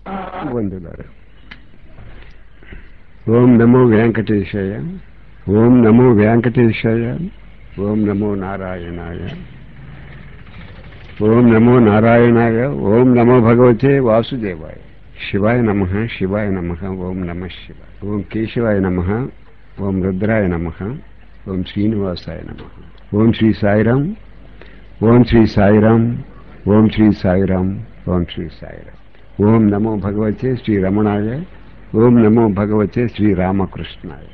బంధులారు ఓం నమో వెంకటేశాయ ఓం నమో వెంకటేశాయ ఓం నమో నారాయణాయ ఓం నమో నారాయణాయ ఓం నమో భగవతే వాసుదేవాయ శివాయ నమ శివాయ నమ ఓం నమ శివ ఓం కేశవాయ నమ ఓం రుద్రాయ నమ ఓం శ్రీనివాసాయ నమ ఓం శ్రీ సాయిరాం ఓం శ్రీ సాయిరాం ఓం శ్రీ సాయిరాం ఓం శ్రీ సాయిరాం ఓం నమో భగవతే శ్రీ రమణాయ ఓం నమో భగవతే శ్రీ రామకృష్ణాయ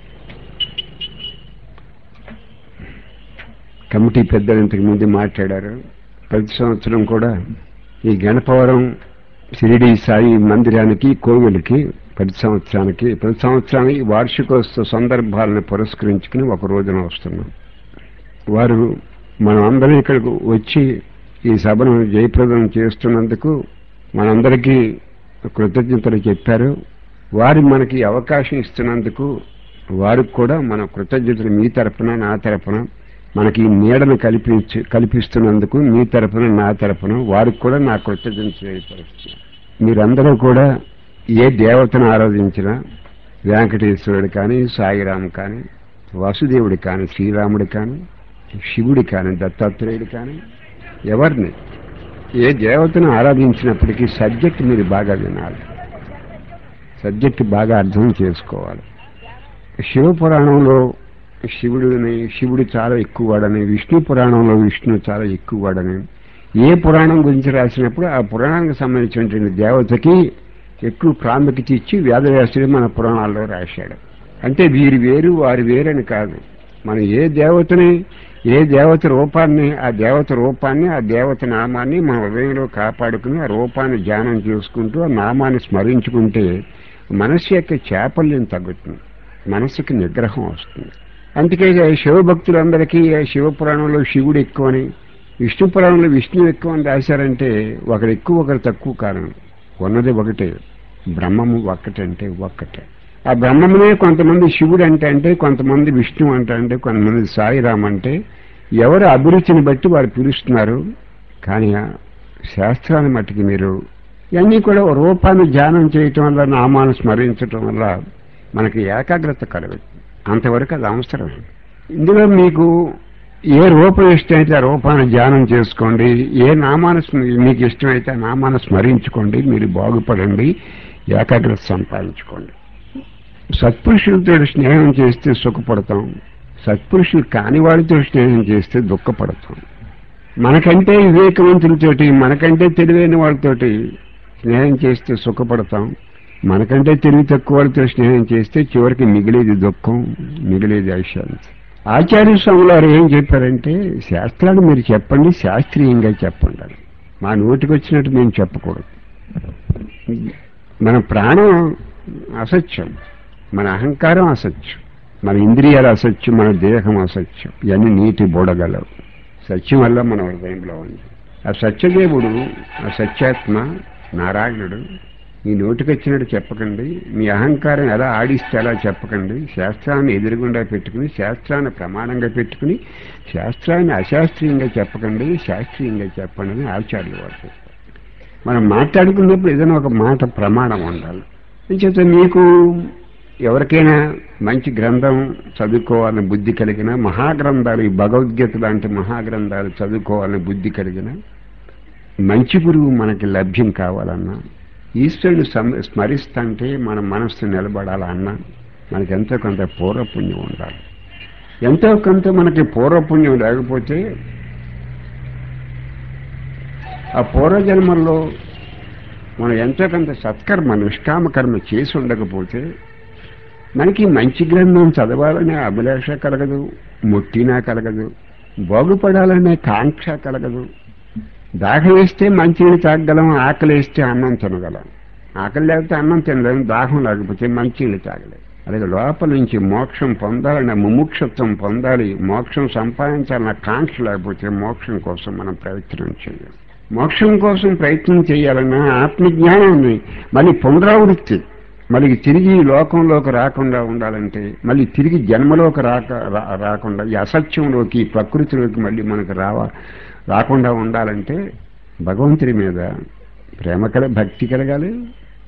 కమిటీ పెద్దలు ఇంతకు ముందు మాట్లాడారు ప్రతి సంవత్సరం కూడా ఈ గణపవరం షిరిడి సాయి మందిరానికి కోవిలకి ప్రతి సంవత్సరానికి ప్రతి సంవత్సరానికి వార్షికోత్సవ సందర్భాలను పురస్కరించుకుని ఒక రోజున వస్తున్నాం వారు మనం అందరం ఇక్కడికి వచ్చి ఈ సభను జయప్రదం చేస్తున్నందుకు మనందరికీ కృతజ్ఞతలు చెప్పారు వారు మనకి అవకాశం ఇస్తున్నందుకు వారికి కూడా మన కృతజ్ఞతలు మీ తరపున నా తరపున మనకి ఈ నీడను కల్పించి కల్పిస్తున్నందుకు మీ తరపున నా తరపున వారికి కూడా నా కృతజ్ఞత తెలియపరుస్తున్నాను మీరందరూ కూడా ఏ దేవతను ఆరాధించినా వెంకటేశ్వరుడు కానీ సాయిరామ్ కానీ వాసుదేవుడు కానీ శ్రీరాముడు కానీ శివుడి కానీ దత్తాత్రేయుడు కానీ ఎవరిని ఏ దేవతను ఆరాధించినప్పటికీ సబ్జెక్ట్ మీరు బాగా వినాలి సబ్జెక్ట్ బాగా అర్థం చేసుకోవాలి శివపురాణంలో శివుడిని శివుడు చాలా ఎక్కువ వాడని విష్ణు పురాణంలో విష్ణు చాలా ఎక్కువ వాడని ఏ పురాణం గురించి రాసినప్పుడు ఆ పురాణానికి సంబంధించినటువంటి దేవతకి ఎక్కువ ప్రాముఖ్యత ఇచ్చి వేదవ్యాసుడు మన పురాణాల్లో రాశాడు అంటే వీరు వేరు వారు వేరని కాదు మనం ఏ దేవతని ఏ దేవత రూపాన్ని ఆ దేవత రూపాన్ని ఆ దేవత నామాన్ని మన హృదయంలో కాపాడుకుని ఆ రూపాన్ని ధ్యానం చేసుకుంటూ ఆ నామాన్ని స్మరించుకుంటే మనస్సు యొక్క చాపల్యం తగ్గుతుంది మనస్సుకి నిగ్రహం వస్తుంది అందుకే శివభక్తులందరికీ శివపురాణంలో శివుడు ఎక్కువని విష్ణు పురాణంలో విష్ణు ఎక్కువ అని రాశారంటే ఒకరు ఎక్కువ ఒకరు తక్కువ కారణం ఉన్నది ఒకటే బ్రహ్మము ఒక్కటంటే ఒక్కటే ఆ బ్రహ్మమునే కొంతమంది శివుడు అంటే అంటే కొంతమంది విష్ణు అంటే అంటే కొంతమంది సాయిరామ్ అంటే ఎవరు అభిరుచిని బట్టి వారు పిలుస్తున్నారు కానీ ఆ శాస్త్రాన్ని మట్టుకు మీరు ఇవన్నీ కూడా ఓ రూపాన్ని ధ్యానం చేయటం వల్ల నామాన్ని స్మరించటం వల్ల మనకి ఏకాగ్రత కలుగుతుంది అంతవరకు అది అవసరం ఇందులో మీకు ఏ రూపం ఇష్టమైతే ఆ రూపాన్ని ధ్యానం చేసుకోండి ఏ నామాన్ని స్మ- మీకు ఇష్టమైతే ఆ నామాన్ని స్మరించుకోండి మీరు బాగుపడండి ఏకాగ్రత సంపాదించుకోండి సత్పురుషులతో స్నేహం చేస్తే సుఖపడతాం సత్పురుషులు కాని వాడితో స్నేహం చేస్తే దుఃఖపడతాం మనకంటే వివేకవంతులతోటి మనకంటే తెలివైన వాళ్ళతోటి స్నేహం చేస్తే సుఖపడతాం మనకంటే తెలివి తక్కువ వాళ్ళతో స్నేహం చేస్తే చివరికి మిగిలేది దుఃఖం మిగిలేది అశాంతి ఆచార్య స్వాములు వారు ఏం చెప్పారంటే శాస్త్రాలు మీరు చెప్పండి శాస్త్రీయంగా చెప్పండి అని. మా నోటికి వచ్చినట్టు మేము చెప్పకూడదు మన ప్రాణం అసత్యం మన అహంకారం అసత్యం మన ఇంద్రియాలు అసత్యం మన దేహం అసత్యం ఇవన్నీ నీటి బుడగలవు సత్యం వల్ల మన హృదయంలో ఉంది ఆ సత్యదేవుడు ఆ సత్యాత్మ నారాయణుడు మీ నోటికి వచ్చినట్టు చెప్పకండి మీ అహంకారం ఎలా ఆడిస్తే అలా చెప్పకండి శాస్త్రాన్ని ఎదురుగుండా పెట్టుకుని శాస్త్రాన్ని ప్రమాణంగా పెట్టుకుని శాస్త్రాన్ని అశాస్త్రీయంగా చెప్పకండి శాస్త్రీయంగా చెప్పండి అని ఆచార్యులు వారు చెప్పారు మనం మాట్లాడుకున్నప్పుడు ఏదైనా ఒక మాట ప్రమాణం ఉండాలి అంచేత మీకు ఎవరికైనా మంచి గ్రంథం చదువుకోవాలని బుద్ధి కలిగిన మహాగ్రంథాలు ఈ భగవద్గీత లాంటి మహాగ్రంథాలు చదువుకోవాలని బుద్ధి కలిగిన మంచి గురువు మనకి లభ్యం కావాలన్నా ఈశ్వరుడు సమ- స్మరిస్తుంటే మన మనస్సు నిలబడాలన్నా మనకి ఎంతో కొంత పూర్వపుణ్యం ఉండాలి ఎంతో కొంత మనకి పూర్వపుణ్యం లేకపోతే ఆ పూర్వజన్మల్లో మనం ఎంతో కొంత సత్కర్మ నిష్కామ కర్మ చేసి ఉండకపోతే మనకి మంచి గ్రంథం చదవాలనే అభిలాష కలగదు ముట్టినా కలగదు బాగుపడాలనే కాంక్ష కలగదు దాహం వేస్తే మంచినీళ్ళు తాగగలం ఆకలి వేస్తే అన్నం తినగలం ఆకలి లేకపోతే అన్నం తినలేము దాహం లేకపోతే మంచినీళ్ళు తాగలేము అలాగే లోపల నుంచి మోక్షం పొందాలన్న ముముక్షత్వం పొందాలి మోక్షం సంపాదించాలన్న కాంక్ష లేకపోతే మోక్షం కోసం మనం ప్రయత్నం చేయాలి మోక్షం కోసం ప్రయత్నం చేయాలన్నా ఆత్మజ్ఞానాన్ని మళ్ళీ పునరావృత్తి మళ్ళీ తిరిగి ఈ లోకంలోకి రాకుండా ఉండాలంటే మళ్ళీ తిరిగి జన్మలోకి రాక రా- రాకుండా ఈ అసత్యంలోకి ఈ ప్రకృతిలోకి మళ్ళీ మనకు రావా రాకుండా ఉండాలంటే భగవంతుడి మీద ప్రేమ కల భక్తి కలగాలి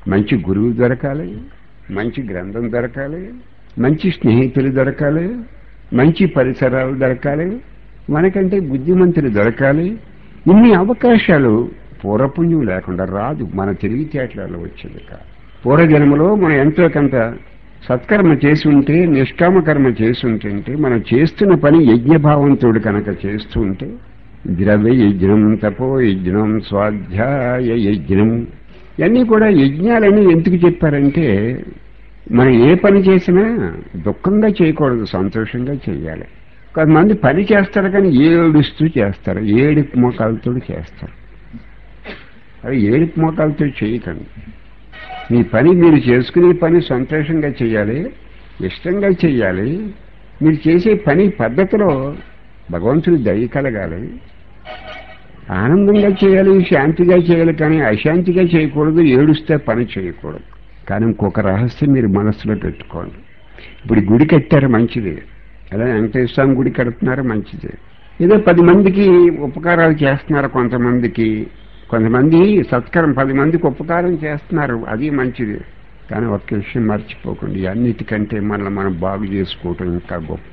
మంచి గురువు దొరకాలి మంచి గ్రంథం దొరకాలి మంచి స్నేహితులు దొరకాలి మంచి పరిసరాలు దొరకాలి మనకంటే బుద్ధిమంతులు దొరకాలి ఇన్ని అవకాశాలు పూర్వపుణ్యం లేకుండా రాదు మన తెలివితేటలలో వచ్చేది కాదు పూర్వజన్మలో మనం ఎంతో కొంత సత్కర్మ చేసి ఉంటే నిష్కామ కర్మ చేసి ఉంటుంటే మనం చేస్తున్న పని యజ్ఞభావంతో కనుక చేస్తూ ఉంటే ద్రవ్య యజ్ఞం తపో యజ్ఞం స్వాధ్యాయ యజ్ఞం ఇవన్నీ కూడా యజ్ఞాలని ఎందుకు చెప్పారంటే మనం ఏ పని చేసినా దుఃఖంగా చేయకూడదు సంతోషంగా చేయాలి కొంతమంది పని చేస్తారు కానీ ఏడుస్తూ చేస్తారు ఏడుపు మోకాలతో చేస్తారు అది ఏడుపు మోకాలతో చేయకండి మీ పని మీరు చేసుకునే పని సంతోషంగా చేయాలి ఇష్టంగా చేయాలి మీరు చేసే పని పద్ధతిలో భగవంతుడి దయ కలగాలి ఆనందంగా చేయాలి శాంతిగా చేయాలి కానీ అశాంతిగా చేయకూడదు ఏడుస్తే పని చేయకూడదు కానీ ఇంకొక రహస్యం మీరు మనసులో పెట్టుకోండి ఇప్పుడు ఈ గుడి కట్టారు మంచిది అలా వెంకటేశ్వర స్వామి గుడి కడుతున్నారు మంచిది ఏదో పది మందికి ఉపకారాలు చేస్తున్నారు కొంతమందికి కొంతమంది సత్కారం పది మందికి ఉపకారం చేస్తున్నారు అది మంచిది కానీ ఒక్క విషయం మర్చిపోకండి అన్నిటికంటే మనల్ని మనం బాగు చేసుకోవటం ఇంకా గొప్ప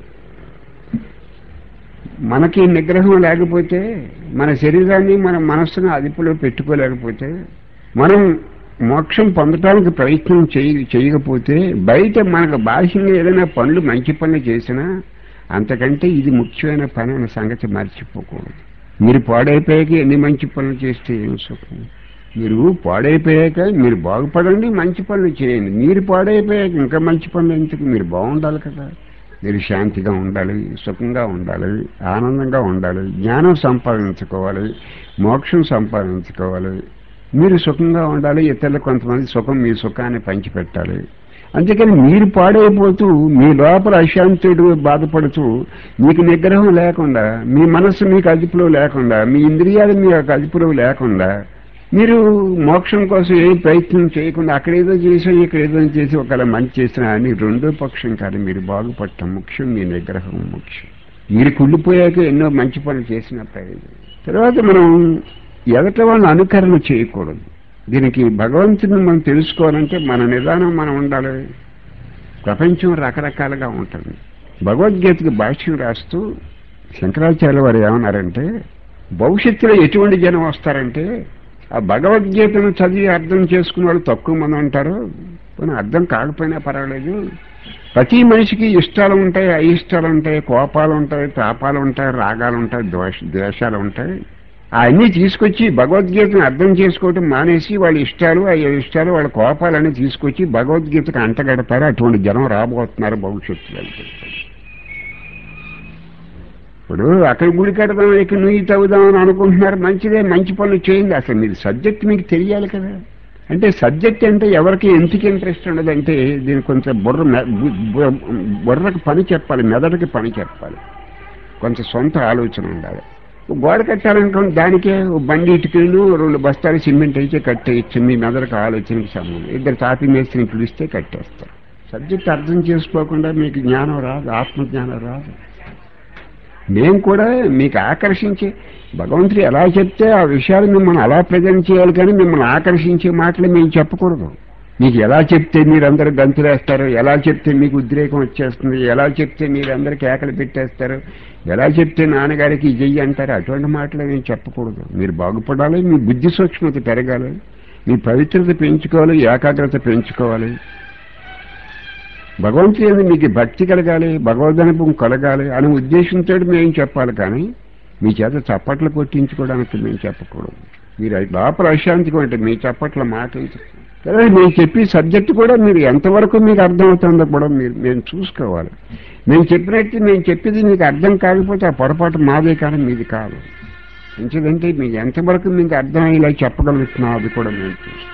మనకి నిగ్రహం లేకపోతే మన శరీరాన్ని మన మనస్సును అదుపులో పెట్టుకోలేకపోతే మనం మోక్షం పొందటానికి ప్రయత్నం చేయ చేయకపోతే బయట మనకు బాహ్యంగా ఏదైనా పనులు మంచి పనులు చేసినా అంతకంటే ఇది ముఖ్యమైన పని అనే సంగతి మర్చిపోకూడదు మీరు పాడైపోయాక ఎన్ని మంచి పనులు చేస్తే ఏం సుఖం మీరు పాడైపోయాక మీరు బాగుపడండి మంచి పనులు చేయండి మీరు పాడైపోయాక ఇంకా మంచి పనులు ఎందుకు మీరు బాగుండాలి కదా మీరు శాంతిగా ఉండాలి సుఖంగా ఉండాలి ఆనందంగా ఉండాలి జ్ఞానం సంపాదించుకోవాలి మోక్షం సంపాదించుకోవాలి మీరు సుఖంగా ఉండాలి ఇతరులు కొంతమంది సుఖం మీ సుఖాన్ని పంచిపెట్టాలి అందుకని మీరు పాడైపోతూ మీ లోపల అశాంతుడు బాధపడుతూ మీకు నిగ్రహం లేకుండా మీ మనస్సు మీకు అదుపులో లేకుండా మీ ఇంద్రియాలు మీ యొక్క అదుపులో లేకుండా మీరు మోక్షం కోసం ఏ ప్రయత్నం చేయకుండా అక్కడేదో చేసి ఇక్కడేదో చేసి ఒకవేళ మంచి చేసినా అని రెండో పక్షం కాదు మీరు బాగుపడటం ముఖ్యం మీ నిగ్రహం ముఖ్యం మీరు కుళ్ళిపోయాక ఎన్నో మంచి పనులు చేసిన ప్రయోజనం తర్వాత మనం ఎదట వాళ్ళని అనుకరణ చేయకూడదు దీనికి భగవంతుని మనం తెలుసుకోవాలంటే మన నిదానం మనం ఉండాలి ప్రపంచం రకరకాలుగా ఉంటుంది భగవద్గీతకి భాష్యం రాస్తూ శంకరాచార్య వారు ఏమన్నారంటే భవిష్యత్తులో ఎటువంటి జనం వస్తారంటే ఆ భగవద్గీతను చదివి అర్థం చేసుకున్న వాళ్ళు తక్కువ మంది ఉంటారు కానీ అర్థం కాకపోయినా పర్వాలేదు ప్రతి మనిషికి ఇష్టాలు ఉంటాయి అయిష్టాలు ఉంటాయి కోపాలు ఉంటాయి తాపాలు ఉంటాయి రాగాలు ఉంటాయి ద్వేష ద్వేషాలు ఉంటాయి అవన్నీ తీసుకొచ్చి భగవద్గీతను అర్థం చేసుకోవటం మానేసి వాళ్ళ ఇష్టాలు ఆ ఇష్టాలు వాళ్ళ కోపాలన్నీ తీసుకొచ్చి భగవద్గీతకు అంటగడతారు అటువంటి జనం రాబోతున్నారు భవిష్యత్తులో ఇప్పుడు అక్కడ గుడి కడదాం ఇక్కడ నువ్వు తవ్వుదాం అని అనుకుంటున్నారు మంచిదే మంచి పనులు చేయండి అసలు మీరు సబ్జెక్ట్ మీకు తెలియాలి కదా అంటే సబ్జెక్ట్ అంటే ఎవరికి ఎందుకు ఇంట్రెస్ట్ ఉండదంటే దీనికి కొంచెం బుర్ర మె- బు- బు- బుర్రకు పని చెప్పాలి మెదడుకి పని చెప్పాలి కొంచెం సొంత ఆలోచన ఉండాలి గోడ కట్టాలనుకోండి దానికే ఓ బండి ఇటుకలు రెండు బస్తాలు సిమెంట్ అయితే కట్టేయచ్చు మీ మెదడుకు ఆలోచనకి సంబంధం ఇద్దరు తాపి మేస్త్రిని పిలిస్తే కట్టేస్తారు సబ్జెక్ట్ అర్థం చేసుకోకుండా మీకు జ్ఞానం రాదు ఆత్మజ్ఞానం రాదు మేము కూడా మీకు ఆకర్షించే భగవంతుడు ఎలా చెప్తే ఆ విషయాలు మిమ్మల్ని అలా ప్రజెంట్ చేయాలి కానీ మిమ్మల్ని ఆకర్షించే మాటలు మేము చెప్పకూడదు మీకు ఎలా చెప్తే మీరందరూ గంతులేస్తారు ఎలా చెప్తే మీకు ఉద్రేకం వచ్చేస్తుంది ఎలా చెప్తే మీరందరూ కేకలు పెట్టేస్తారు ఎలా చెప్తే నాన్నగారికి చెయ్యి అంటారు అటువంటి మాటలు మేము చెప్పకూడదు మీరు బాగుపడాలి మీ బుద్ధి సూక్ష్మత పెరగాలి మీ పవిత్రత పెంచుకోవాలి ఏకాగ్రత పెంచుకోవాలి భగవంతుడి మీద మీకు భక్తి కలగాలి భగవదనుభవం కలగాలి అనే ఉద్దేశంతో మేము చెప్పాలి కానీ మీ చేత చప్పట్లు కొట్టించుకోవడానికి మేము చెప్పకూడదు మీరు అది లోపల అశాంతిగా ఉంటే మీ చప్పట్ల మాట కదా మేము చెప్పి సబ్జెక్ట్ కూడా మీరు ఎంతవరకు మీకు అర్థమవుతుందో కూడా మీరు మేము చూసుకోవాలి మేము చెప్పినట్టు మేము చెప్పేది మీకు అర్థం కాకపోతే ఆ పొరపాటు మాదే కానీ మీది కాదు మంచిదంటే మీకు ఎంతవరకు మీకు అర్థమయ్యేలా చెప్పగలుగుతున్నాం అది కూడా మేము చూసుకోవాలి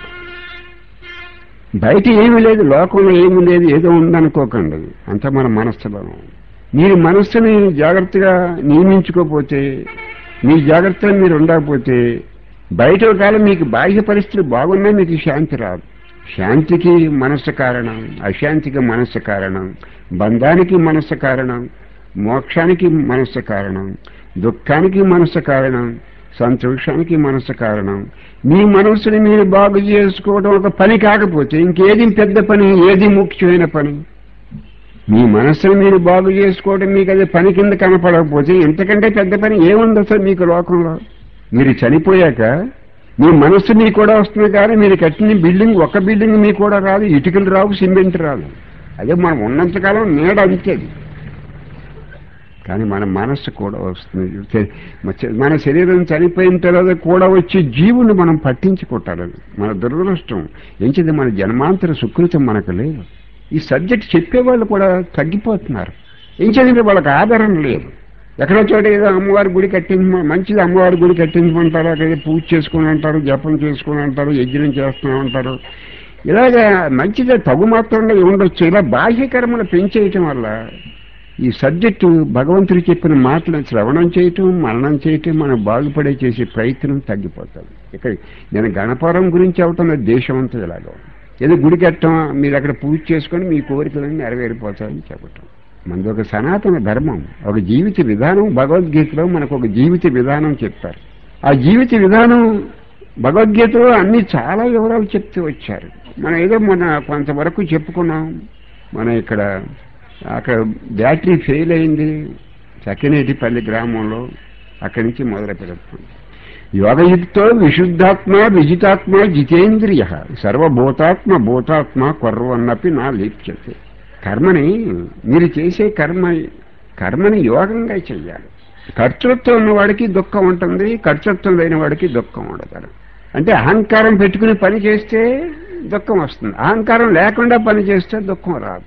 బయట ఏమీ లేదు లోకంలో ఏమీ లేదు ఏదో ఉందనుకోకండి అంతా మన మనస్సులో మీరు మనస్సుని జాగ్రత్తగా నియమించుకోకపోతే మీ జాగ్రత్తలు మీరు ఉండకపోతే బయట కాలం మీకు బాహ్య పరిస్థితులు బాగున్నా మీకు శాంతి రాదు శాంతికి మనస్సు కారణం అశాంతికి మనస్సు కారణం బంధానికి మనస్సు కారణం మోక్షానికి మనస్సు కారణం దుఃఖానికి మనస్సు కారణం సంతోషానికి మనసు కారణం మీ మనసుని మీరు బాగు చేసుకోవడం ఒక పని కాకపోతే ఇంకేది పెద్ద పని ఏది ముఖ్యమైన పని మీ మనస్సును మీరు బాగు చేసుకోవడం మీకు అది పని కింద కనపడకపోతే ఇంతకంటే పెద్ద పని ఏముంది అసలు మీకు లోకంలో మీరు చనిపోయాక మీ మనస్సు మీకు కూడా వస్తుంది కానీ మీరు కట్టిన బిల్డింగ్ ఒక బిల్డింగ్ మీకు కూడా రాదు ఇటుకలు రావు సిమెంట్ రాదు అదే మనం ఉన్నంతకాలం నీడ అంతేది కానీ మన మనస్సు కూడా వస్తుంది తె- మ- మన శరీరం చనిపోయిన తర్వాత కూడా వచ్చే జీవుని మనం పట్టించుకుంటారని మన దురదృష్టం ఎంచిది మన జన్మాంతర సుకృతం మనకు లేదు ఈ సబ్జెక్ట్ చెప్పేవాళ్ళు కూడా తగ్గిపోతున్నారు ఎంచేదంటే వాళ్ళకి ఆధారం లేదు ఎక్కడో చోట ఏదో అమ్మవారి గుడి కట్టించ మంచిది అమ్మవారి గుడి కట్టించమంటారు అక్కడ పూజ చేసుకుని అంటారు జపం చేసుకుని అంటారు యజ్ఞం చేస్తూ ఉంటారు ఇలాగా మంచిదే తగు మాత్రంలో ఉండొచ్చు ఇలా బాహ్యకర్మలు పెంచేయటం వల్ల ఈ సబ్జెక్టు భగవంతుడు చెప్పిన మాటలను శ్రవణం చేయటం మరణం చేయటం మనం బాగుపడే చేసే ప్రయత్నం తగ్గిపోతుంది ఇక్కడ నేను గణపవరం గురించి అవుతున్న దేశం అంతా ఇలాగ ఉంది. ఏదో గుడి కట్టం మీరు అక్కడ పూజ చేసుకొని మీ కోరికలన్నీ నెరవేరిపోతాయని చెప్పటం మనది ఒక సనాతన ధర్మం ఒక జీవిత విధానం భగవద్గీతలో మనకు ఒక జీవిత విధానం చెప్తారు ఆ జీవిత విధానం భగవద్గీతలో అన్ని చాలా వివరాలు చెప్తూ వచ్చారు మనం ఏదో మన కొంతవరకు చెప్పుకున్నాం మన ఇక్కడ అక్కడ బ్యాటరీ ఫెయిల్ అయింది చక్కనేటిపల్లి గ్రామంలో అక్కడి నుంచి మొదలు పెడతాం యోగయుక్తో విశుద్ధాత్మ విజితాత్మ జితేంద్రియ సర్వభూతాత్మ భూతాత్మ కొర్వన్నపి నా లీప్యతే కర్మని మీరు చేసే కర్మ కర్మని యోగంగా చెయ్యాలి కర్తృత్వం ఉన్నవాడికి దుఃఖం ఉంటుంది కర్తృత్వం లేని వాడికి దుఃఖం ఉండదు అంటే అహంకారం పెట్టుకుని పని చేస్తే దుఃఖం వస్తుంది అహంకారం లేకుండా పని చేస్తే దుఃఖం రాదు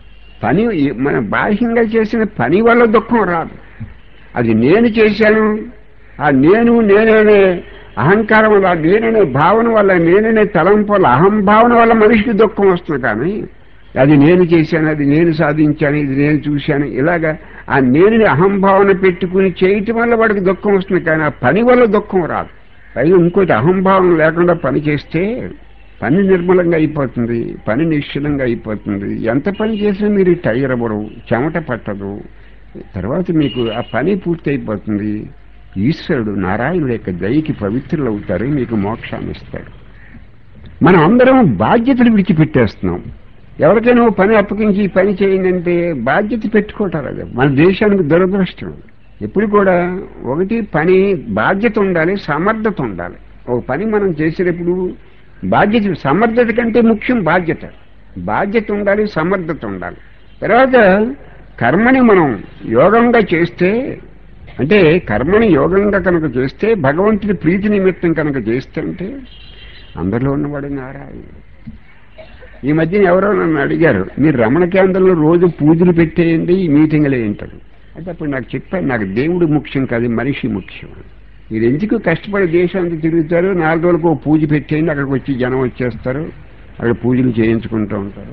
పని మన బాహ్యంగా చేసిన పని వల్ల దుఃఖం రాదు అది నేను చేశాను ఆ నేను నేననే అహంకారం వల్ల ఆ నేననే భావన వల్ల నేననే తలంపు వల్ల అహంభావన వల్ల మనిషికి దుఃఖం వస్తుంది కానీ అది నేను చేశాను అది నేను సాధించాను ఇది నేను చూశాను ఇలాగా ఆ నేను అహంభావన పెట్టుకుని చేయటం వల్ల వాడికి దుఃఖం వస్తుంది కానీ ఆ పని వల్ల దుఃఖం రాదు పైగా ఇంకోటి అహంభావన లేకుండా పని చేస్తే పని నిర్మలంగా అయిపోతుంది పని నిశ్చలంగా అయిపోతుంది ఎంత పని చేసినా మీరు టైర్ అవ్వరు చెమట పట్టదు తర్వాత మీకు ఆ పని పూర్తి అయిపోతుంది ఈశ్వరుడు నారాయణుడు యొక్క దయకి పవిత్రులు అవుతారు మీకు మోక్షాన్ని ఇస్తాడు మనం అందరం బాధ్యతలు విడిచిపెట్టేస్తున్నాం ఎవరికైనా ఓ పని అప్పగించి ఈ పని చేయండి అంటే బాధ్యత పెట్టుకుంటారు అది మన దేశానికి దురదృష్టం ఎప్పుడు కూడా ఒకటి పని బాధ్యత ఉండాలి సమర్థత ఉండాలి ఒక పని మనం చేసేటప్పుడు బాధ్యత సమర్థత కంటే ముఖ్యం బాధ్యత బాధ్యత ఉండాలి సమర్థత ఉండాలి తర్వాత కర్మని మనం యోగంగా చేస్తే అంటే కర్మని యోగంగా కనుక చేస్తే భగవంతుడి ప్రీతి నిమిత్తం కనుక చేస్తుంటే అందరిలో ఉన్నవాడు నారాయణుడు ఈ మధ్యన ఎవరో నన్ను అడిగారు మీరు రమణ కేంద్రంలో రోజు పూజలు పెట్టేయండి ఈ మీటింగ్లు ఏంటారు అంటే అప్పుడు నాకు చెప్పాను నాకు దేవుడు ముఖ్యం కాదు మనిషి ముఖ్యం మీరు ఎందుకు కష్టపడి దేశానికి తిరుగుతారు నాలుగు రోజులకు ఓ పూజ పెట్టేయండి అక్కడికి వచ్చి జనం వచ్చేస్తారు అక్కడ పూజలు చేయించుకుంటూ ఉంటారు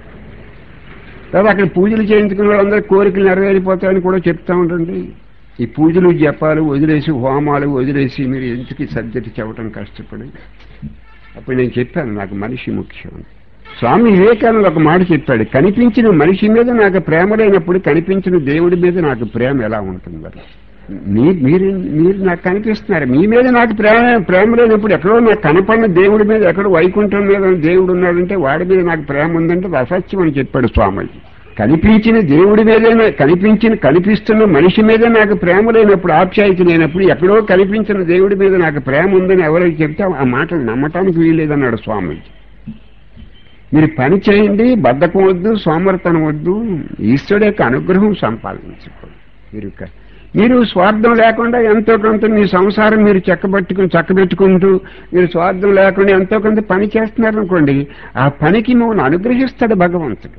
తర్వాత అక్కడ పూజలు చేయించుకున్న వాళ్ళందరూ కోరికలు నెరవేరిపోతాయని కూడా చెప్తా ఉండండి ఈ పూజలు జపాలు వదిలేసి హోమాలు వదిలేసి మీరు ఎందుకు ఈ సబ్జెక్ట్ చెప్పడం కష్టపడి అప్పుడు నేను చెప్పాను నాకు మనిషి ముఖ్యం అని. స్వామి వివేకానంద ఒక మాట చెప్పాడు కనిపించిన మనిషి మీద నాకు ప్రేమ లేనప్పుడు కనిపించిన దేవుడి మీద నాకు ప్రేమ ఎలా ఉంటుందని మీ మీరు మీరు నాకు కనిపిస్తున్నారు మీ మీద నాకు ప్రేమ ప్రేమ లేనప్పుడు ఎక్కడో నాకు కనపడిన దేవుడి మీద ఎక్కడో వైకుంఠం మీద దేవుడు ఉన్నాడంటే వాడి మీద నాకు ప్రేమ ఉందంటే అది అసత్యం అని చెప్పాడు స్వామీజీ కనిపించిన దేవుడి మీదే నా- కనిపించిన కనిపిస్తున్న మనిషి మీద నాకు ప్రేమ లేనప్పుడు ఆప్యాయత లేనప్పుడు ఎక్కడో కనిపించిన దేవుడి మీద నాకు ప్రేమ ఉందని ఎవరైతే చెప్తే ఆ మాటలు నమ్మటానికి వీల్లేదన్నాడు స్వామీజీ మీరు పని చేయండి బద్ధకం వద్దు సోమర్తనం వద్దు ఈశ్వరుడు యొక్క అనుగ్రహం సంపాదించుకోండి మీరు క- మీరు స్వార్థం లేకుండా ఎంతో కొంత మీ సంసారం మీరు చెక్కబెట్టుకుని చక్కబెట్టుకుంటూ మీరు స్వార్థం లేకుండా ఎంతో కొంత పని చేస్తున్నారనుకోండి ఆ పనికి మిమ్మల్ని అనుగ్రహిస్తాడు భగవంతుడు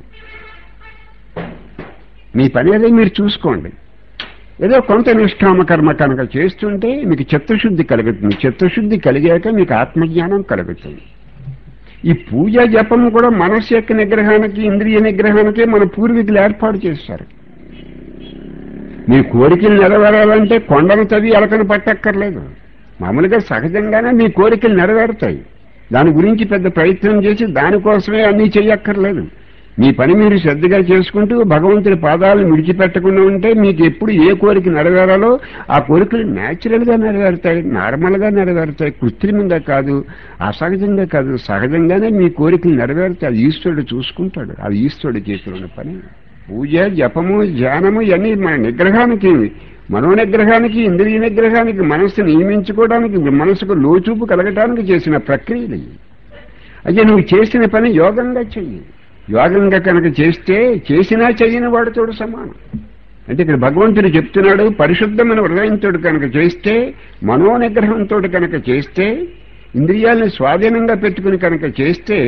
మీ పని అదే మీరు చూసుకోండి ఏదో కొంత నిష్కామ కర్మ కనుక చేస్తుంటే మీకు చిత్తశుద్ధి కలుగుతుంది చిత్తశుద్ధి కలిగాక మీకు ఆత్మజ్ఞానం కలుగుతుంది ఈ పూజ జపం కూడా మనస్సు యొక్క నిగ్రహానికి ఇంద్రియ నిగ్రహానికి మన పూర్వీకులు ఏర్పాటు చేశారు మీ కోరికలు నెరవేరాలంటే కొండను తవ్వి ఎలకను పట్టక్కర్లేదు మామూలుగా సహజంగానే మీ కోరికలు నెరవేరుతాయి దాని గురించి పెద్ద ప్రయత్నం చేసి దానికోసమే అన్నీ చెయ్యక్కర్లేదు మీ పని మీరు శ్రద్ధగా చేసుకుంటూ భగవంతుడి పాదాలను విడిచిపెట్టకుండా ఉంటే మీకు ఎప్పుడు ఏ కోరిక నెరవేరాలో ఆ కోరికలు న్యాచురల్ గా నెరవేరుతాయి నార్మల్ గా నెరవేరుతాయి కృత్రిమంగా కాదు అసహజంగా కాదు సహజంగానే మీ కోరికలు నెరవేరుతాయి అది ఈశ్వరుడు చూసుకుంటాడు అది ఈశ్వరుడు చేతులు ఉన్న పని పూజ జపము ధ్యానము ఇవన్నీ మన నిగ్రహానికి మనో నిగ్రహానికి ఇంద్రియ నిగ్రహానికి మనస్సు నియమించుకోవడానికి మనసుకు లోచూపు కలగటానికి చేసిన ప్రక్రియలు ఇవి. అయితే నువ్వు చేసిన పని యోగంగా చెయ్యి యోగంగా కనుక చేస్తే చేసినా చెయ్యని వాడితోడు సమానం అంటే ఇక్కడ భగవంతుడు చెప్తున్నాడు పరిశుద్ధమైన హృదయంతో కనుక చేస్తే మనో నిగ్రహంతో కనుక చేస్తే ఇంద్రియాలను స్వాధీనంగా పెట్టుకుని కనుక చేస్తే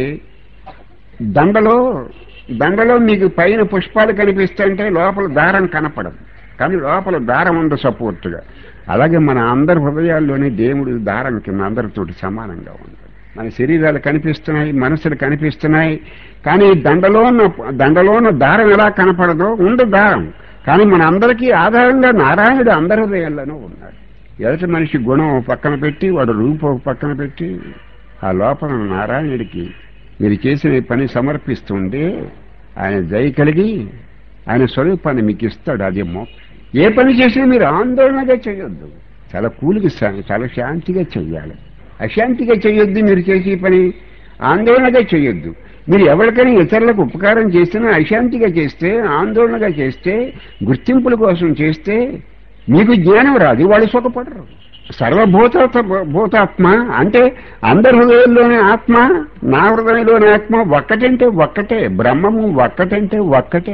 దండలో దండలో మీకు పైన పుష్పాలు కనిపిస్తుంటే లోపల దారం కనపడదు కానీ లోపల దారం ఉంది సపోర్ట్గా అలాగే మన అందరి హృదయాల్లోనే దేవుడు దారం కింద అందరితోటి సమానంగా ఉంది మన శరీరాలు కనిపిస్తున్నాయి మనసులు కనిపిస్తున్నాయి కానీ దండలో ఉన్న దండలో ఉన్న దారం ఎలా కనపడదో ఉంది దారం కానీ మన అందరికీ ఆధారంగా నారాయణుడు అందరి హృదయాల్లోనూ ఉన్నాడు ఎదుటి మనిషి గుణం ఒక పక్కన పెట్టి వాడు రూపం ఒక పక్కన పెట్టి ఆ లోపల ఉన్న నారాయణుడికి మీరు చేసిన ఈ పని సమర్పిస్తుంటే ఆయన దయ కలిగి ఆయన స్వరూపాన్ని మీకు ఇస్తాడు అది మోక్షం ఏ పని చేసినా మీరు ఆందోళనగా చేయొద్దు చాలా కూలికి శా- చాలా శాంతిగా చెయ్యాలి అశాంతిగా చేయొద్దు మీరు చేసే పని ఆందోళనగా చేయొద్దు మీరు ఎవరికైనా ఇతరులకు ఉపకారం చేసినా అశాంతిగా చేస్తే ఆందోళనగా చేస్తే గుర్తింపుల కోసం చేస్తే మీకు జ్ఞానం రాదు వాళ్ళు సుఖపడరు సర్వభూత భూతాత్మ అంటే అందరి హృదయంలోని ఆత్మ నా హృదయంలోని ఆత్మ ఒక్కటంటే ఒక్కటే బ్రహ్మము ఒక్కటంటే ఒక్కటే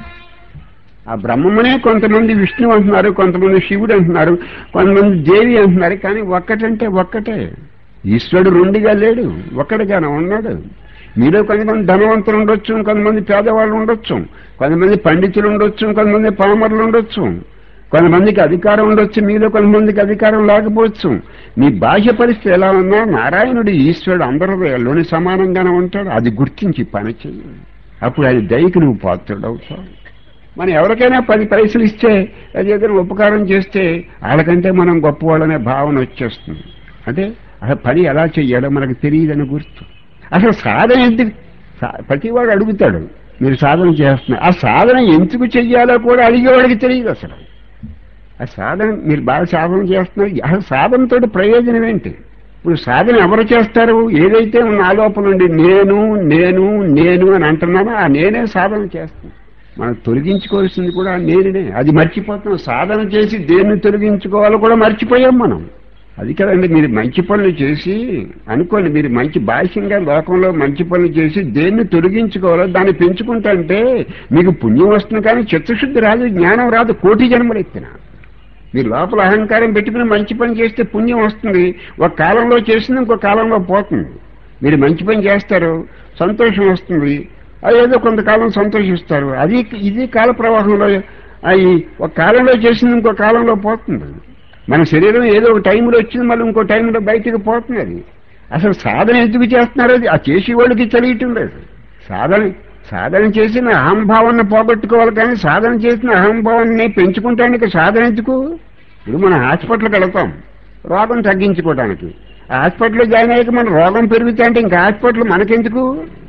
ఆ బ్రహ్మమునే కొంతమంది విష్ణు అంటున్నారు కొంతమంది శివుడు అంటున్నారు కొంతమంది దేవి అంటున్నారు కానీ ఒక్కటంటే ఒక్కటే ఈశ్వరుడు రెండుగా లేడు ఒక్కడిగానే ఉన్నాడు మీలో కొంతమంది ధనవంతులు ఉండొచ్చు కొంతమంది పేదవాళ్ళు ఉండొచ్చు కొంతమంది పండితులు ఉండొచ్చు కొంతమంది పామరులు ఉండొచ్చు కొంతమందికి అధికారం ఉండొచ్చు మీలో కొంతమందికి అధికారం లేకపోవచ్చు మీ బాహ్య పరిస్థితి ఎలా ఉన్నా నారాయణుడు ఈశ్వరుడు అందరిలోని సమానంగానే ఉంటాడు అది గుర్తించి పని చెయ్యి అప్పుడు ఆయన దయకి నువ్వు పాత్రుడు అవుతావు మనం ఎవరికైనా పది పైసలు ఇస్తే అది ఏదైనా ఉపకారం చేస్తే వాళ్ళకంటే మనం గొప్పవాళ్ళనే భావన వచ్చేస్తుంది అంటే అసలు పని ఎలా చెయ్యాలో మనకు తెలియదని గుర్తు అసలు సాధన ఎందుకు సా- ప్రతివాడు అడుగుతాడు మీరు సాధన చేస్తున్నారు ఆ సాధన ఎందుకు చెయ్యాలో కూడా అడిగేవాడికి తెలియదు అసలు ఆ సాధన మీరు బాగా సాధన చేస్తున్నారు అసలు సాధనతో ప్రయోజనం ఏంటి ఇప్పుడు సాధన ఎవరు చేస్తారు ఏదైతే ఉన్న ఆలోపన నుండి నేను నేను నేను అని అంటున్నానో ఆ నేనే సాధన చేస్తాను మనం తొలగించుకోవాల్సింది కూడా ఆ నేనునే అది మర్చిపోతున్నాం సాధన చేసి దేన్ని తొలగించుకోవాలో కూడా మర్చిపోయాం మనం అది కదండి మీరు మంచి పనులు చేసి అనుకోండి మీరు మంచి బాహ్యంగా లోకంలో మంచి పనులు చేసి దేన్ని తొలగించుకోవాలో దాన్ని పెంచుకుంటే మీకు పుణ్యం వస్తుంది కానీ చిత్తశుద్ధి రాదు జ్ఞానం రాదు కోటి జన్మలు ఎత్తిన మీరు లోపల అహంకారం పెట్టుకుని మంచి పని చేస్తే పుణ్యం వస్తుంది ఒక కాలంలో చేసింది ఇంకో కాలంలో పోతుంది మీరు మంచి పని చేస్తారు సంతోషం వస్తుంది అది ఏదో కొంతకాలం సంతోషిస్తారు అది ఇది కాల ప్రవాహంలో అవి ఒక కాలంలో చేసింది ఇంకో కాలంలో పోతుంది మన శరీరం ఏదో ఒక టైంలో వచ్చింది మళ్ళీ ఇంకో టైంలో బయటకు పోతుంది అది అసలు సాధన ఎందుకు చేస్తున్నారు అది ఆ చేసేవాళ్ళకి తెలియటం లేదు సాధన సాధన చేసిన అహంభావాన్ని పోగొట్టుకోవాలి కానీ సాధన చేసిన అహంభావాన్ని పెంచుకుంటానికి సాధన ఎందుకు ఇప్పుడు మనం హాస్పిటల్కి వెళతాం రోగం తగ్గించుకోవడానికి ఆ హాస్పిటల్లో జాయిన్ అయ్యాక మన రోగం పెరుగుతా అంటే ఇంకా హాస్పిటల్ మనకెందుకు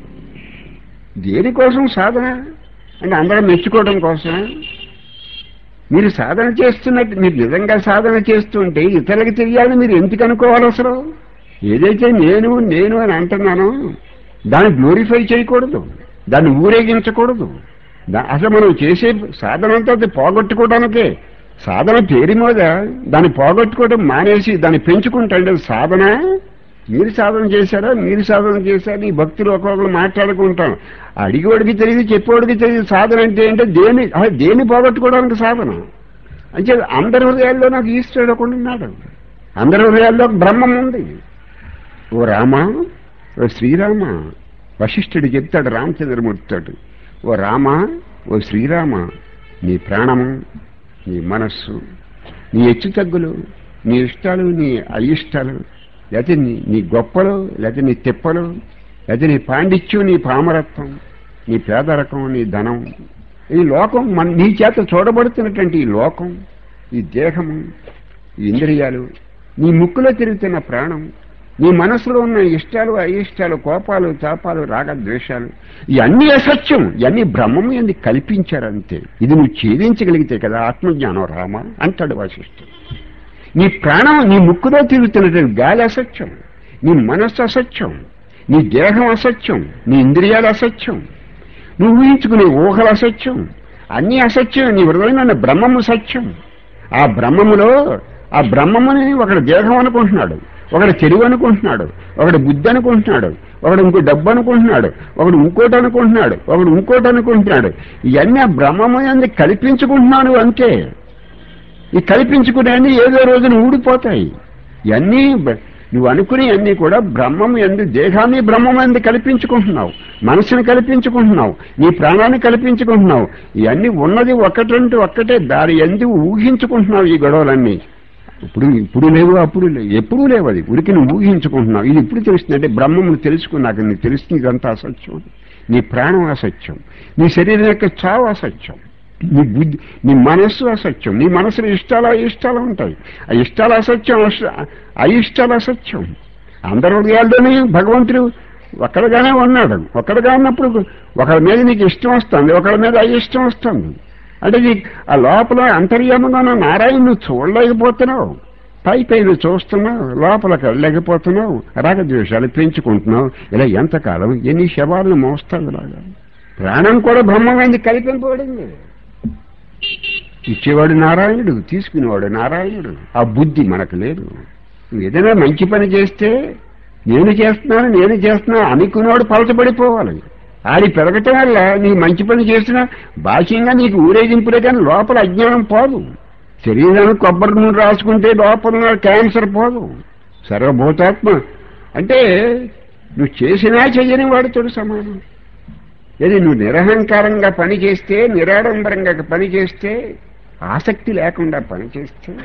దేనికోసం సాధన అంటే అందరం మెచ్చుకోవడం కోసం మీరు సాధన చేస్తున్నట్టు మీరు నిజంగా సాధన చేస్తుంటే ఇతరులకు తెలియాలని మీరు ఎందుకు అనుకోవాలి అసలు ఏదైతే నేను నేను అని అంటున్నానో దాన్ని గ్లోరిఫై చేయకూడదు దాన్ని ఊరేగించకూడదు దా- అసలు మనం చేసే సాధన అంతా అది పోగొట్టుకోవడానికే సాధన పేరు మీద దాన్ని పోగొట్టుకోవడం మానేసి దాన్ని పెంచుకుంటాడు సాధన మీరు సాధన చేశారా మీరు సాధన చేశారా ఈ భక్తులు ఒక్కొక్కరు మాట్లాడుకుంటాం అడిగేవాడికి తెలియదు చెప్పేవాడికి తెలియదు సాధన అంటే ఏంటో దేని అసలు దేన్ని పోగొట్టుకోవడానికి సాధన అంటే అందరి హృదయాల్లో నాకు ఈశ్వరుడు ఒకడు ఉన్నాడు అందరి హృదయాల్లో ఒక బ్రహ్మం ఉంది ఓ రామ ఓ శ్రీరామ వశిష్ఠుడు చెప్తాడు రామచంద్రమూర్తితోటి ఓ రామ ఓ శ్రీరామ నీ ప్రాణము నీ మనస్సు నీ హెచ్చుతగ్గులు నీ ఇష్టాలు నీ అయిష్టాలు లేకపోతే నీ నీ గొప్పలు లేకపోతే నీ తిప్పలు లేకపోతే నీ పాండిత్యం నీ పామరత్వం నీ పేదరకం నీ ధనం ఈ లోకం మన నీ చేత చూడబడుతున్నటువంటి ఈ లోకం ఈ దేహము ఈ ఇంద్రియాలు నీ ముక్కులో తిరుగుతున్న ప్రాణం నీ మనసులో ఉన్న ఇష్టాలు అయిష్టాలు కోపాలు తాపాలు రాగద్వేషాలు ఇవన్నీ అసత్యం ఇవన్నీ బ్రహ్మం ఎందుకు కల్పించారంతే ఇది నువ్వు ఛేదించగలిగితే కదా ఆత్మజ్ఞానం రామ అంటాడు వాసిష్ఠుడు నీ ప్రాణం నీ ముక్కులో తిరుగుతున్నటువంటి గాలి అసత్యం నీ మనస్సు అసత్యం నీ దేహం అసత్యం నీ ఇంద్రియాలు అసత్యం నువ్వు ఊహించుకునే ఊహలు అసత్యం అన్నీ అసత్యం నీ హృదయంలో బ్రహ్మము సత్యం ఆ బ్రహ్మములో ఆ బ్రహ్మముని ఒకడు దేహం అనుకుంటున్నాడు ఒకడు తెలివి అనుకుంటున్నాడు ఒకడు బుద్ధి అనుకుంటున్నాడు ఒకడు ఇంకో డబ్బు అనుకుంటున్నాడు ఒకడు ఇంకోటి అనుకుంటున్నాడు ఒకడు ఇంకోటి అనుకుంటున్నాడు ఇవన్నీ ఆ బ్రహ్మము అంది కల్పించుకుంటున్నాను అంతే ఈ కల్పించుకునేవన్నీ ఏదో రోజున ఊడిపోతాయి ఇవన్నీ బ- నువ్వు అనుకునే అన్నీ కూడా బ్రహ్మం ఎందు దేహాన్ని బ్రహ్మం ఎందు కల్పించుకుంటున్నావు మనసుని కల్పించుకుంటున్నావు నీ ప్రాణాన్ని కల్పించుకుంటున్నావు ఇవన్నీ ఉన్నది ఒక్కటంటూ ఒక్కటే దాని ఎందు ఊహించుకుంటున్నావు ఈ గొడవలన్నీ ఇప్పుడు ఇప్పుడు లేవు అప్పుడు లేవు ఎప్పుడూ లేవు అది ఉరికి నువ్వు ఊహించుకుంటున్నావు ఇది ఇప్పుడు తెలుస్తుందంటే బ్రహ్మమును తెలుసుకున్నాక నీకు తెలుస్తుంది ఇదంతా అసత్యం నీ ప్రాణం అసత్యం నీ శరీరం యొక్క చావు అసత్యం నీ బుద్ధి నీ మనస్సు అసత్యం నీ మనసులో ఇష్టాలు అయిష్టాలు ఉంటాయి ఆ ఇష్టాలు అసత్యం అస- అయిష్టాలు అసత్యం అందరి హృదయాల్లోనే భగవంతుడు ఒక్కడిగానే ఉన్నాడు ఒక్కడిగా ఉన్నప్పుడు ఒకరి మీద నీకు ఇష్టం వస్తుంది ఒకరి మీద అయిష్టం వస్తుంది అంటే నీ ఆ లోపల అంతర్యామంగా ఉన్న నారాయణ నువ్వు చూడలేకపోతున్నావు పై పైన చూస్తున్నావు లోపలికి వెళ్ళలేకపోతున్నావు రాగద్వేషాలు పెంచుకుంటున్నావు ఇలా ఎంతకాలం ఎన్ని శవాలను మోస్తావు ఇలాగా ప్రాణం కూడా బ్రహ్మమైంది కల్పింపబడింది ఇచ్చేవాడు నారాయణుడు తీసుకునేవాడు నారాయణుడు ఆ బుద్ధి మనకు లేదు నువ్వు ఏదైనా మంచి పని చేస్తే నేను చేస్తున్నాను నేను చేస్తున్నాను అనుకున్నవాడు పలచబడిపోవాలి ఆడి పెరగటం వల్ల నీకు మంచి పని చేసినా బాహ్యంగా నీకు ఊరేగింపులే కానీ లోపల అజ్ఞానం పోదు శరీరానికి కొబ్బరి నూనె రాసుకుంటే లోపల ఉన్న క్యాన్సర్ పోదు సర్వభూతాత్మ అంటే నువ్వు చేసినా చెయ్యని వాడితో సమానం ఏది నువ్వు నిరహంకారంగా పని చేస్తే నిరాడంబరంగా పని చేస్తే ఆసక్తి లేకుండా పని చేస్తే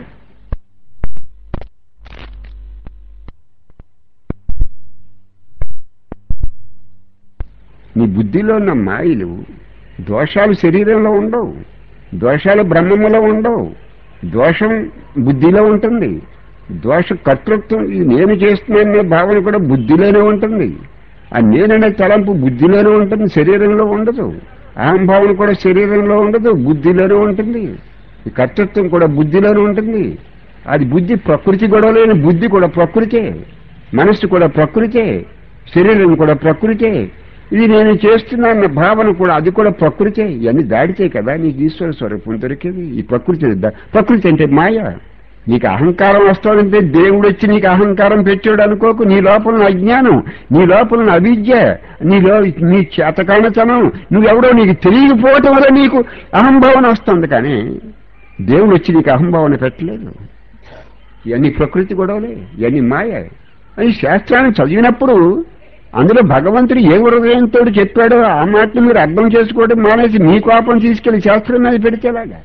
నీ బుద్ధిలో ఉన్న మాయలు దోషాలు శరీరంలో ఉండవు దోషాలు బ్రహ్మములో ఉండవు దోషం బుద్ధిలో ఉంటుంది దోష కర్తృత్వం ఇది నేను చేస్తున్నాననే భావన కూడా బుద్ధిలోనే ఉంటుంది ఆ నేననే తలంపు బుద్ధిలోనే ఉంటుంది శరీరంలో ఉండదు అహంభావన కూడా శరీరంలో ఉండదు బుద్ధిలోనే ఉంటుంది ఈ కర్తృత్వం కూడా బుద్ధిలోనే ఉంటుంది అది బుద్ధి ప్రకృతి గొడవలేని బుద్ధి కూడా ప్రకృతే మనస్సు కూడా ప్రకృతే శరీరం కూడా ప్రకృతే ఇది నేను చేస్తున్నాన్న భావన కూడా అది కూడా ప్రకృతే ఇవన్నీ దాడితే కదా నీకు ఈశ్వర స్వరూపం దొరికేది ఈ ప్రకృతి దా- ప్రకృతి అంటే మాయ నీకు అహంకారం వస్తాడంటే దేవుడు వచ్చి నీకు అహంకారం పెట్టాడు అనుకోకు నీ లోపల ఉన్న అజ్ఞానం నీ లోపల ఉన్న అవిద్య నీలో నీ చేతకానతనం నువ్వెవడో నీకు తెలియకపోవటం వల్ల నీకు అహంభావన వస్తుంది కానీ దేవుడు వచ్చి నీకు అహంభావన పెట్టలేదు ఇవన్నీ ప్రకృతి గొడవలే ఇవన్నీ మాయ అని శాస్త్రాన్ని చదివినప్పుడు అందులో భగవంతుడు ఏ హృదయంతో చెప్పాడో ఆ మాటను మీరు అర్థం చేసుకోవడం మానేసి మీ కోపం తీసుకెళ్లి శాస్త్రం మీద పెడితేలాగా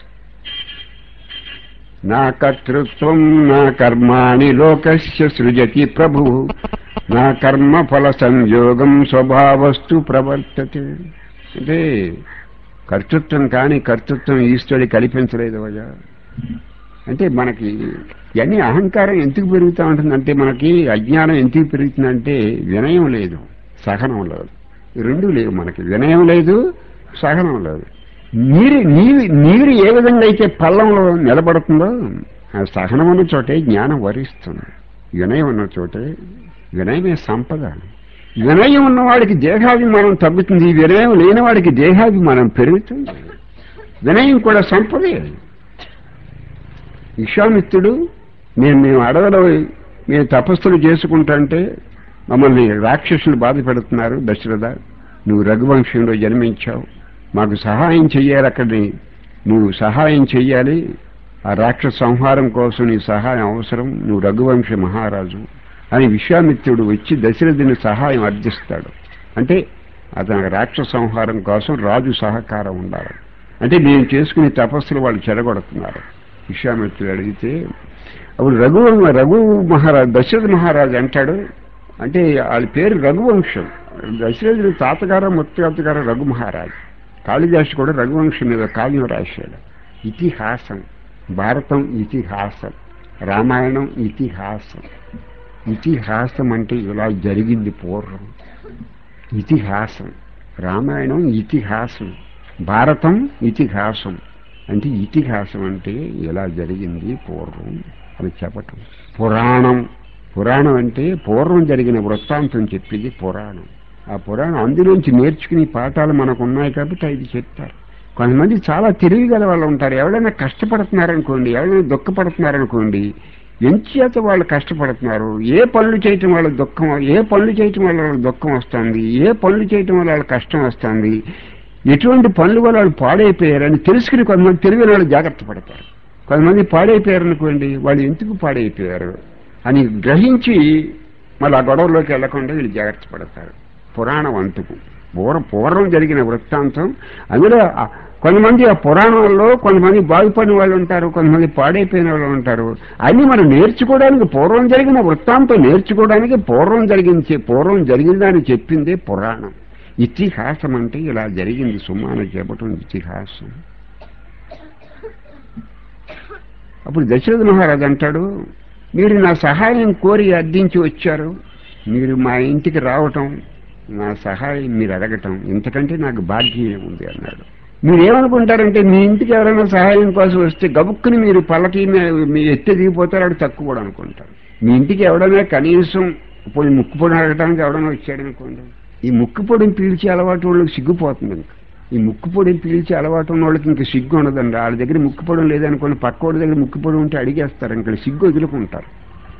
నా కర్తృత్వం నా కర్మాణి లోకస్య సృజతి ప్రభు నా కర్మ ఫల సంయోగం స్వభావస్తు ప్రవర్తతే అంటే కర్తృత్వం కానీ కర్తృత్వం ఈశ్వరుడి కల్పించలేదు అయ్యా అంటే మనకి ఇవన్నీ అహంకారం ఎందుకు పెరుగుతూ ఉంటుందంటే మనకి అజ్ఞానం ఎందుకు పెరుగుతుందంటే వినయం లేదు సహనం లేదు ఈ రెండు లేవు మనకి వినయం లేదు సహనం లేదు నీరు నీరు నీరు ఏ విధంగా అయితే పల్లంలో నిలబడుతుందో ఆ సహనం ఉన్న చోటే జ్ఞానం వరిస్తుంది వినయం ఉన్న చోటే వినయమే సంపద వినయం ఉన్నవాడికి దేహాభిమానం తగ్గుతుంది వినయం లేని వాడికి దేహాభిమానం పెరుగుతుంది వినయం కూడా సంపదే విశ్వామిత్రుడు మేము మేము అడవిలో మేము తపస్సులు చేసుకుంటుంటే మమ్మల్ని రాక్షసులు బాధ పెడుతున్నారు దశరథ నువ్వు రఘువంశంలో జన్మించావు మాకు సహాయం చెయ్యాలి అక్కడిని నువ్వు సహాయం చెయ్యాలి ఆ రాక్షస సంహారం కోసం నీ సహాయం అవసరం నువ్వు రఘువంశ మహారాజు అని విశ్వామిత్రుడు వచ్చి దశరథుని సహాయం అర్థిస్తాడు అంటే అతనికి రాక్షస సంహారం కోసం రాజు సహకారం ఉండాలి అంటే నేను చేసుకునే తపస్సులు వాళ్ళు చెడగొడుతున్నారు విశ్వామిత్రుడు అడిగితే అప్పుడు రఘు రఘు మహారాజు దశరథ మహారాజు అంటాడు అంటే వాళ్ళ పేరు రఘువంశం దశరథుడు తాతగారు ముత్తగారు రఘు మహారాజు కాళిదాసు కూడా రఘువంశం మీద కావ్యం రాశాడు ఇతిహాసం భారతం ఇతిహాసం రామాయణం ఇతిహాసం ఇతిహాసం అంటే ఇలా జరిగింది పూర్వం ఇతిహాసం రామాయణం ఇతిహాసం భారతం ఇతిహాసం అంటే ఇతిహాసం అంటే ఇలా జరిగింది పూర్వం అని చెప్పటం పురాణం పురాణం అంటే పూర్వం జరిగిన వృత్తాంతం చెప్పింది పురాణం ఆ పురాణం అందులోంచి నేర్చుకునే పాఠాలు మనకు ఉన్నాయి కాబట్టి ఇది చెప్తారు కొంతమంది చాలా తెలివిగల వాళ్ళు ఉంటారు ఎవరైనా కష్టపడుతున్నారనుకోండి ఎవరైనా దుఃఖపడుతున్నారనుకోండి ఎంచేత వాళ్ళు కష్టపడుతున్నారు ఏ పనులు చేయటం వల్ల దుఃఖం ఏ పనులు చేయటం వల్ల వాళ్ళ దుఃఖం వస్తుంది ఏ పనులు చేయటం వల్ల వాళ్ళ కష్టం వస్తుంది ఎటువంటి పనుల వల్ల వాళ్ళు పాడైపోయారని తెలుసుకుని కొంతమంది తెలివిన వాళ్ళు జాగ్రత్త పడతారు కొంతమంది పాడైపోయారు అనుకోండి వాళ్ళు ఎందుకు పాడైపోయారు అని గ్రహించి మళ్ళీ ఆ గొడవలోకి వెళ్లకుండా వీళ్ళు జాగ్రత్త పడతారు పురాణం అంతుకు పూర్వం పూర్వం జరిగిన వృత్తాంతం అందులో ఆ- కొంతమంది ఆ పురాణాల్లో కొంతమంది బాగుపడిన వాళ్ళు ఉంటారు కొంతమంది పాడైపోయిన వాళ్ళు ఉంటారు అన్ని మనం నేర్చుకోవడానికి పూర్వం జరిగిన వృత్తాంతం నేర్చుకోవడానికి పూర్వం జరిగింది పూర్వం జరిగిందని చెప్పిందే పురాణం ఇతిహాసం అంటే ఇలా జరిగింది సుమాన చెప్పటం ఇతిహాసం అప్పుడు దశరథ మహారాజు అంటాడు మీరు నా సహాయం కోరి అర్థించి వచ్చారు మీరు మా ఇంటికి రావటం నా సహాయం మీరు అడగటం ఇంతకంటే నాకు భాగ్యం ఉంది అన్నాడు మీరు ఏమనుకుంటారంటే మీ ఇంటికి ఎవరైనా సహాయం కోసం వస్తే గబుక్కుని మీరు పల్లకి మీ- మీ ఎత్తి దిగిపోతారు అక్కడ తక్కువ కూడా అనుకుంటారు మీ ఇంటికి ఎవడైనా కనీసం పోయి ముక్కు పొడి అడగటానికి ఎవడైనా వచ్చాడు అనుకోండి ఈ ముక్కు పొడిని పీల్చే అలవాటు వాళ్ళకి సిగ్గుపోతుంది ఇంకా ఈ ముక్కు పొడిని పీల్చే అలవాటు ఉన్న వాళ్ళకి ఇంకా సిగ్గు ఉండదండి వాళ్ళ దగ్గర ముక్కు పొడి లేదనుకోండి పక్క వాళ్ళ దగ్గర ముక్కు పొడి ఉంటే అడిగేస్తారు ఇంకా సిగ్గు వదులుకుంటారు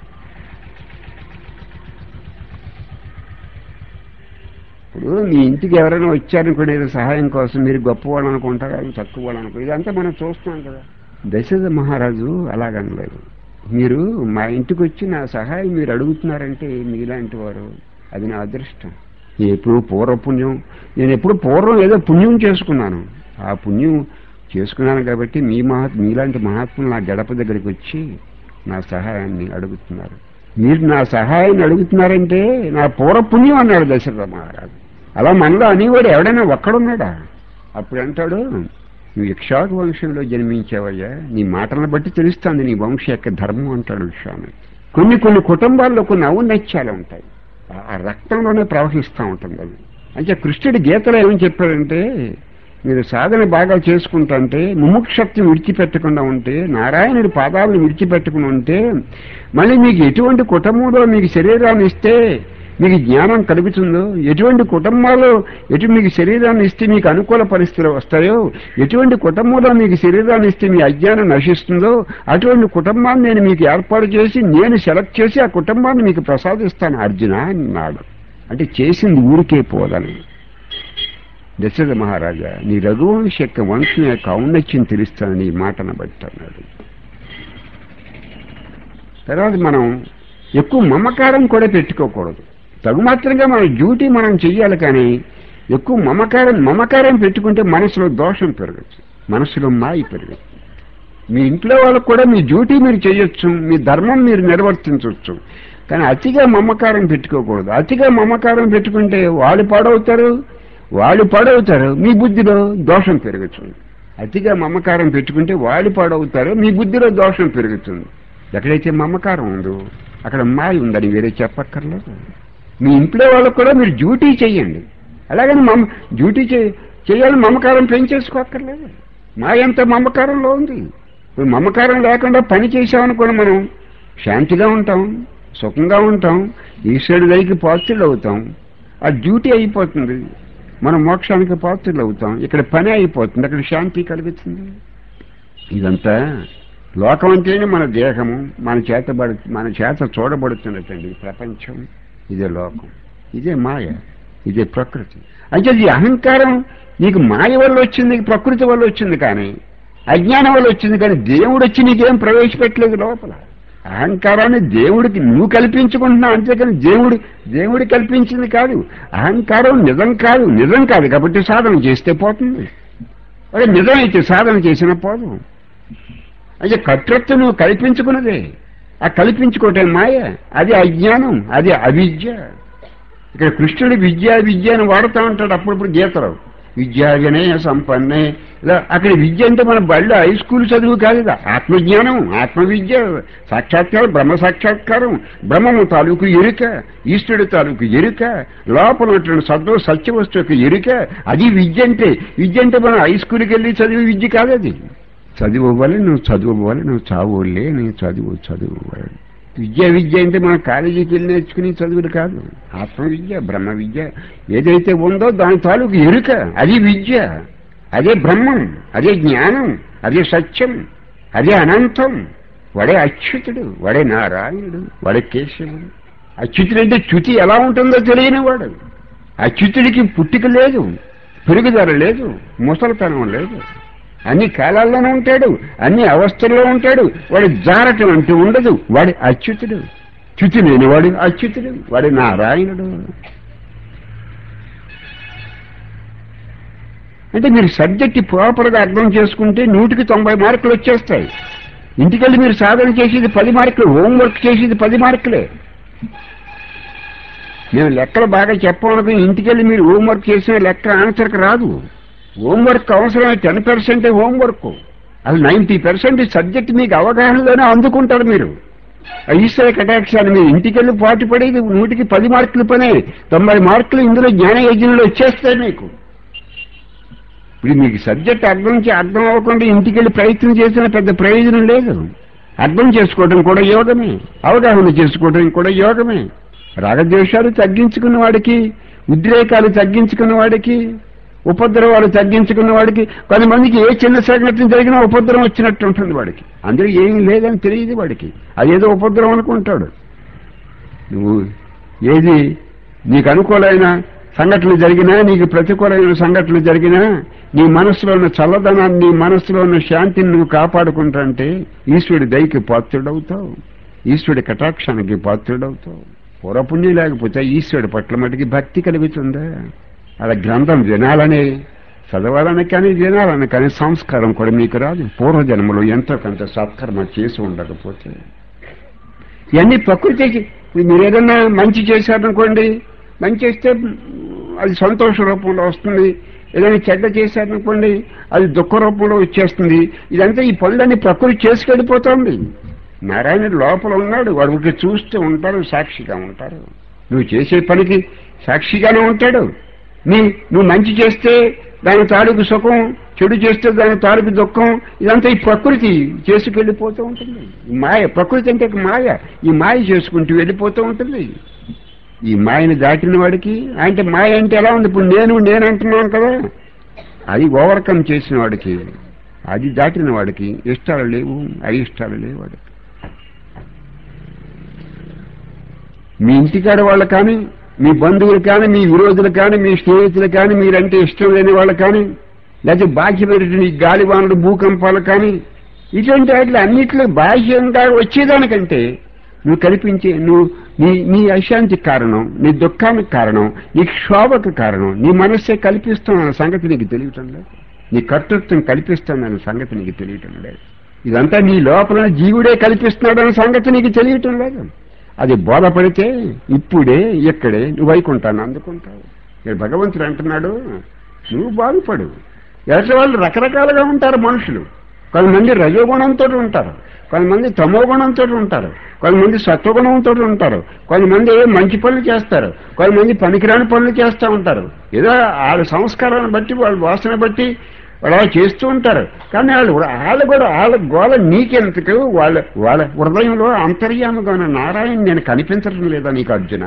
ఇప్పుడు మీ ఇంటికి ఎవరైనా వచ్చారనుకోండి ఏదో సహాయం కోసం మీరు గొప్పవాళ్ళు అనుకుంటారు అది తక్కువ వాళ్ళు అనుకో ఇదంతా మనం చూస్తున్నాం కదా దశరథ మహారాజు అలాగనలేదు మీరు మా ఇంటికి వచ్చి నా సహాయం మీరు అడుగుతున్నారంటే మీలాంటి వారు అది నా అదృష్టం నేను ఎప్పుడు పూర్వపుణ్యం నేను ఎప్పుడు పూర్వం ఏదో పుణ్యం చేసుకున్నాను ఆ పుణ్యం చేసుకున్నాను కాబట్టి మీ మహా మీలాంటి మహాత్ములు నా గడప దగ్గరికి వచ్చి నా సహాయాన్ని అడుగుతున్నారు మీరు నా సహాయాన్ని అడుగుతున్నారంటే నా పూర్వపుణ్యం అన్నాడు దశరథ మహారాజు అలా మనలో అనేవాడు ఎవడైనా ఒక్కడున్నాడా అప్పుడు అంటాడు నువ్వు ఇక్షాకు వంశంలో జన్మించావయ్యా నీ మాటలను బట్టి తెలుస్తుంది నీ వంశ యొక్క ధర్మం అంటాడు విషయాన్ని కొన్ని కొన్ని కుటుంబాల్లో కొన్ని ఔన్నత్యాలు ఉంటాయి ఆ- ఆ రక్తంలోనే ప్రవహిస్తూ ఉంటుంది అది అంటే కృష్ణుడి గీతలో ఏమని చెప్పాడంటే మీరు సాధన బాగా చేసుకుంటుంటే ముముక్షత్వం విడిచిపెట్టకుండా ఉంటే నారాయణుడి పాదాలను విడిచిపెట్టకుండా ఉంటే మళ్ళీ మీకు ఎటువంటి కుటుంబంలో మీకు శరీరాన్ని ఇస్తే మీకు జ్ఞానం కలుగుతుందో ఎటువంటి కుటుంబాల్లో ఎటు మీకు శరీరాన్ని ఇస్తే మీకు అనుకూల పరిస్థితులు వస్తాయో ఎటువంటి కుటుంబంలో మీకు శరీరాన్ని ఇస్తే మీ అజ్ఞానం నశిస్తుందో అటువంటి కుటుంబాన్ని నేను మీకు ఏర్పాటు చేసి నేను సెలెక్ట్ చేసి ఆ కుటుంబాన్ని మీకు ప్రసాదిస్తాను అర్జున అన్నాడు అంటే చేసింది ఊరికే పోదని దశరథ మహారాజా నీ రఘువంశ యొక్క వంశం యొక్క ఔన్నత్యం తెలుస్తాను నీ మాటను బట్టి అన్నాడు తర్వాత మనం ఎక్కువ మమకారం కూడా పెట్టుకోకూడదు తగుమాత్రంగా మన డ్యూటీ మనం చెయ్యాలి కానీ ఎక్కువ మమకారం మమకారం పెట్టుకుంటే మనసులో దోషం పెరగచ్చు మనసులో మాయి పెరగచ్చు మీ ఇంట్లో వాళ్ళకు కూడా మీ డ్యూటీ మీరు చేయొచ్చు మీ ధర్మం మీరు నిర్వర్తించవచ్చు కానీ అతిగా మమకారం పెట్టుకోకూడదు అతిగా మమకారం పెట్టుకుంటే వాళ్ళు పాడవుతారు వాళ్ళు పాడవుతారు మీ బుద్ధిలో దోషం పెరుగుతుంది అతిగా మమకారం పెట్టుకుంటే వాళ్ళు పాడవుతారు మీ బుద్ధిలో దోషం పెరుగుతుంది ఎక్కడైతే మమకారం ఉందో అక్కడ మాయ ఉందని వేరే చెప్పక్కర్లేదు మీ ఇంట్లో వాళ్ళకు కూడా మీరు డ్యూటీ చేయండి అలాగని మమ డ్యూటీ చే చేయాలని మమకారం పెంచేసుకోక్కర్లేదు మా ఎంత మమకారంలో ఉంది ఇప్పుడు మమకారం లేకుండా పని చేసామనుకోండి మనం శాంతిగా ఉంటాం సుఖంగా ఉంటాం ఈశ్వరుడి దగ్గరికి పాత్రలు అవుతాం ఆ డ్యూటీ అయిపోతుంది మనం మోక్షానికి పాత్రలు అవుతాం ఇక్కడ పని అయిపోతుంది అక్కడ శాంతి కలుగుతుంది ఇదంతా లోకం అంటేనే మన దేహము మన చేత పడు మన చేత చూడబడుతున్నట్టండి ప్రపంచం ఇదే లోకం ఇదే మాయ ఇదే ప్రకృతి అంటే ఈ అహంకారం నీకు మాయ వల్ల వచ్చింది ప్రకృతి వల్ల వచ్చింది కానీ అజ్ఞానం వల్ల వచ్చింది కానీ దేవుడు వచ్చి నీకేం ప్రవేశపెట్టలేదు లోపల అహంకారాన్ని దేవుడికి నువ్వు కల్పించుకుంటున్నావు అంతేకాని దేవుడు దేవుడు కల్పించింది కాదు అహంకారం నిజం కాదు నిజం కాదు కాబట్టి సాధన చేస్తే పోతుంది అదే నిజమైతే సాధన చేసిన పోదు అయితే కర్తృత్వం నువ్వు కల్పించుకున్నదే ఆ కల్పించుకోవటం మాయ అది అజ్ఞానం అది అవిద్య ఇక్కడ కృష్ణుడు విద్య విద్య అని వాడుతూ ఉంటాడు అప్పుడప్పుడు గీతలో విద్యా వినయ సంపన్నే ఇలా అక్కడ విద్య అంటే మన బళ్ళు హై స్కూల్ చదువు కాదు ఇది. ఆత్మజ్ఞానం ఆత్మవిద్య సాక్షాత్కారం బ్రహ్మ సాక్షాత్కారం బ్రహ్మము తాలూకు ఎరుక ఈశ్వరుడు తాలూకు ఎరుక లోపల ఉన్నటువంటి సత్వ సత్య వస్తువుకు ఎరుక అది విద్య అంటే విద్య అంటే మనం హై స్కూల్కి వెళ్ళి చదివే విద్య కాదు అది చదువు అవ్వాలి నువ్వు చదువు అవ్వాలి నువ్వు చావులే నేను చదువు చదువు అవ్వాలి. విద్య విద్య అంటే మన కాలేజీకి వెళ్ళి నేర్చుకునే చదువులు కాదు ఆత్మ విద్య బ్రహ్మ విద్య ఏదైతే ఉందో దాని తాలూకు ఎరుక అది విద్య అదే బ్రహ్మం అదే జ్ఞానం అదే సత్యం అదే అనంతం వాడే అచ్యుతుడు వాడే నారాయణుడు వాడే కేశవుడు అచ్యుతుడు అంటే చ్యుతి ఎలా ఉంటుందో తెలియని వాడు అచ్యుతుడికి పుట్టిక లేదు పెరుగుదల లేదు ముసలితనం లేదు అన్ని కాలాల్లోనే ఉంటాడు అన్ని అవస్థల్లో ఉంటాడు వాడి జారటం అంటూ ఉండదు వాడి అచ్యుతుడు చ్యుతి లేని వాడు అచ్యుతుడు వాడి నారాయణుడు అంటే మీరు సబ్జెక్ట్ ప్రాపర్గా అర్థం చేసుకుంటే నూటికి తొంభై మార్కులు వచ్చేస్తాయి ఇంటికెళ్ళి మీరు సాధన చేసేది పది మార్కులు హోంవర్క్ చేసేది పది మార్కులే మేము లెక్కలు బాగా చెప్పమనుకుని ఇంటికెళ్ళి మీరు హోంవర్క్ చేసిన లెక్క ఆన్సర్కి రాదు హోంవర్క్ అవసరమే టెన్ పర్సెంట్ హోంవర్క్ అది నైంటీ పర్సెంట్ సబ్జెక్ట్ మీకు అవగాహనలోనే అందుకుంటారు మీరు ఆ ఈశ్వర కటాక్షాన్ని మీరు ఇంటికెళ్ళి పాటు పడేది నూటికి పది మార్కులు పనే తొంభై మార్కులు ఇందులో జ్ఞాన యజ్ఞంలో వచ్చేస్తాయి మీకు ఇప్పుడు మీకు సబ్జెక్ట్ అర్థం చే అర్థం అవ్వకుండా ఇంటికెళ్ళి ప్రయత్నం చేసిన పెద్ద ప్రయోజనం లేదు అర్థం చేసుకోవడం కూడా యోగమే అవగాహన చేసుకోవడం కూడా యోగమే రాగద్వేషాలు తగ్గించుకున్న వాడికి ఉద్రేకాలు తగ్గించుకున్న వాడికి ఉపద్రవాలు తగ్గించుకున్న వాడికి కొంతమందికి ఏ చిన్న సంఘటన జరిగినా ఉపద్రవం వచ్చినట్టు ఉంటుంది వాడికి అందులో ఏమీ లేదని తెలియదు వాడికి అదేదో ఉపద్రవం అనుకుంటాడు నువ్వు ఏది నీకు అనుకూలమైన సంఘటనలు జరిగినా నీకు ప్రతికూలమైన సంఘటనలు జరిగినా నీ మనసులో ఉన్న చల్లదనాన్ని నీ మనసులో ఉన్న శాంతిని నువ్వు కాపాడుకుంటాంటే ఈశ్వరుడి దయకి పాత్రుడవుతావు ఈశ్వరుడి కటాక్షానికి పాత్రుడవుతావు పూర్వపుణ్యం లేకపోతే ఈశ్వరుడి పట్ల మటుకి భక్తి కలుగుతుందా అలా గ్రంథం వినాలని చదవాలని కానీ వినాలని కానీ సంస్కారం కూడా మీకు రాదు పూర్వజన్మలో ఎంతో కొంత సత్కర్మ చేసి ఉండకపోతే ఇవన్నీ ప్రకృతికి ఇప్పుడు మీరు ఏదన్నా మంచి చేశారనుకోండి మంచి చేస్తే అది సంతోష రూపంలో వస్తుంది ఏదైనా చెడ్డ చేశారనుకోండి అది దుఃఖ రూపంలో వచ్చేస్తుంది ఇదంతా ఈ పనులన్నీ ప్రకృతి చేసుకెళ్ళిపోతుంది నారాయణుడు లోపల ఉన్నాడు వాడు ఒకటి చూస్తూ ఉంటారు సాక్షిగా ఉంటారు నువ్వు చేసే పనికి సాక్షిగానే ఉంటాడు నీ నువ్వు మంచి చేస్తే దాని తాలూకు సుఖం చెడు చేస్తే దాని తాలూకు దుఃఖం ఇదంతా ఈ ప్రకృతి చేసుకెళ్ళిపోతూ ఉంటుంది ఈ మాయ ప్రకృతి అంటే ఒక మాయ ఈ మాయ చేసుకుంటూ వెళ్ళిపోతూ ఉంటుంది ఈ మాయని దాటిన వాడికి అంటే మాయ అంటే ఎలా ఉంది ఇప్పుడు నేను నేను అంటున్నాను కదా అది ఓవర్కమ్ చేసిన వాడికి అది దాటిన వాడికి ఇష్టాలు లేవు అయిష్టాలు లేవు వాడికి మీ ఇంటికాడ వాళ్ళు కానీ మీ బంధువులు కానీ మీ విరోధులు కానీ మీ స్నేహితులు కానీ మీరంటే ఇష్టం లేని వాళ్ళు కానీ లేకపోతే బాహ్యమైనటువంటి గాలివానుడు భూకంపాలు కానీ ఇటువంటి వాటిలో అన్నిట్లో బాహ్యంగా వచ్చేదానికంటే నువ్వు కల్పించే నువ్వు నీ నీ అశాంతికి కారణం నీ దుఃఖానికి కారణం నీ క్షోభకు కారణం నీ మనస్సే కల్పిస్తున్న సంగతి నీకు తెలియటం లేదు నీ కర్తృత్వం కల్పిస్తుందన్న సంగతి నీకు తెలియటం లేదు ఇదంతా నీ లోపల జీవుడే కల్పిస్తున్నాడన్న సంగతి నీకు తెలియటం లేదు అది బోధపడితే ఇప్పుడే ఇక్కడే నువ్వు వైకుంటాను అందుకుంటావు ఇక్కడ భగవంతుడు అంటున్నాడు నువ్వు బాగుపడు ఎదుటి వాళ్ళు రకరకాలుగా ఉంటారు మనుషులు కొంతమంది రజోగుణంతో ఉంటారు కొంతమంది తమో గుణంతో ఉంటారు కొంతమంది సత్వగుణంతో ఉంటారు కొంతమంది మంచి పనులు చేస్తారు కొంతమంది పనికిరాని పనులు చేస్తూ ఉంటారు ఏదో వాళ్ళ సంస్కారాన్ని బట్టి వాళ్ళ వాసన బట్టి వాళ్ళు అలా చేస్తూ ఉంటారు కానీ వాళ్ళు వాళ్ళు కూడా వాళ్ళ గోల నీకెందుకు వాళ్ళ వాళ్ళ హృదయంలో అంతర్యాముగా ఉన్న నారాయణ నేను కనిపించడం లేదా నీకు అర్జున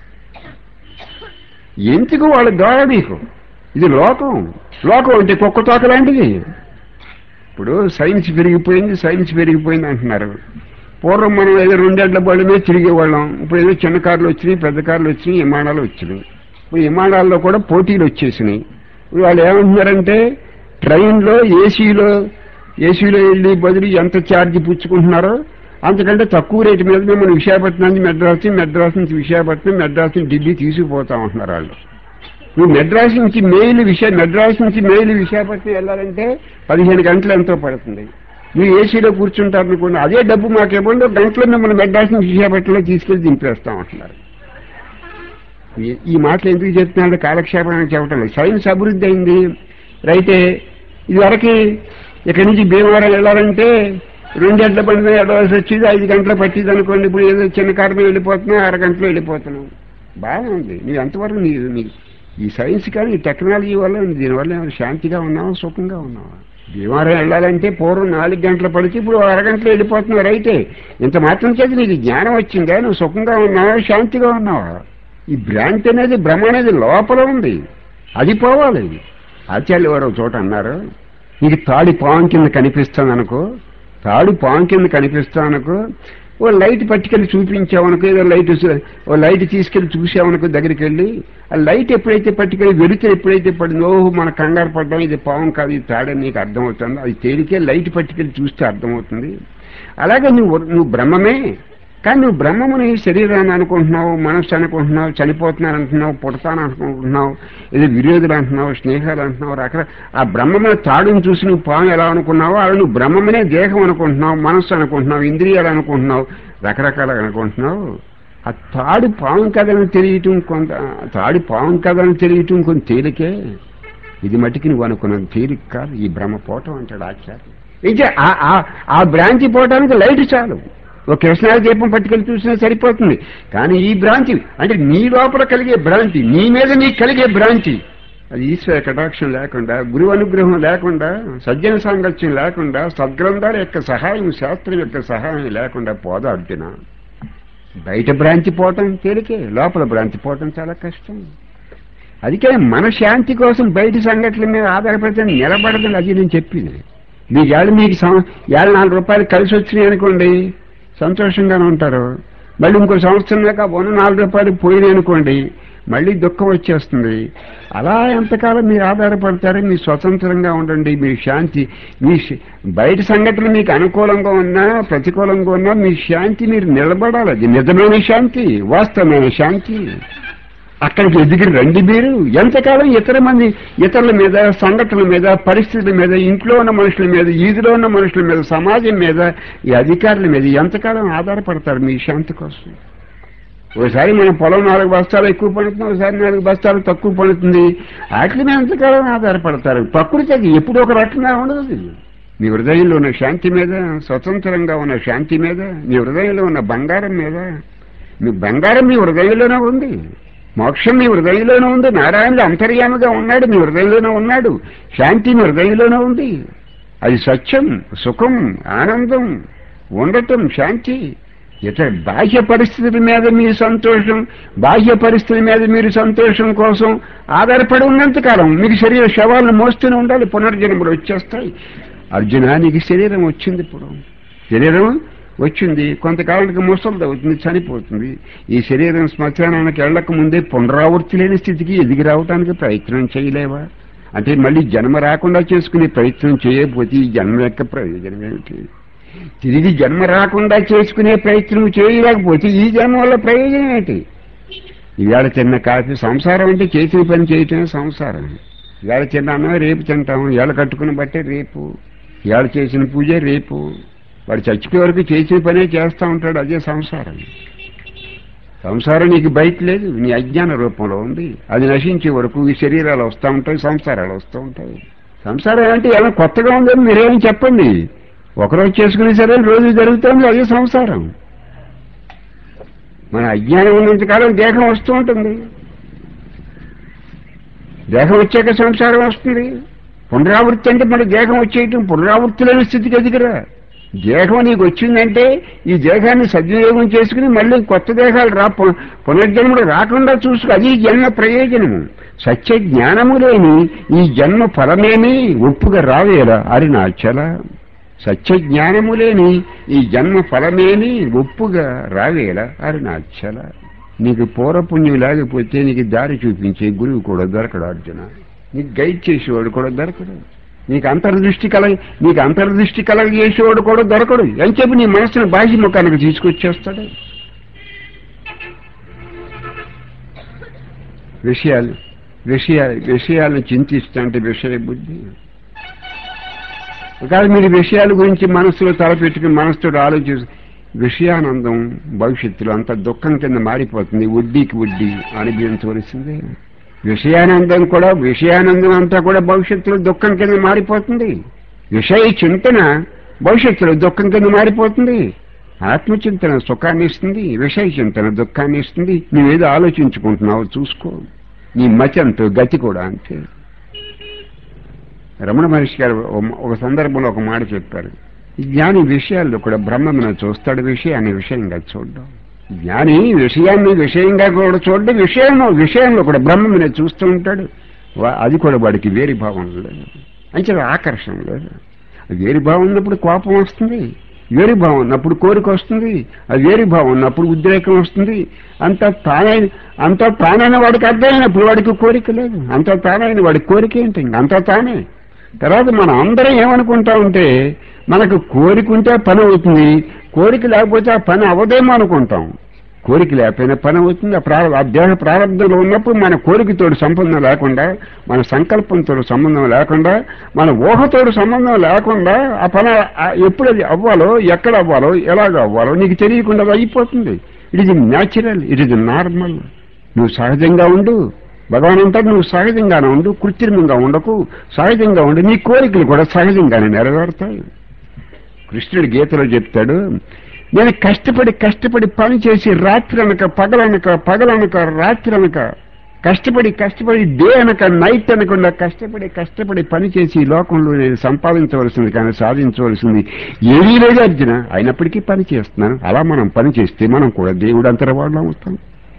ఎందుకు వాళ్ళ గోల నీకు ఇది లోకం లోకం అంటే కుక్క తోక లాంటిది ఇప్పుడు సైన్స్ పెరిగిపోయింది సైన్స్ పెరిగిపోయింది అంటున్నారు పూర్వం మనం ఏదో రెండేళ్ల బళ్ళ మీద తిరిగేవాళ్ళం ఇప్పుడు ఏదో చిన్న కార్లు వచ్చినాయి పెద్ద కార్లు వచ్చినాయి విమానాలు వచ్చినాయి ఇప్పుడు విమానాల్లో కూడా పోటీలు వచ్చేసినాయి ఇప్పుడు వాళ్ళు ఏమంటున్నారంటే ట్రైన్లో ఏసీలో ఏసీలో వెళ్ళి బదులు ఎంత ఛార్జ్ పుచ్చుకుంటున్నారో అంతకంటే తక్కువ రేటు మీద మిమ్మల్ని విశాఖపట్నం నుంచి మెడ్రాస్ మెడ్రాస్ నుంచి విశాఖపట్నం మెడ్రాస్ నుంచి ఢిల్లీ తీసుకుపోతా ఉంటున్నారు వాళ్ళు నువ్వు మెడ్రాస్ నుంచి మెయిల్ విశా మెడ్రాస్ నుంచి మెయిల్ విశాఖపట్నం వెళ్ళాలంటే పదిహేను గంటలు ఎంతో పడుతుంది నువ్వు ఏసీలో కూర్చుంటారు అనుకోండి అదే డబ్బు మాకేమో గంటలో మిమ్మల్ని మెడ్రాస్ నుంచి విశాఖపట్నంలో తీసుకెళ్లి దింపేస్తాం అంటున్నారు ఈ- ఈ మాటలు ఎందుకు చెప్తున్నాడు కాలక్షేపం అని చెప్పటం లేదు సైన్స్ అభివృద్ధి అయింది రైతే ఇదివరకు ఇక్కడి నుంచి భీమవరం వెళ్ళాలంటే రెండు గంటల బండి మీద వెళ్ళవలసి వచ్చేది ఐదు గంటలు పట్టింది అనుకోండి ఇప్పుడు ఏదో చిన్న కారు మీద వెళ్ళిపోతున్నాం అరగంటలో వెళ్ళిపోతున్నాం బాగుంది నీ అంతవరకు నీ నీ ఈ సైన్స్ కానీ ఈ టెక్నాలజీ వల్ల దీనివల్ల ఏమైనా శాంతిగా ఉన్నావా సుఖంగా ఉన్నావా భీమవరం వెళ్ళాలంటే పూర్వం నాలుగు గంటల పడితే ఇప్పుడు అరగంటలో వెళ్ళిపోతున్నావు రైతే ఇంత మాత్రం చేత నీకు జ్ఞానం వచ్చిందా నువ్వు సుఖంగా ఉన్నావా శాంతిగా ఉన్నావా ఈ భ్రాంతి అనేది భ్రమ అనేది లోపల ఉంది అది పోవాలి ఆచార్య వారు ఒక చోట అన్నారు నీకు తాడి పావం కింద కనిపిస్తుంది అనుకో తాడు పావం కింద కనిపిస్తావు అనుకో ఓ లైట్ పట్టుకెళ్ళి చూపించావనుకో ఏదో లైట్ వస్తే- ఓ లైట్ తీసుకెళ్లి చూసావనుకో దగ్గరికి వెళ్ళి ఆ లైట్ ఎప్పుడైతే పట్టుకెళ్ళి వెలుతురు ఎప్పుడైతే పడిందో ఓహో మన కంగారు పడ్డాం ఇది పావం కాదు ఇది తాడని నీకు అర్థమవుతుంది అది తేలికే లైట్ పట్టుకెళ్ళి చూస్తే అర్థమవుతుంది అలాగే నువ్వు నువ్వు బ్రహ్మమే కానీ నువ్వు బ్రహ్మముని శరీరాన్ని అనుకుంటున్నావు మనస్సు అనుకుంటున్నావు చనిపోతున్నాను అంటున్నావు పుడతాను అనుకుంటున్నావు ఏదో విరోధులు అంటున్నావు స్నేహాలు అంటున్నావు రకరకాల ఆ బ్రహ్మమైన తాడుని చూసి నువ్వు పాము ఎలా అనుకున్నావో అలా నువ్వు బ్రహ్మమనే దేహం అనుకుంటున్నావు మనస్సు అనుకుంటున్నావు ఇంద్రియాలు అనుకుంటున్నావు రకరకాలుగా అనుకుంటున్నావు ఆ తాడు పాము కథని తెలియటం కొంత తాడు పాము కథని తెలియటం కొంత తేలికే ఇది మట్టికి నువ్వు అనుకున్నది తేలిక కాదు ఈ భ్రమ పోవటం అంటాడు ఆచార్య ఇంకా ఆ- ఆ- ఆ బ్రాంచి పోవటానికి లైట్ చాలు ఒక కృష్ణాల దీపం పట్టుకెళ్ళి చూసినా సరిపోతుంది కానీ ఈ భ్రాంతి అంటే నీ లోపల కలిగే భ్రాంతి నీ మీద నీకు కలిగే భ్రాంతి అది ఈశ్వర కటాక్షం లేకుండా గురువు అనుగ్రహం లేకుండా సజ్జన సాంగత్యం లేకుండా సద్గ్రంథాల యొక్క సహాయం శాస్త్రం యొక్క సహాయం లేకుండా పోదా అర్జున బయట భ్రాంతి పోవటం తేలికే లోపల భ్రాంతి పోవటం చాలా కష్టం అందుకే మన శాంతి కోసం బయట సంఘటనల మీద ఆధారపడితే నిలబడదని అది నేను చెప్పింది మీకు ఏళ్ళు మీకు సం- ఏళ్ళు నాలుగు రూపాయలు కలిసి వచ్చినాయి అనుకోండి సంతోషంగానే ఉంటారు మళ్ళీ ఇంకో సంవత్సరం దాకా ఉన్న నాలుగు రూపాయలు పోయినాయి అనుకోండి మళ్ళీ దుఃఖం వచ్చేస్తుంది అలా ఎంతకాలం మీరు ఆధారపడతారు మీ స్వతంత్రంగా ఉండండి మీ శాంతి మీ శ- బయట సంఘటనలు మీకు అనుకూలంగా ఉన్నా ప్రతికూలంగా ఉన్నా మీ శాంతి మీరు నిలబడాలి అది నిజమైన శాంతి వాస్తవమైన శాంతి అక్కడికి ఎదిగి రండి మీరు ఎంతకాలం ఇతర మంది ఇతరుల మీద సంఘటనల మీద పరిస్థితుల మీద ఇంట్లో ఉన్న మనుషుల మీద ఈదిలో ఉన్న మనుషుల మీద సమాజం మీద ఈ అధికారుల మీద ఎంతకాలం ఆధారపడతారు మీ శాంతి కోసం ఒకసారి మన పొలం నాలుగు బస్తాలు ఎక్కువ పడుతుంది ఒకసారి నాలుగు బస్తాలు తక్కువ పడుతుంది వాటి మీద ఎంతకాలం ఆధారపడతారు ప్రకృతికి ఎప్పుడు ఒక రకంగా ఉండదు అది. మీ హృదయంలో ఉన్న శాంతి మీద స్వతంత్రంగా ఉన్న శాంతి మీద మీ హృదయంలో ఉన్న బంగారం మీద మీ బంగారం మీ హృదయంలోనే ఉంది మోక్షం మీ హృదయంలోనే ఉంది నారాయణుడు అంతర్యామిగా ఉన్నాడు మీ హృదయంలోనే ఉన్నాడు శాంతి మీ హృదయంలోనే ఉంది అది సత్యం సుఖం ఆనందం ఉండటం శాంతి ఇతర బాహ్య పరిస్థితుల మీద మీ సంతోషం బాహ్య పరిస్థితుల మీద మీరు సంతోషం కోసం ఆధారపడి ఉన్నంతకాలం మీకు శరీర శవాలను మోస్తూనే ఉండాలి పునర్జన్మలు వచ్చేస్తాయి అర్జున నీకు శరీరం వచ్చింది ఇప్పుడు శరీరం వచ్చింది కొంతకాలానికి ముసలిది అవుతుంది చనిపోతుంది ఈ శరీరం శ్మశానానికి వెళ్ళక ముందే పునరావృత్తి లేని స్థితికి ఎదిగి రావడానికి ప్రయత్నం చేయలేవా అంటే మళ్ళీ జన్మ రాకుండా చేసుకునే ప్రయత్నం చేయకపోతే ఈ జన్మ యొక్క ప్రయోజనం ఏమిటి తిరిగి జన్మ రాకుండా చేసుకునే ప్రయత్నం చేయలేకపోతే ఈ జన్మ వల్ల ప్రయోజనం ఏంటి ఇవాళ తిన్న కాఫీ సంసారం అంటే చేసిన పని చేయటమే సంసారం ఇవాళ తిన్నాను రేపు తింటాం ఇవాళ కట్టుకుని బట్టే రేపు ఇవాళ చేసిన పూజ రేపు వాడు చచ్చిపోయే వరకు చేసిన పనే చేస్తా ఉంటాడు అదే సంసారం సంసారం నీకు బయట లేదు నీ అజ్ఞాన రూపంలో ఉంది అది నశించే వరకు ఈ శరీరాలు వస్తూ ఉంటాయి సంసారాలు వస్తూ ఉంటాయి సంసారం అంటే ఏమైనా కొత్తగా ఉందని మీరేం చెప్పండి ఒకరోజు చేసుకునే సరే రోజు జరుగుతుంది అదే సంసారం మన అజ్ఞానం ఉన్నంతకాలం దేహం వస్తూ ఉంటుంది దేహం వచ్చాక సంసారం వస్తుంది పునరావృత్తి అంటే మన దేహం వచ్చేయటం పునరావృత్తి లేని స్థితికి ఎదిగిరా దేహం నీకు వచ్చిందంటే ఈ దేహాన్ని సద్వినియోగం చేసుకుని మళ్ళీ కొత్త దేహాలు రా పు- పునర్జన్మలు రాకుండా చూసుకు అది జన్మ ప్రయోజనము సత్య జ్ఞానము లేని ఈ జన్మ ఫలమేమి ఒప్పుగా రావేలా అది నా చల సత్య జ్ఞానము లేని ఈ జన్మ ఫలమేమి ఒప్పుగా రావేలా అది నా చల నీకు పూర్వపుణ్యం లేకపోతే నీకు దారి చూపించే గురువు కూడా దొరకడు అర్జున నీకు గైడ్ చేసేవాడు కూడా దొరకడు నీకు అంతర్దృష్టి కలగ నీకు అంతర్దృష్టి కలగ చేసేవాడు కూడా దొరకడు అని చెప్పి నీ మనసును బాహ్య ముఖానికి తీసుకొచ్చేస్తాడు విషయాలు విషయాలు విషయాలను చింతిస్తుంటే విషయ బుద్ధి ఒకవేళ మీరు విషయాల గురించి మనసులో తలపెట్టుకుని మనసుతో ఆలోచించి విషయానందం భవిష్యత్తులో అంత దుఃఖం కింద మారిపోతుంది వడ్డీకి వడ్డీ అనుభవించవలసిందే విషయానందం కూడా విషయానందం అంతా కూడా భవిష్యత్తులో దుఃఖం కింద మారిపోతుంది విషయ చింతన భవిష్యత్తులో దుఃఖం కింద మారిపోతుంది ఆత్మచింతన సుఖాన్ని ఇస్తుంది విషయ చింతన దుఃఖాన్ని ఇస్తుంది నువ్వేదో ఆలోచించుకుంటున్నావు చూసుకో నీ మతంతో గతి కూడా అంతే రమణ మహర్షి గారు ఒక- ఒక సందర్భంలో ఒక మాట చెప్పారు ఈ జ్ఞాని విషయాల్లో కూడా బ్రహ్మమును చూస్తాడు విషయాన్ని విషయంగా చూడడం జ్ఞాని విషయాన్ని విషయంగా కూడా చూడడం విషయంలో విషయంలో కూడా బ్రహ్మమునే చూస్తూ ఉంటాడు వా- అది కూడా వాడికి వేరి భావం లేదు అంటే ఆకర్షణ లేదు వేరి భావం ఉన్నప్పుడు కోపం వస్తుంది వేరి భావం ఉన్నప్పుడు కోరిక వస్తుంది ఆ వేరి భావం ఉన్నప్పుడు ఉద్రేకం వస్తుంది అంత తానైన అంత తానైన వాడికి అర్థమైనప్పుడు వాడికి కోరిక లేదు అంత తానైన వాడికి కోరిక ఏంటి ఇంక అంత తానే తర్వాత మనం అందరం ఏమనుకుంటా ఉంటే మనకు కోరిక ఉంటే పని అవుతుంది కోరిక లేకపోతే ఆ పని అవదేమో అనుకుంటాం కోరిక లేకపోయినా పని అవుతుంది ఆ ప్రార ఆ దేహ ప్రారంభంలో ఉన్నప్పుడు మన కోరికతోటి సంబంధం లేకుండా మన సంకల్పంతో సంబంధం లేకుండా మన ఊహతోటి సంబంధం లేకుండా ఆ పని ఆ ఎప్పుడు అది అవ్వాలో ఎక్కడ అవ్వాలో ఎలాగ అవ్వాలో నీకు తెలియకుండా అది అయిపోతుంది it is natural it is normal నువ్వు సహజంగా ఉండు భగవాన్ అంటాడు నువ్వు సహజంగానే ఉండు కృత్రిమంగా ఉండకు సహజంగా ఉండు నీ కోరికలు కూడా సహజంగానే నెరవేరుతాయి కృష్ణుడు గీతలో చెప్తాడు నేను కష్టపడి కష్టపడి పని చేసి రాత్రి అనక పగలనక పగలనక రాత్రి అనక కష్టపడి కష్టపడి డే అనక నైట్ అనకుండా కష్టపడి కష్టపడి పని చేసి ఈ లోకంలో నేను సంపాదించవలసింది కానీ సాధించవలసింది ఏమీ లేదు అర్జున అయినప్పటికీ పని చేస్తున్నాను అలా మనం పని చేస్తే మనం కూడా దేవుడు అంతరవాళ్ళం అవుతాం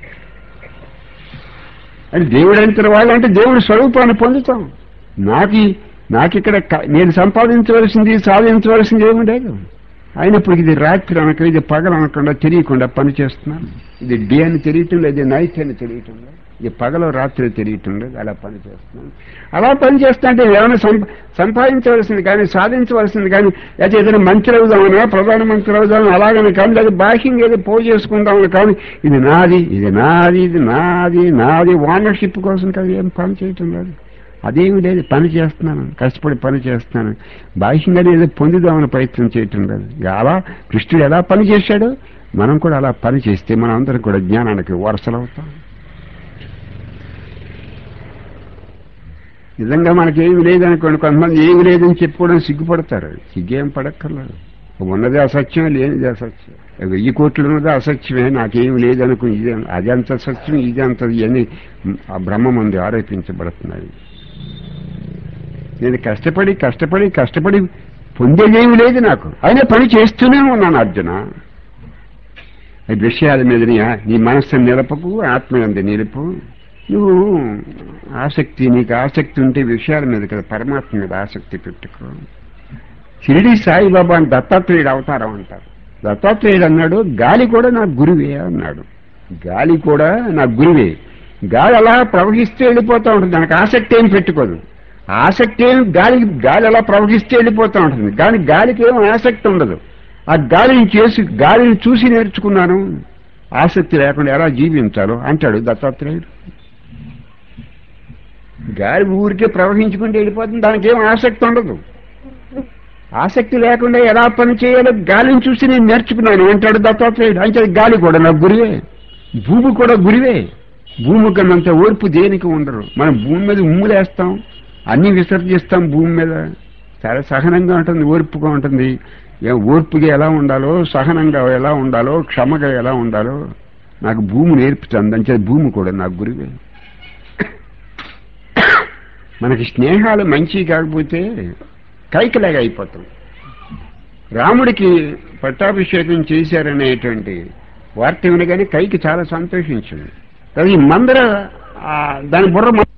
అని దేవుడు అంతర వాళ్ళు అంటే దేవుడి స్వరూపాన్ని పొందుతాం నాకు ఈ- నాకు ఇక్కడ క- నేను సంపాదించవలసింది సాధించవలసింది ఏమి లేదు అయినప్పటికీ ఇది రాత్రి అనక ఇది పగలు అనకుండా తెలియకుండా పని చేస్తున్నాను ఇది డే అని తెలియటం లేదు ఇది నైట్ అని తెలియటం లేదు ఇది పగలు రాత్రి తెలియటం లేదు అలా పని చేస్తున్నాను అలా పని చేస్తా అంటే ఏమైనా సంప- సంపాదించవలసింది కానీ సాధించవలసింది కానీ లేకపోతే ఏదైనా మంత్రి అవుదామనా ప్రధానమంత్రి అవుదామని అలాగని కానీ లేదా బాహ్యంగా ఏదో పో చేసుకుందామని కానీ ఇది నాది ఇది నాది ఇది నాది నాది ఓనర్షిప్ కోసం కదా ఏం పని చేయటం లేదు అదేమి లేదు పని చేస్తున్నాను కష్టపడి పని చేస్తున్నాను బాహ్యంగానే ఏదో పొందుదామని ప్రయత్నం చేయటం లేదు ఇక అలా కృష్ణుడు ఎలా పని చేశాడో మనం కూడా అలా పని చేస్తే మనం అందరం కూడా జ్ఞానానికి వారసలవుతాం నిజంగా మనకేమి లేదనుకోండి కొంతమంది ఏమి లేదని చెప్పుకోవడం సిగ్గుపడతారు సిగ్గేం పడక్కర్లేదు ఉన్నది అసత్యం లేనిది అసత్యం వెయ్యి కోట్లు ఉన్నది అసత్యమే నాకేమి లేదనుకుని ఇదే అది అంత సత్యం ఇది అంత ఇవన్నీ ఆ బ్రహ్మ ముందు ఆరోపించబడుతున్నాయి నేను కష్టపడి కష్టపడి కష్టపడి పొందేదేమి లేదు నాకు అయినా పని చేస్తూనే ఉన్నాను అర్జున ఈ విషయాల మీద నీ నీ మనస్సును నిలపకు ఆత్మయంది నిలుపు నువ్వు ఆసక్తి నీకు ఆసక్తి ఉంటే విషయాల మీద కదా పరమాత్మ మీద ఆసక్తి పెట్టుకో షిరిడి సాయిబాబా అని దత్తాత్రేయుడు అవతారం అంటారు దత్తాత్రేయుడు అన్నాడు గాలి కూడా నా గురువే అన్నాడు గాలి కూడా నా గురువే గాలి అలా ప్రవహిస్తే వెళ్ళిపోతూ ఉంటుంది దానికి ఆసక్తి ఏం పెట్టుకోదు ఆసక్తి ఏం గాలి గాలి అలా ప్రవహిస్తే వెళ్ళిపోతూ ఉంటుంది కానీ గాలికి ఏం ఆసక్తి ఉండదు ఆ గాలిని చేసి గాలిని చూసి నేర్చుకున్నాను ఆసక్తి లేకుండా ఎలా జీవించాలో అంటాడు దత్తాత్రేయుడు గాలి ఊరికే ప్రవహించుకుంటూ వెళ్ళిపోతుంది దానికి ఏం ఆసక్తి ఉండదు ఆసక్తి లేకుండా ఎలా పని చేయాలో గాలిని చూసి నేను నేర్చుకున్నాను అంటాడు దత్తాత్రేయుడు అంటే గాలి కూడా నా గురివే భూమి కూడా గురివే భూమి కన్నంత ఓర్పు దేనికి ఉండరు మనం భూమి మీద ఉమ్ములేస్తాం అన్ని విసర్జిస్తాం భూమి మీద చాలా సహనంగా ఉంటుంది ఓర్పుగా ఉంటుంది ఏ- ఓర్పుగా ఎలా ఉండాలో సహనంగా ఎలా ఉండాలో క్షమగా ఎలా ఉండాలో నాకు భూమి నేర్పుతుంది అంటే భూమి కూడా నాకు గురివే మనకి స్నేహాలు మంచి కాకపోతే కైకలాగా అయిపోతాం రాముడికి పట్టాభిషేకం చేశారనేటువంటి వార్త వినగానే కైకి చాలా సంతోషించింది అది మందర ఆ, దాని బుర్ర మ-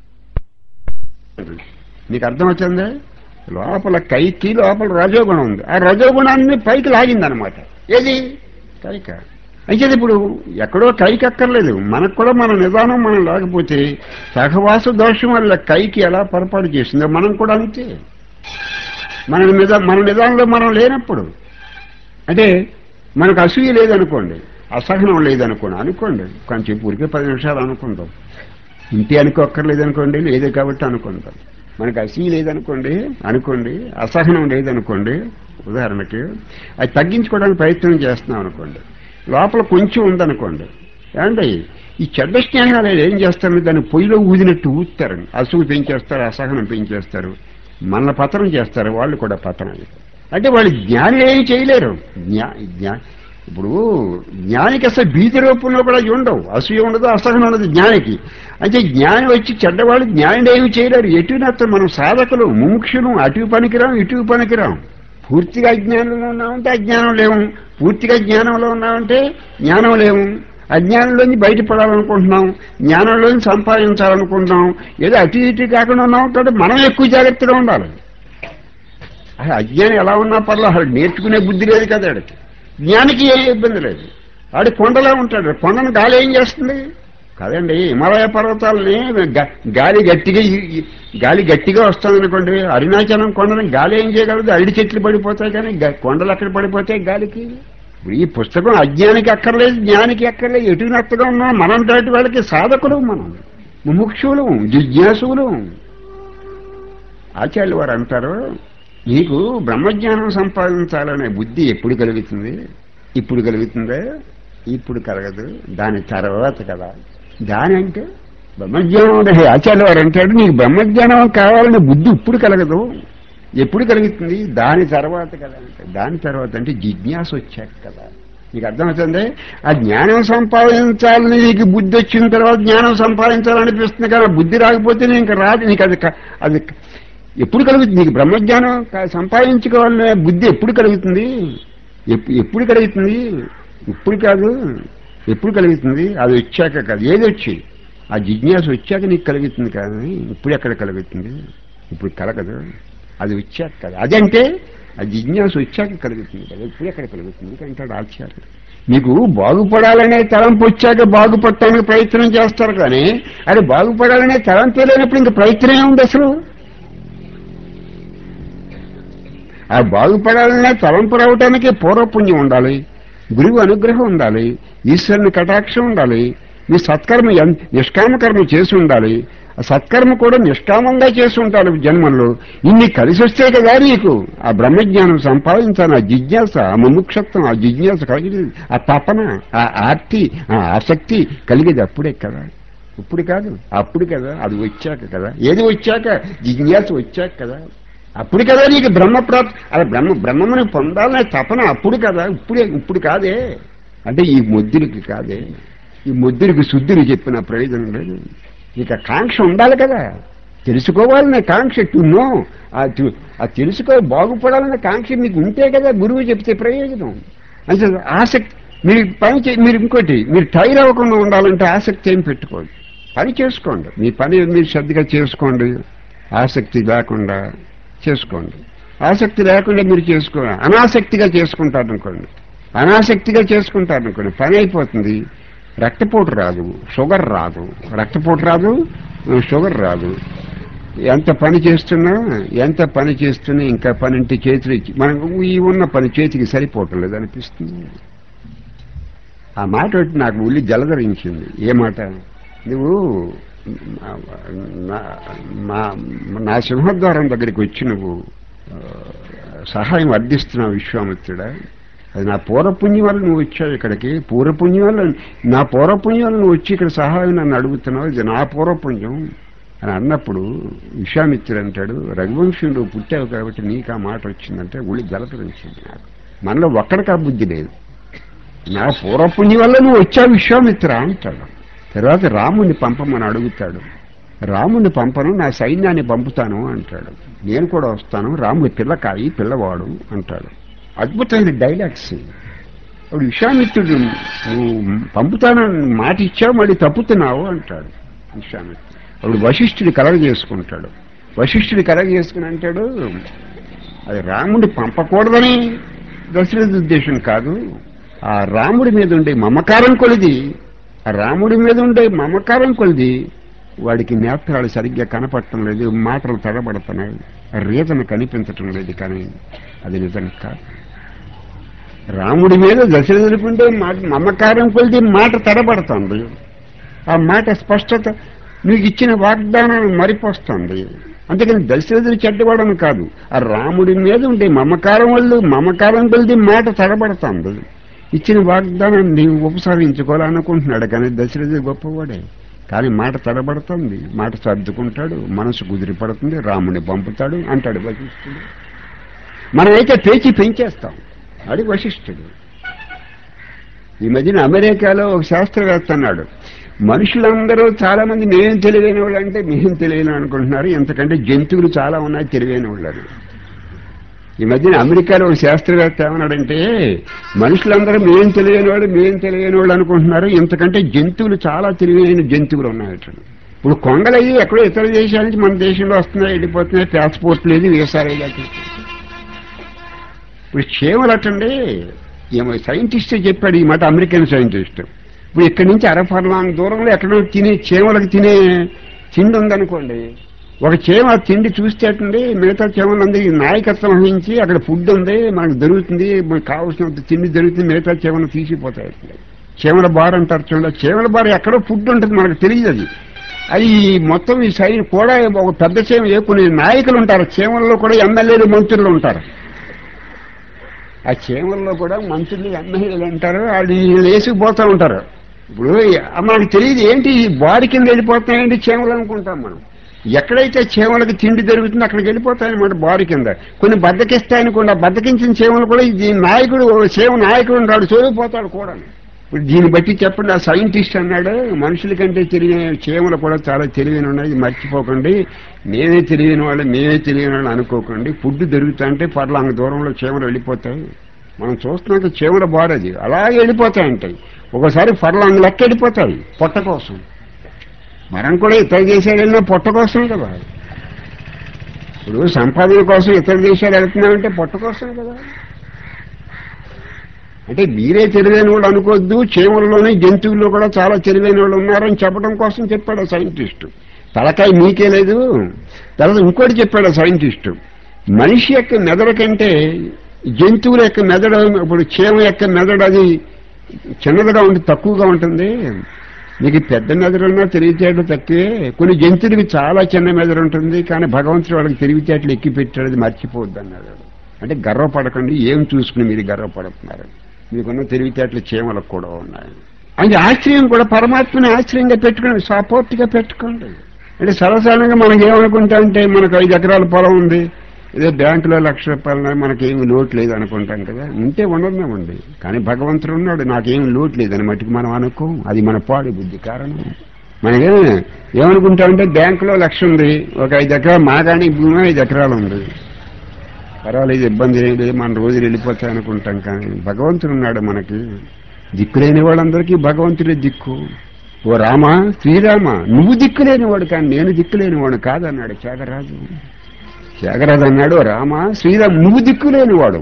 నీకు అర్థం వచ్చిందా లోపల కైకి లోపల రజోగుణం ఉంది ఆ రజోగుణాన్ని పైకి లాగిందనమాట ఏది కైక అయితే ఇప్పుడు ఎక్కడో కైకి అక్కర్లేదు మనకు కూడా మన నిదానం మనం లేకపోతే సహవాస దోషం వల్ల కైకి ఎలా పొరపాటు చేసిందో మనం కూడా అంతే మన నిదా మన నిదానంలో మనం లేనప్పుడు అంటే మనకు అసూయ లేదనుకోండి అసహనం లేదనుకోండి అనుకోండి కొంచెం ఊరికే పది నిమిషాలు అనుకుందాం ఇంటి అనుకోక్కర్లేదు అనుకోండి లేదు కాబట్టి అనుకుందాం మనకు అసూయ లేదనుకోండి అనుకోండి అసహనం లేదనుకోండి ఉదాహరణకి అది తగ్గించుకోవడానికి ప్రయత్నం చేస్తున్నాం అనుకోండి లోపల కొంచెం ఉందనుకోండి ఏమండి ఈ చెడ్డ స్నేహాలు ఏం చేస్తారు దాన్ని పొయ్యిలో ఊదినట్టు ఊదుతారు అసుగు పెంచేస్తారు అసహనం పెంచేస్తారు మన పతనం చేస్తారు వాళ్ళు కూడా పతనం అంటే వాళ్ళు జ్ఞాని ఏం చేయలేరు జ్ఞా జ్ఞా ఇప్పుడు జ్ఞానికి అసలు బీజ రూపంలో కూడా ఇవి ఉండవు అసూయ ఉండదు అసహనం ఉండదు జ్ఞానికి అంటే జ్ఞాని వచ్చి చెడ్డవాళ్ళు జ్ఞాని ఏమి చేయలేరు ఎటు నత్తం మనం సాధకులు ముముక్షులు అటు పనికిరాం ఇటు పనికిరాం పూర్తిగా అజ్ఞానంలో ఉన్నామంటే అజ్ఞానం లేవు పూర్తిగా జ్ఞానంలో ఉన్నామంటే జ్ఞానం లేవు అజ్ఞానంలోంచి బయటపడాలనుకుంటున్నాం జ్ఞానంలోంచి సంపాదించాలనుకుంటున్నాం ఏదో అటు ఇటు కాకుండా ఉన్నాం కాబట్టి మనం ఎక్కువ జాగ్రత్తగా ఉండాలి అసలు అజ్ఞానం ఎలా ఉన్నా పర్లేదు అసలు నేర్చుకునే బుద్ధి లేదు కదా ఆడికి జ్ఞానికి ఏ ఇబ్బంది లేదు ఆడి కొండలా ఉంటాడు కొండను గాలి ఏం చేస్తుంది కాదండి హిమాలయ పర్వతాలని గ- గాలి గట్టిగా ఈ- ఈ- గాలి గట్టిగా వస్తుంది అనుకోండి అరుణాచలం కొండని గాలి ఏం చేయగలదు అరటి చెట్లు పడిపోతాయి కానీ గ- కొండలు అక్కడ పడిపోతాయి గాలికి ఇప్పుడు ఈ పుస్తకం అజ్ఞానికి అక్కర్లేదు జ్ఞానికి అక్కర్లేదు ఎటు నత్తగా ఉన్నాం మనం దాటి వాళ్ళకి సాధకులు మనం ముముక్షులు జిజ్ఞాసులు ఆచార్యులు వారు అంటారు నీకు బ్రహ్మజ్ఞానం సంపాదించాలనే బుద్ధి ఎప్పుడు కలుగుతుంది ఇప్పుడు కలుగుతుందే ఇప్పుడు కలగదు దాని తర్వాత కదా దాని అంటే బ్రహ్మజ్ఞానం అంటే ఆచార్యులు వారు అంటాడు నీకు బ్రహ్మజ్ఞానం కావాలనే బుద్ధి ఇప్పుడు కలగదు ఎప్పుడు కలుగుతుంది దాని తర్వాత కదా అంటే దాని తర్వాత అంటే జిజ్ఞాస వచ్చాక కదా నీకు అర్థమవుతుంది ఆ జ్ఞానం సంపాదించాలని నీకు బుద్ధి వచ్చిన తర్వాత జ్ఞానం సంపాదించాలనిపిస్తుంది కానీ ఆ బుద్ధి రాకపోతే నీకు రాదు నీకు అది క- అది క- ఎప్పుడు కలుగుతుంది నీకు బ్రహ్మజ్ఞానం క- సంపాదించుకోవాలనే బుద్ధి ఎప్పుడు కలుగుతుంది ఎప్పు- ఎప్పుడు కలుగుతుంది ఇప్పుడు కాదు ఎప్పుడు కలుగుతుంది అది వచ్చాక కాదు ఏది వచ్చి ఆ జిజ్ఞాస వచ్చాక నీకు కలుగుతుంది కానీ ఇప్పుడు ఎక్కడ కలుగుతుంది ఇప్పుడు కలగదు అది వచ్చాక కదా అదంటే ఆ జిజ్ఞాస వచ్చాక కలుగుతుంది కదా ఇప్పుడు ఎక్కడ కలుగుతుంది అంటాడు ఆచార్యుడు మీకు బాగుపడాలనే తలంపు వచ్చాక బాగుపడటానికి ప్రయత్నం చేస్తారు కానీ అది బాగుపడాలనే తలంపే లేనప్పుడు ఇంక ప్రయత్నం ఏముంది అసలు ఆ బాగుపడాలనే తలంపు రావటానికి పూర్వపుణ్యం ఉండాలి గురువు అనుగ్రహం ఉండాలి ఈశ్వరుని కటాక్షం ఉండాలి మీ సత్కర్మ ఎన్- నిష్కామ కర్మ చేసి ఉండాలి ఆ సత్కర్మ కూడా నిష్కామంగా చేసి ఉంటాడు జన్మంలో ఇన్ని కలిసి వస్తే కదా నీకు ఆ బ్రహ్మజ్ఞానం సంపాదించాలి ఆ జిజ్ఞాస ఆ ముముక్షత్వం ఆ జిజ్ఞాస కలిగేది ఆ తపన ఆ ఆర్తి ఆ ఆసక్తి కలిగేది అప్పుడే కదా ఇప్పుడు కాదు అప్పుడు కదా అది వచ్చాక కదా ఏది వచ్చాక జిజ్ఞాస వచ్చాక కదా అప్పుడు కదా నీకు బ్రహ్మ ప్రాప్తి అలా బ్రహ్మ బ్రహ్మముని పొందాలనే తపన అప్పుడు కదా ఇప్పుడే ఇప్పుడు కాదే అంటే ఈ ముద్దులకి కాదే ఈ ముద్దులకి శుద్ధిని చెప్పిన ప్రయోజనం లేదు ఇక కాంక్ష ఉండాలి కదా తెలుసుకోవాలనే కాంక్ష టు నో ఆ తె- ఆ తెలుసుకో బాగుపడాలనే కాంక్ష మీకు ఉంటే కదా గురువు చెప్తే ప్రయోజనం అంటే ఆసక్తి మీరు పని చే మీరు ఇంకోటి మీరు టైర్ అవ్వకుండా ఉండాలంటే ఆసక్తి ఏం పెట్టుకోండి పని చేసుకోండి మీ పని మీరు శ్రద్ధగా చేసుకోండి ఆసక్తి లేకుండా చేసుకోండి ఆసక్తి లేకుండా మీరు చేసుకోండి అనాసక్తిగా చేసుకుంటారు అనుకోండి అనాసక్తిగా చేసుకుంటారు అనుకోండి పని అయిపోతుంది రక్తపోటు రాదు షుగర్ రాదు రక్తపోటు రాదు షుగర్ రాదు ఎంత పని చేస్తున్నా ఎంత పని చేస్తున్నా ఇంకా పని అంటే చేతులు ఇచ్చి మనకు ఈ ఉన్న పని చేతికి సరిపోవటం లేదు అనిపిస్తుంది ఆ మాట ఒకటి నాకు ఉల్లి జలధరించింది ఏ మాట నువ్వు నా- మా- నా సింహద్వారం దగ్గరికి వచ్చి నువ్వు ఆ, సహాయం అర్థిస్తున్నావు విశ్వామిత్రుడా అది నా పూర్వపుణ్యం వల్ల నువ్వు వచ్చావు ఇక్కడికి పూర్వపుణ్యం వల్ల నా పూర్వపుణ్యం వల్ల నువ్వు వచ్చి ఇక్కడ సహాయం నన్ను అడుగుతున్నావు ఇది నా పూర్వపుణ్యం అని అన్నప్పుడు విశ్వామిత్రుడు అంటాడు రఘువంశం నువ్వు పుట్టావు కాబట్టి నీకు ఆ మాట వచ్చిందంటే ఉళ్ళి జలకరించింది నాకు మనలో ఒక్కడికి ఆ బుద్ధి లేదు నా పూర్వపుణ్యం వల్ల నువ్వు వచ్చావు విశ్వామిత్ర అంటాడు తర్వాత రాముని పంపమని అడుగుతాడు రాముని పంపను నా సైన్యాన్ని పంపుతాను అంటాడు నేను కూడా వస్తాను రాముడి పిల్లకాయి పిల్లవాడు అంటాడు అద్భుతమైన డైలాగ్స్ అప్పుడు విశ్వామిత్రుడు నువ్వు పంపుతానని మాట ఇచ్చావు మళ్ళీ తప్పుతున్నావు అంటాడు విశ్వామిత్రుడు అప్పుడు వశిష్ఠుడి కలగ చేసుకుంటాడు వశిష్ఠుడి కలగ చేసుకుని అంటాడు అది రాముడి పంపకూడదని దశరథ ఉద్దేశం కాదు ఆ రాముడి మీద ఉండే మమకారం కొలిది ఆ రాముడి మీద ఉండే మమకారం కొలిది వాడికి నేత్రాలు సరిగ్గా కనపడటం లేదు మాటలు తడబడుతున్నాయి రీజన్ కనిపించటం లేదు కానీ అది నిజం కాదు రాముడి మీద దశరథుడికి ఉండే మాట- మమకారం కొలిది మాట తడబడుతుంది ఆ మాట స్పష్టత నీకు ఇచ్చిన వాగ్దానాన్ని మరిపోస్తుంది అందుకని దశరథుడు చెడ్డవాడని కాదు ఆ రాముడి మీద ఉండే మమకారం వల్ల మమకారం కొలిది మాట తడబడుతుంది ఇచ్చిన వాగ్దానాన్ని ఉపసరించుకోవాలనుకుంటున్నాడు కానీ దశరథి గొప్పవాడే కానీ మాట తడబడుతుంది మాట సర్దుకుంటాడు మనసు కుదిరి పడుతుంది రాముని పంపుతాడు అంటాడు వశిష్ఠుడు మనమైతే పేచి పెంచేస్తాం అది వశిష్ఠుడు ఈ మధ్యన అమెరికాలో ఒక శాస్త్రవేత్త అన్నాడు మనుషులందరూ చాలా మంది మేము తెలివైన వాళ్ళు అంటే మేము తెలియని అనుకుంటున్నారు ఎంతకంటే జంతువులు చాలా ఉన్నాయి తెలివైన వాళ్ళు ఈ మధ్యన అమెరికాలో ఒక శాస్త్రవేత్త ఏమన్నాడంటే మనుషులందరూ మేం తెలియని వాడు మేం తెలియని వాళ్ళు అనుకుంటున్నారు ఇంతకంటే జంతువులు చాలా తెలివైన జంతువులు ఉన్నాయట ఇప్పుడు కొంగలయ్యి ఎక్కడో ఇతర దేశాల నుంచి మన దేశంలో వస్తున్నాయి వెళ్ళిపోతున్నాయి పాస్పోర్ట్ లేదు వీసా లేదు అటు. ఇప్పుడు చీమలు అటండి ఏమో సైంటిస్ట్ చెప్పాడు ఈ మాట అమెరికన్ సైంటిస్ట్ ఇప్పుడు ఇక్కడి నుంచి అరఫర్లాంగ్ దూరంలో ఎక్కడో తినే చీమలకు తినే తిండి ఉందనుకోండి ఒక చీమ తిండి చూస్తేటండి మిగతా చీమలందరికీ నాయకత్వం వహించి అక్కడ ఫుడ్ ఉంది మనకు దొరుకుతుంది మనకు కావాల్సినంత తిండి దొరుకుతుంది మిగతా చీమలు తీసిపోతాయి చీమల బార్ అంటారు చూడండి చీమల బార్ ఎక్కడో ఫుడ్ ఉంటుంది మనకు తెలియదు అది అది మొత్తం ఈ సైడ్ కూడా ఒక పెద్ద చీమ ఏ కొన్ని నాయకులు ఉంటారు చీమల్లో కూడా ఎమ్మెల్యేలు మంత్రులు ఉంటారు ఆ చీమల్లో కూడా మంత్రులు ఎమ్మెల్యేలు ఉంటారు వాళ్ళు వేసుకుపోతూ ఉంటారు ఇప్పుడు మనకు తెలియదు ఏంటి ఈ బాడీ కింద వెళ్ళిపోతున్నాయండి చీమలు అనుకుంటాం మనం ఎక్కడైతే చీమలకు తిండి దొరుకుతుందో అక్కడికి వెళ్ళిపోతాయన్నమాట బాడీ కింద కొన్ని బద్దకిస్తాయనుకోండి ఆ బద్దకించిన చీమలు కూడా ఈ నాయకుడు చీమ నాయకుడు రాడు చోలిపోతాడు కూడా ఇప్పుడు దీన్ని బట్టి చెప్పండి ఆ సైంటిస్ట్ అన్నాడు మనుషుల కంటే తెలియని చీమలు కూడా చాలా తెలివైన ఉన్నాయి ఇది మర్చిపోకండి నేనే తెలియని వాళ్ళు మేమే తెలియని వాళ్ళు అనుకోకండి ఫుడ్ దొరుకుతా అంటే పర్లాంగ దూరంలో చీమలు వెళ్ళిపోతాయి మనం చూస్తున్నాక చీమల బాడది అలాగే వెళ్ళిపోతాయంటాయి ఒకసారి ఫర్లాంగ్ లెక్క వెళ్ళిపోతాయి పొట్ట కోసం మనం కూడా ఇతర దేశాలు వెళ్ళినా పొట్ట కోసమే కదా ఇప్పుడు సంపాదన కోసం ఇతర దేశాలు వెళ్తున్నామంటే పొట్ట కోసమే కదా అంటే మీరే తెలివైన వాళ్ళు అనుకోవద్దు చీమల్లోనే జంతువుల్లో కూడా చాలా తెలివైన వాళ్ళు ఉన్నారని చెప్పడం కోసం చెప్పాడు ఆ సైంటిస్ట్ తలకాయ మీకే లేదు తర్వాత ఇంకోటి చెప్పాడు ఆ సైంటిస్ట్ మనిషి యొక్క మెదడు కంటే జంతువుల యొక్క మెదడు ఇప్పుడు చీమ యొక్క మెదడు అది చిన్నదిగా ఉంటుంది తక్కువగా ఉంటుంది మీకు పెద్ద మెదడున్నా తెలివితేటలు తక్కువే కొన్ని జంతువులకి చాలా చిన్న మెదడు ఉంటుంది కానీ భగవంతుడు వాళ్ళకి తెలివితేటలు ఎక్కి పెట్టాడు అది మర్చిపోవద్దు అన్నాడు అంటే గర్వపడకండి ఏం చూసుకుని మీరు గర్వపడుతున్నారు మీకున్న తెలివితేటలు చీమలకు కూడా ఉన్నాయి అంటే ఆశ్రయం కూడా పరమాత్మని ఆశ్రయంగా పెట్టుకోండి సపోర్ట్గా పెట్టుకోండి అంటే సరసానంగా మనకి ఏమనుకుంటా అంటే మనకు ఐదు ఎకరాల పొలం ఉంది ఇదే బ్యాంకులో లక్ష రూపాయలు ఉన్నాయి, మనకేమి లోటు లేదు అనుకుంటాం కదా ఉంటే ఉండన్నామండి కానీ భగవంతుడు ఉన్నాడు నాకేం లోటు లేదని మట్టుకు మనం అనుకో అది మన పాడి బుద్ధి కారణం మనకే ఏమనుకుంటామంటే బ్యాంకులో లక్ష ఉంది ఒక ఐదు ఎకరాలు మాగాణి భూమి ఐదు ఎకరాలు ఉంది పర్వాలేదు ఇబ్బంది ఏం లేదు మన రోజులు వెళ్ళిపోతాయి అనుకుంటాం కానీ భగవంతుడు ఉన్నాడు మనకి దిక్కులేని వాళ్ళందరికీ భగవంతుడే దిక్కు ఓ రామ శ్రీరామ నువ్వు దిక్కులేనివాడు కానీ నేను దిక్కులేనివాడు కాదన్నాడు త్యాగరాజు త్యాగరాజు అన్నాడు రామ శ్రీరామ్ నువ్వు దిక్కులేనివాడు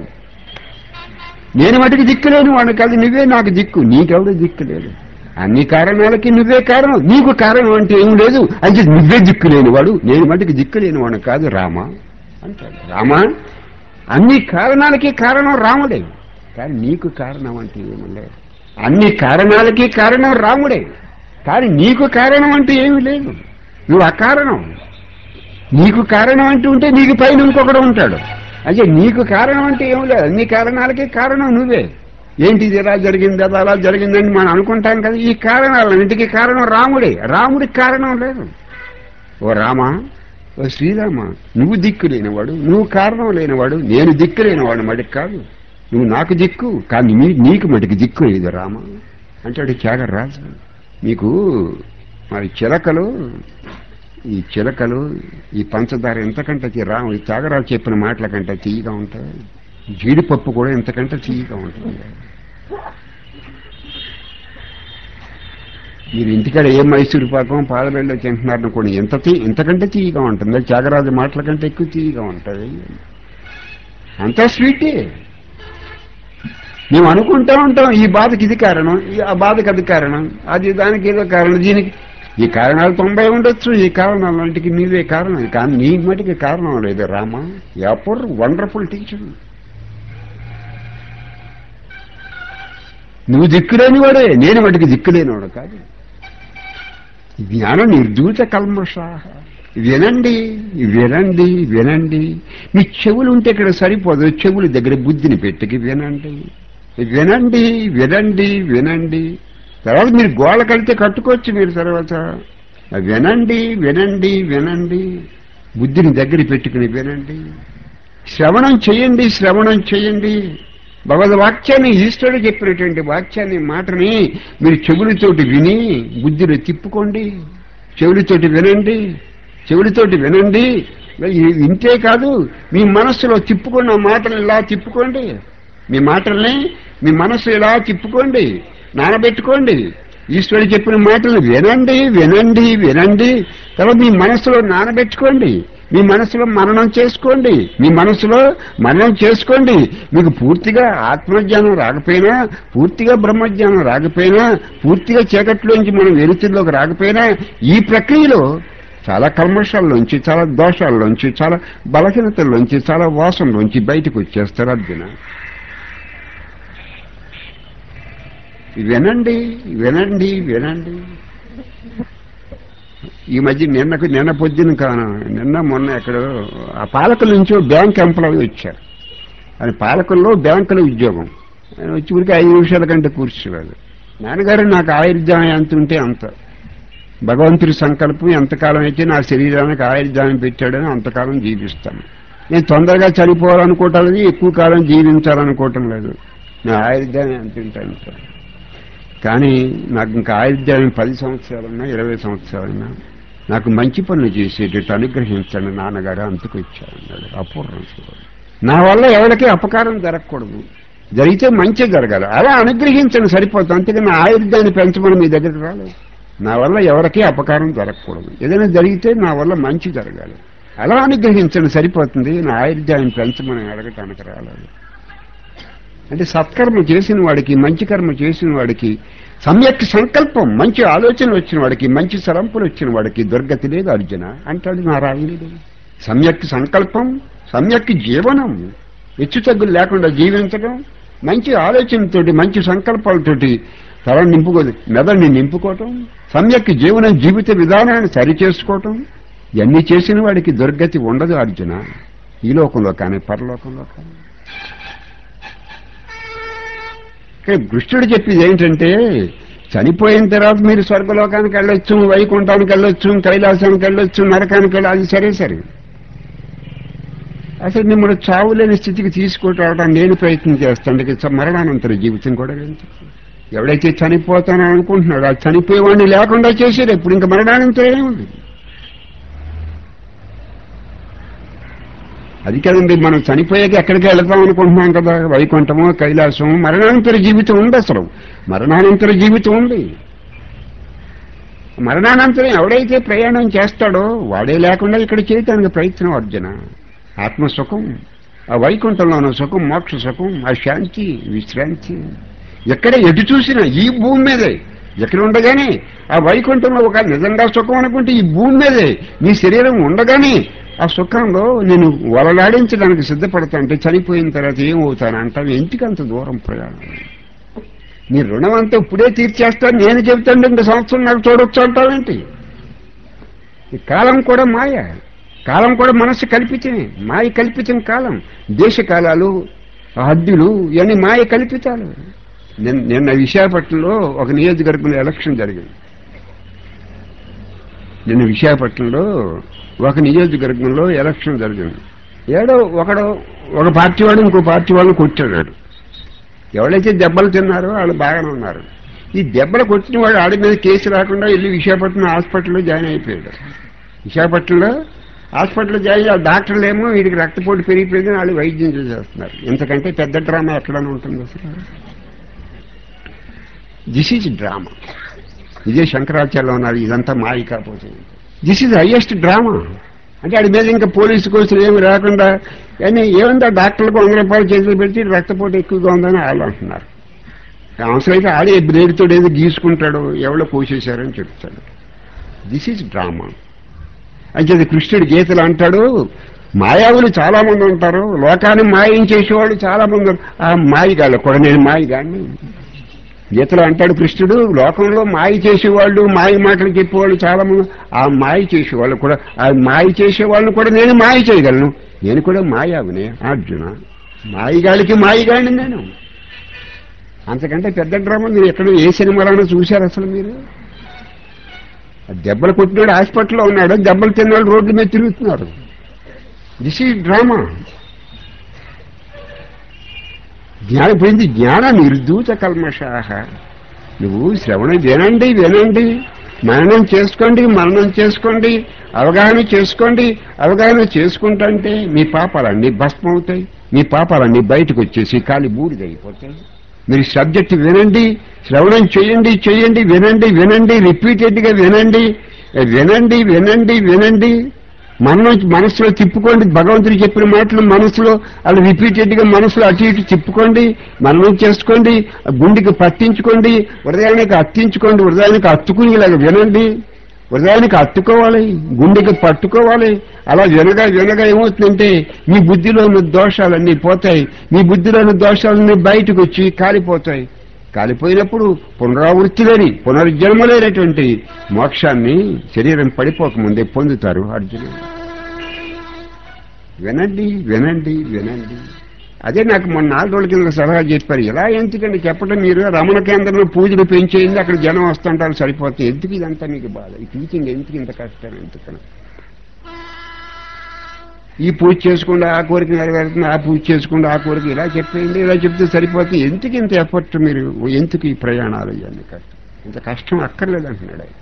నేను మటుకు దిక్కులేనివాడు కాదు నువ్వే నాకు దిక్కు నీకెవడు దిక్కు లేదు అన్ని కారణాలకి నువ్వే కారణం నీకు కారణం అంటే ఏం లేదు అంటే నువ్వే దిక్కులేనివాడు నేను మటుకు దిక్కులేనివాడు కాదు రామ అంటాడు రామ అన్ని కారణాలకి కారణం రాముడే కానీ నీకు కారణం అంటే ఏమి లేదు అన్ని కారణాలకి కారణం రాముడే కానీ నీకు కారణం అంటే ఏమీ లేదు నువ్వు అకారణం నీకు కారణం అంటూ ఉంటే నీకు పైన ఇంకొకడు ఉంటాడు అంటే నీకు కారణం అంటే ఏం లేదు అన్ని కారణాలకి కారణం నువ్వే ఏంటి ఇది ఇలా జరిగింది అది అలా జరిగిందని మనం అనుకుంటాం కదా ఈ కారణాలన్నింటికి కారణం రాముడే రాముడికి కారణం లేదు ఓ రామ ఓ శ్రీరామ నువ్వు దిక్కు లేనివాడు నువ్వు కారణం లేనివాడు నేను దిక్కు లేనివాడు మడికి కాదు నువ్వు నాకు దిక్కు కానీ నీ నీకు మటుకు దిక్కు లేదు రామ అంటాడు త్యాగరాజు మీకు మరి చిలకలు ఈ చిలకలు ఈ పంచదార ఎంతకంటే తీ- రా ఈ త్యాగరాజు చెప్పిన మాటల కంటే తీయగా ఉంటాయి జీడిపప్పు కూడా ఎంతకంటే తీయగా ఉంటుంది మీరు ఇంటికాడ ఏ మైసూరు పాకం పాలబెల్లో తింటున్నారు అనుకోండి ఎంత తీ ఇంతకంటే తీయగా ఉంటుంది త్యాగరాజు మాటల కంటే ఎక్కువ తీయగా ఉంటుంది అంతా స్వీటే మేము అనుకుంటా ఉంటాం ఈ బాధకి ఇది కారణం ఈ- ఆ బాధకి అది కారణం అది దానికి ఏదో కారణం దీనికి ఈ కారణాలు తొంభై ఉండొచ్చు ఈ కారణాలంటికి నీవే కారణం కానీ నీ మటుకి కారణం లేదు రామా యాపర్ వండర్ఫుల్ టీచర్ నువ్వు దిక్కులేనివాడే నేను మటుకు దిక్కులేనివాడు కాదు జ్ఞానం నిర్దూత కల్మషాహ వినండి వినండి వినండి మీ చెవులు ఉంటే ఇక్కడ సరిపోదు చెవులు దగ్గర బుద్ధిని పెట్టుకి వినండి వినండి వినండి వినండి తర్వాత మీరు గోళ్ళ కడితే కట్టుకోవచ్చు మీరు తర్వాత వినండి వినండి వినండి బుద్ధిని దగ్గర పెట్టుకుని వినండి శ్రవణం చేయండి శ్రవణం చేయండి భగవద్ వాక్యాన్ని ఈశ్వరుడు చెప్పినటువంటి వాక్యాన్ని మాటని మీరు చెవులతోటి విని బుద్ధిని తిప్పుకోండి చెవులతోటి వినండి చెవులతోటి వినండి ఇది వింటే కాదు మీ మనస్సులో తిప్పుకున్న మాటలు ఇలా తిప్పుకోండి మీ మాటల్ని మీ మనస్సు ఇలా తిప్పుకోండి నానబెట్టుకోండి ఈశ్వరుడు చెప్పిన మాటలు వినండి వినండి వినండి తర్వాత మీ మనస్సులో నానబెట్టుకోండి మీ మనసులో మననం చేసుకోండి మీ మనసులో మననం చేసుకోండి మీకు పూర్తిగా ఆత్మజ్ఞానం రాకపోయినా పూర్తిగా బ్రహ్మజ్ఞానం రాకపోయినా పూర్తిగా చీకట్లోంచి మనం వెలుతుల్లోకి రాకపోయినా ఈ ప్రక్రియలో చాలా కల్మషాల్లోంచి చాలా దోషాల్లోంచి చాలా బలహీనతల్లోంచి చాలా వాసనలోంచి బయటకు వచ్చేస్తారు అర్జున వినండి వినండి వినండి ఈ మధ్య నిన్నకు నిన్న పొద్దున కాను నిన్న మొన్న ఎక్కడ ఆ పాలకుల నుంచి బ్యాంక్ ఎంప్లాయీ వచ్చారు ఆయన పాలకుల్లో బ్యాంకులో ఉద్యోగం ఆయన వచ్చి ఊరికి ఐదు నిమిషాల కంటే కూర్చోలేదు నాన్నగారు నాకు ఆయుర్దాయం ఎంత ఉంటే అంత భగవంతుడి సంకల్పం ఎంతకాలం అయితే నా శరీరానికి ఆయుర్దాయం పెట్టాడని అంతకాలం జీవిస్తాను నేను తొందరగా చనిపోవాలనుకోవటం లేదు ఎక్కువ కాలం జీవించాలనుకోవటం లేదు నా ఆయుర్దాయం ఎంత ఉంటే అంత కానీ నాకు ఇంకా ఆయుర్దాయం పది సంవత్సరాలన్నా ఇరవై సంవత్సరాలన్నా నాకు మంచి పనులు చేసేటట్టు అనుగ్రహించండి నాన్నగారు అంతకు ఇచ్చారన్నాడు అపూర్వం శివుడు. నా వల్ల ఎవరికి అపకారం జరగకూడదు జరిగితే మంచి జరగాలి అలా అనుగ్రహించండి సరిపోతుంది అంతేగాని నా ఆయుర్దాన్ని పెంచమని మీ దగ్గరికి రాలేదు నా వల్ల ఎవరికీ అపకారం జరగకూడదు ఏదైనా జరిగితే నా వల్ల మంచి జరగాలి అలా అనుగ్రహించండి సరిపోతుంది నా ఆయుర్దాన్ని పెంచమని అడగటానికి రాలేదు అంటే సత్కర్మ చేసిన వాడికి మంచి కర్మ చేసిన వాడికి సమ్యక్ సంకల్పం మంచి ఆలోచన వచ్చిన వాడికి మంచి సరంపులు వచ్చిన వాడికి దుర్గతి లేదు అర్జున అంటాడు నారాయణుడు సమ్యక్ సంకల్పం సమ్యక్ జీవనం హెచ్చు తగ్గులు లేకుండా జీవించడం మంచి ఆలోచనతోటి మంచి సంకల్పాలతోటి తల నింపుకో మెదడిని నింపుకోవటం సమ్యక్ జీవనం జీవిత విధానాన్ని సరిచేసుకోవటం ఇవన్నీ చేసిన వాడికి దుర్గతి ఉండదు అర్జున ఈ లోకంలో కానీ పరలోకంలో కానీ కానీ కృష్ణుడు చెప్పేది ఏంటంటే చనిపోయిన తర్వాత మీరు స్వర్గలోకానికి వెళ్ళొచ్చు వైకుంఠానికి వెళ్ళొచ్చు కైలాసానికి వెళ్ళొచ్చు నరకానికి వెళ్ళి అది సరే సరే అసలు మిమ్మల్ని చావులేని స్థితికి తీసుకురావడానికి నేను ప్రయత్నం చేస్తాను ఇక మరణానంతర జీవితం కూడా ఎందుకు? ఎవడైతే చనిపోతానని అనుకుంటున్నాడు ఆ చనిపోయేవాడిని లేకుండా చేసేది ఇప్పుడు ఇంకా మరణానంతరం ఏముంది అది కదండి మనం చనిపోయాక ఎక్కడికి వెళతాం అనుకుంటున్నాం కదా వైకుంఠము కైలాసము మరణానంతర జీవితం ఉంది అసలు మరణానంతర జీవితం ఉంది మరణానంతరం ఎవడైతే ప్రయాణం చేస్తాడో వాడే లేకుండా ఇక్కడ చేయటానికి ప్రయత్నం అర్జున ఆత్మసుఖం ఆ వైకుంఠంలో ఉన్న సుఖం మోక్ష సుఖం ఆ శాంతి విశ్రాంతి ఎక్కడ ఎటు చూసినా ఈ భూమి మీదే ఎక్కడ ఉండగానే ఆ వైకుంఠంలో ఒక నిజంగా సుఖం అనుకుంటే ఈ భూమి మీదే నీ శరీరం ఉండగానే ఆ సుఖంలో నేను వలలాడించడానికి సిద్ధపడతా అంటే చనిపోయిన తర్వాత ఏమవుతాను అంటాను ఎందుకంత దూరం ప్రయాణం నీ రుణం అంతా ఇప్పుడే తీర్చేస్తాను నేను చెబుతాను ఇంక సంవత్సరం నాకు చూడొచ్చు అంటావేంటి ఈ కాలం కూడా మాయ కాలం కూడా మనస్సు కల్పితమే మాయ కల్పితం కాలం దేశకాలాలు హద్దులు ఇవన్నీ మాయ కల్పితాలు నిన్న నిన్న విశాఖపట్నంలో ఒక నియోజకవర్గంలో ఎలక్షన్ జరిగింది నిన్న విశాఖపట్నంలో ఒక నియోజకవర్గంలో ఎలక్షన్ జరిగింది ఏడో ఒకడో ఒక పార్టీ వాడు ఇంకో పార్టీ వాళ్ళని కొట్టాడు ఎవరైతే దెబ్బలు తిన్నారో వాళ్ళు బాగానే ఉన్నారు ఈ దెబ్బలు కొట్టిన వాడు ఆడి మీద కేసు రాకుండా వెళ్ళి విశాఖపట్నం హాస్పిటల్లో జాయిన్ అయిపోయాడు విశాఖపట్నంలో హాస్పిటల్లో జాయిన్ అయ్యి ఆ డాక్టర్లు ఏమో వీడికి రక్తపోటు పెరిగిపోయింది వాళ్ళు వైద్యం చేసేస్తున్నారు ఇంతకంటే పెద్ద డ్రామా ఎక్కడైనా ఉంటుంది అసలు దిస్ ఈజ్ డ్రామా ఇదే శంకరాచార్య ఉన్నారు ఇదంతా మాయ కాకపోతే దిస్ ఈజ్ హైయెస్ట్ డ్రామా అంటే ఆడి మీద ఇంకా పోలీసు కోర్సులు ఏమి రాకుండా కానీ ఏముందా డాక్టర్లకు వంద రూపాయలు చేతులు పెడితే రక్తపోటు ఎక్కువగా ఉందని వాళ్ళు అంటున్నారు అవసరమైతే ఆడే బ్లేడ్తో ఏదో గీసుకుంటాడు ఎవడో కోసేశారని చెప్తాడు దిస్ ఈజ్ డ్రామా అయితే కృష్ణుడు గీతలు అంటాడు మాయావులు చాలా మంది ఉంటారు లోకాన్ని మాయం చేసేవాళ్ళు చాలా మంది ఉన్నారు. ఆ మాయగాళ్ళు కూడా నేను మాయగాడిని గీతలో అంటాడు కృష్ణుడు లోకంలో మాయ చేసేవాళ్ళు మాయ మాటలు చెప్పేవాళ్ళు చాలా మంది ఆ మాయ చేసేవాళ్ళు కూడా ఆ మాయ చేసేవాళ్ళని కూడా నేను మాయ చేయగలను నేను కూడా మాయావినే అర్జున మాయగాడికి మాయగాడిని నేను అంతకంటే పెద్ద డ్రామా మీరు ఎక్కడ ఏ సినిమాలోనూ చూశారు అసలు మీరు ఆ దెబ్బలు కొట్టినాడు హాస్పిటల్లో ఉన్నాడు దెబ్బలు తిన్నాడు రోడ్ల మీద తిరుగుతున్నారు దిస్ ఈ డ్రామా జ్ఞానం పోయింది జ్ఞాన నిర్దూత కల్మషాహ నువ్వు శ్రవణం వినండి వినండి మననం చేసుకోండి మననం చేసుకోండి అవగాహన చేసుకోండి అవగాహన చేసుకుంటుంటే మీ పాపాలన్నీ భస్మం అవుతాయి మీ పాపాలన్నీ బయటకు వచ్చేసి కాలి బూడిదైపోతాయి మీరు సబ్జెక్ట్ వినండి శ్రవణం చేయండి చేయండి వినండి వినండి రిపీటెడ్ గా వినండి వినండి వినండి వినండి మనం మనసులో తిప్పుకోండి భగవంతుడు చెప్పిన మాటలు మనసులో అలా రిపీటెడ్ గా మనసులో అటు ఇటు తిప్పుకోండి మనం చేసుకోండి గుండెకి పట్టించుకోండి హృదయానికి అత్తించుకోండి హృదయానికి అత్తుకుని ఇలాగ వినండి హృదయానికి అత్తుకోవాలి గుండెకి పట్టుకోవాలి అలా వినగా వినగా ఏమవుతుందంటే మీ బుద్ధిలో ఉన్న దోషాలన్నీ పోతాయి మీ బుద్ధిలో ఉన్న దోషాలన్నీ బయటకు వచ్చి కాలిపోతాయి కాలిపోయినప్పుడు పునరావృత్తి లేని పునర్జన్మ లేనటువంటి మోక్షాన్ని శరీరం పడిపోకముందే పొందుతారు అర్జునుడు వినండి వినండి వినండి అదే నాకు మొన్న నాలుగు రోజుల కింద సలహా చెప్పారు ఇలా ఎందుకండి చెప్పడం మీరు రమణ కేంద్రంలో పూజలు పెంచేయండి అక్కడ జనం వస్తుంటారు సరిపోతే ఎందుకు ఇదంతా మీకు బాధ ఈ టీచింగ్ ఎందుకు ఇంత కష్టం ఎందుకని ఈ పూజ చేసుకుండా ఆ కోరిక నెరవేరుతుంది ఆ పూజ చేసుకుండా ఆ కోరిక ఇలా చెప్పేయండి ఇలా చెప్తే సరిపోతే ఎందుకు ఇంత ఎఫర్ట్ మీరు ఎందుకు ఈ ప్రయాణాలు ఇవన్నీ కష్టం ఇంత కష్టం అక్కర్లేదు అంటున్నాడు ఆయన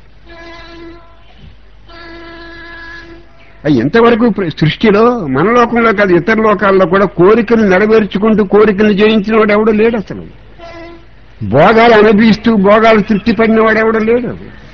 అయ్యి ఎంతవరకు ప్ర- సృష్టిలో మన లోకంలో కాదు ఇతర లోకాల్లో కూడా కోరికలు నెరవేర్చుకుంటూ కోరికలు జయించిన వాడు ఎవడో లేడు అసలు భోగాలు అనుభవిస్తూ భోగాలు తృప్తి పడిన వాడు ఎవడో లేడు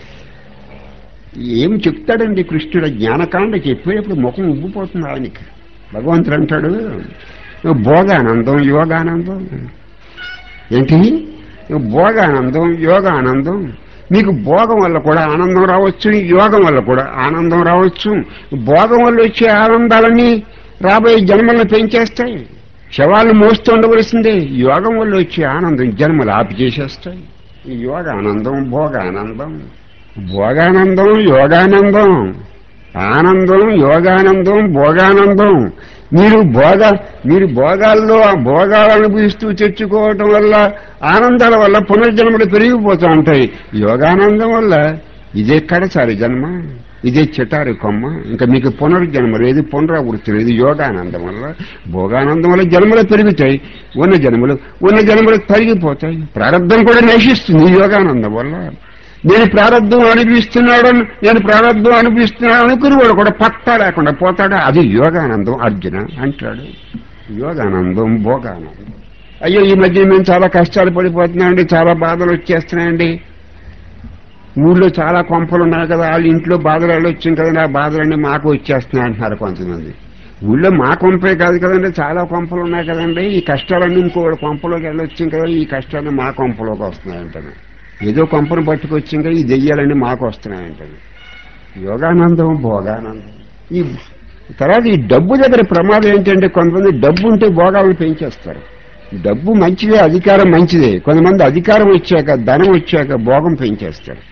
ఏం చెప్తాడండి కృష్ణుడు జ్ఞానకాండ చెప్పేటప్పుడు ముఖం ఉబ్బిపోతుంది ఆయనకి భగవంతుడు అంటాడు భోగానందం యోగానందం ఏంటి భోగానందం యోగానందం మీకు భోగం వల్ల కూడా ఆనందం రావచ్చు యోగం వల్ల కూడా ఆనందం రావచ్చు భోగం వల్ల వచ్చే ఆనందాలన్నీ రాబోయే జన్మలను పెంచేస్తాయి శవాలను మోస్తూ ఉండవలసిందే యోగం వల్ల వచ్చే ఆనందం జన్మలు ఆపి చేసేస్తాయి ఈ యోగానందం భోగానందం భోగానందం యోగానందం ఆనందం యోగానందం భోగానందం మీరు భోగ మీరు భోగాల్లో ఆ భోగాలు అనుభవిస్తూ తెచ్చుకోవటం వల్ల ఆనందాల వల్ల పునర్జన్మలు పెరిగిపోతూ ఉంటాయి యోగానందం వల్ల ఇదే కడసారి జన్మ ఇదే చిటారి కొమ్మ ఇంకా మీకు పునర్జన్మ లేదు పునరావృత్తి లేదు యోగానందం వల్ల భోగానందం వల్ల జన్మలు పెరుగుతాయి ఉన్న జన్మలు ఉన్న జన్మలు తరిగిపోతాయి ప్రారంభం కూడా నశిస్తుంది ఈ యోగానందం వల్ల నేను ప్రారంభం అనిపిస్తున్నాడు నేను ప్రారంభం అనిపిస్తున్నాడు అనుకుని వాడు కూడా పత్తా లేకుండా పోతాడా అది యోగానందం అర్జున అంటాడు యోగానందం భోగానందం అయ్యో ఈ మధ్య మేము చాలా కష్టాలు పడిపోతున్నామండి చాలా బాధలు వచ్చేస్తున్నాయండి ఊళ్ళో చాలా కొంపలు ఉన్నాయి కదా వాళ్ళ ఇంట్లో బాధలు వాళ్ళు వచ్చింది కదండి ఆ బాధలన్నీ మాకు వచ్చేస్తున్నాయి అంటున్నారు కొంతమంది ఊళ్ళో మా కొంపే కాదు కదండి చాలా కొంపలు ఉన్నాయి కదండి ఈ కష్టాలన్నీ ఇంకో కొంపలోకి వెళ్ళొచ్చింది కదా ఈ కష్టాలు మా కొంపలోకి వస్తున్నాయంటాను ఏదో కొంపను పట్టుకొచ్చి ఇంకా ఈ దెయ్యాలన్నీ మాకు వస్తున్నాయంటాను యోగానందం భోగానందం ఈ తర్వాత ఈ డబ్బు దగ్గర ప్రమాదం ఏంటంటే కొంతమంది డబ్బు ఉంటే భోగాలను పెంచేస్తారు డబ్బు మంచిదే అధికారం మంచిదే కొంతమంది అధికారం వచ్చాక ధనం వచ్చాక భోగం పెంచేస్తారు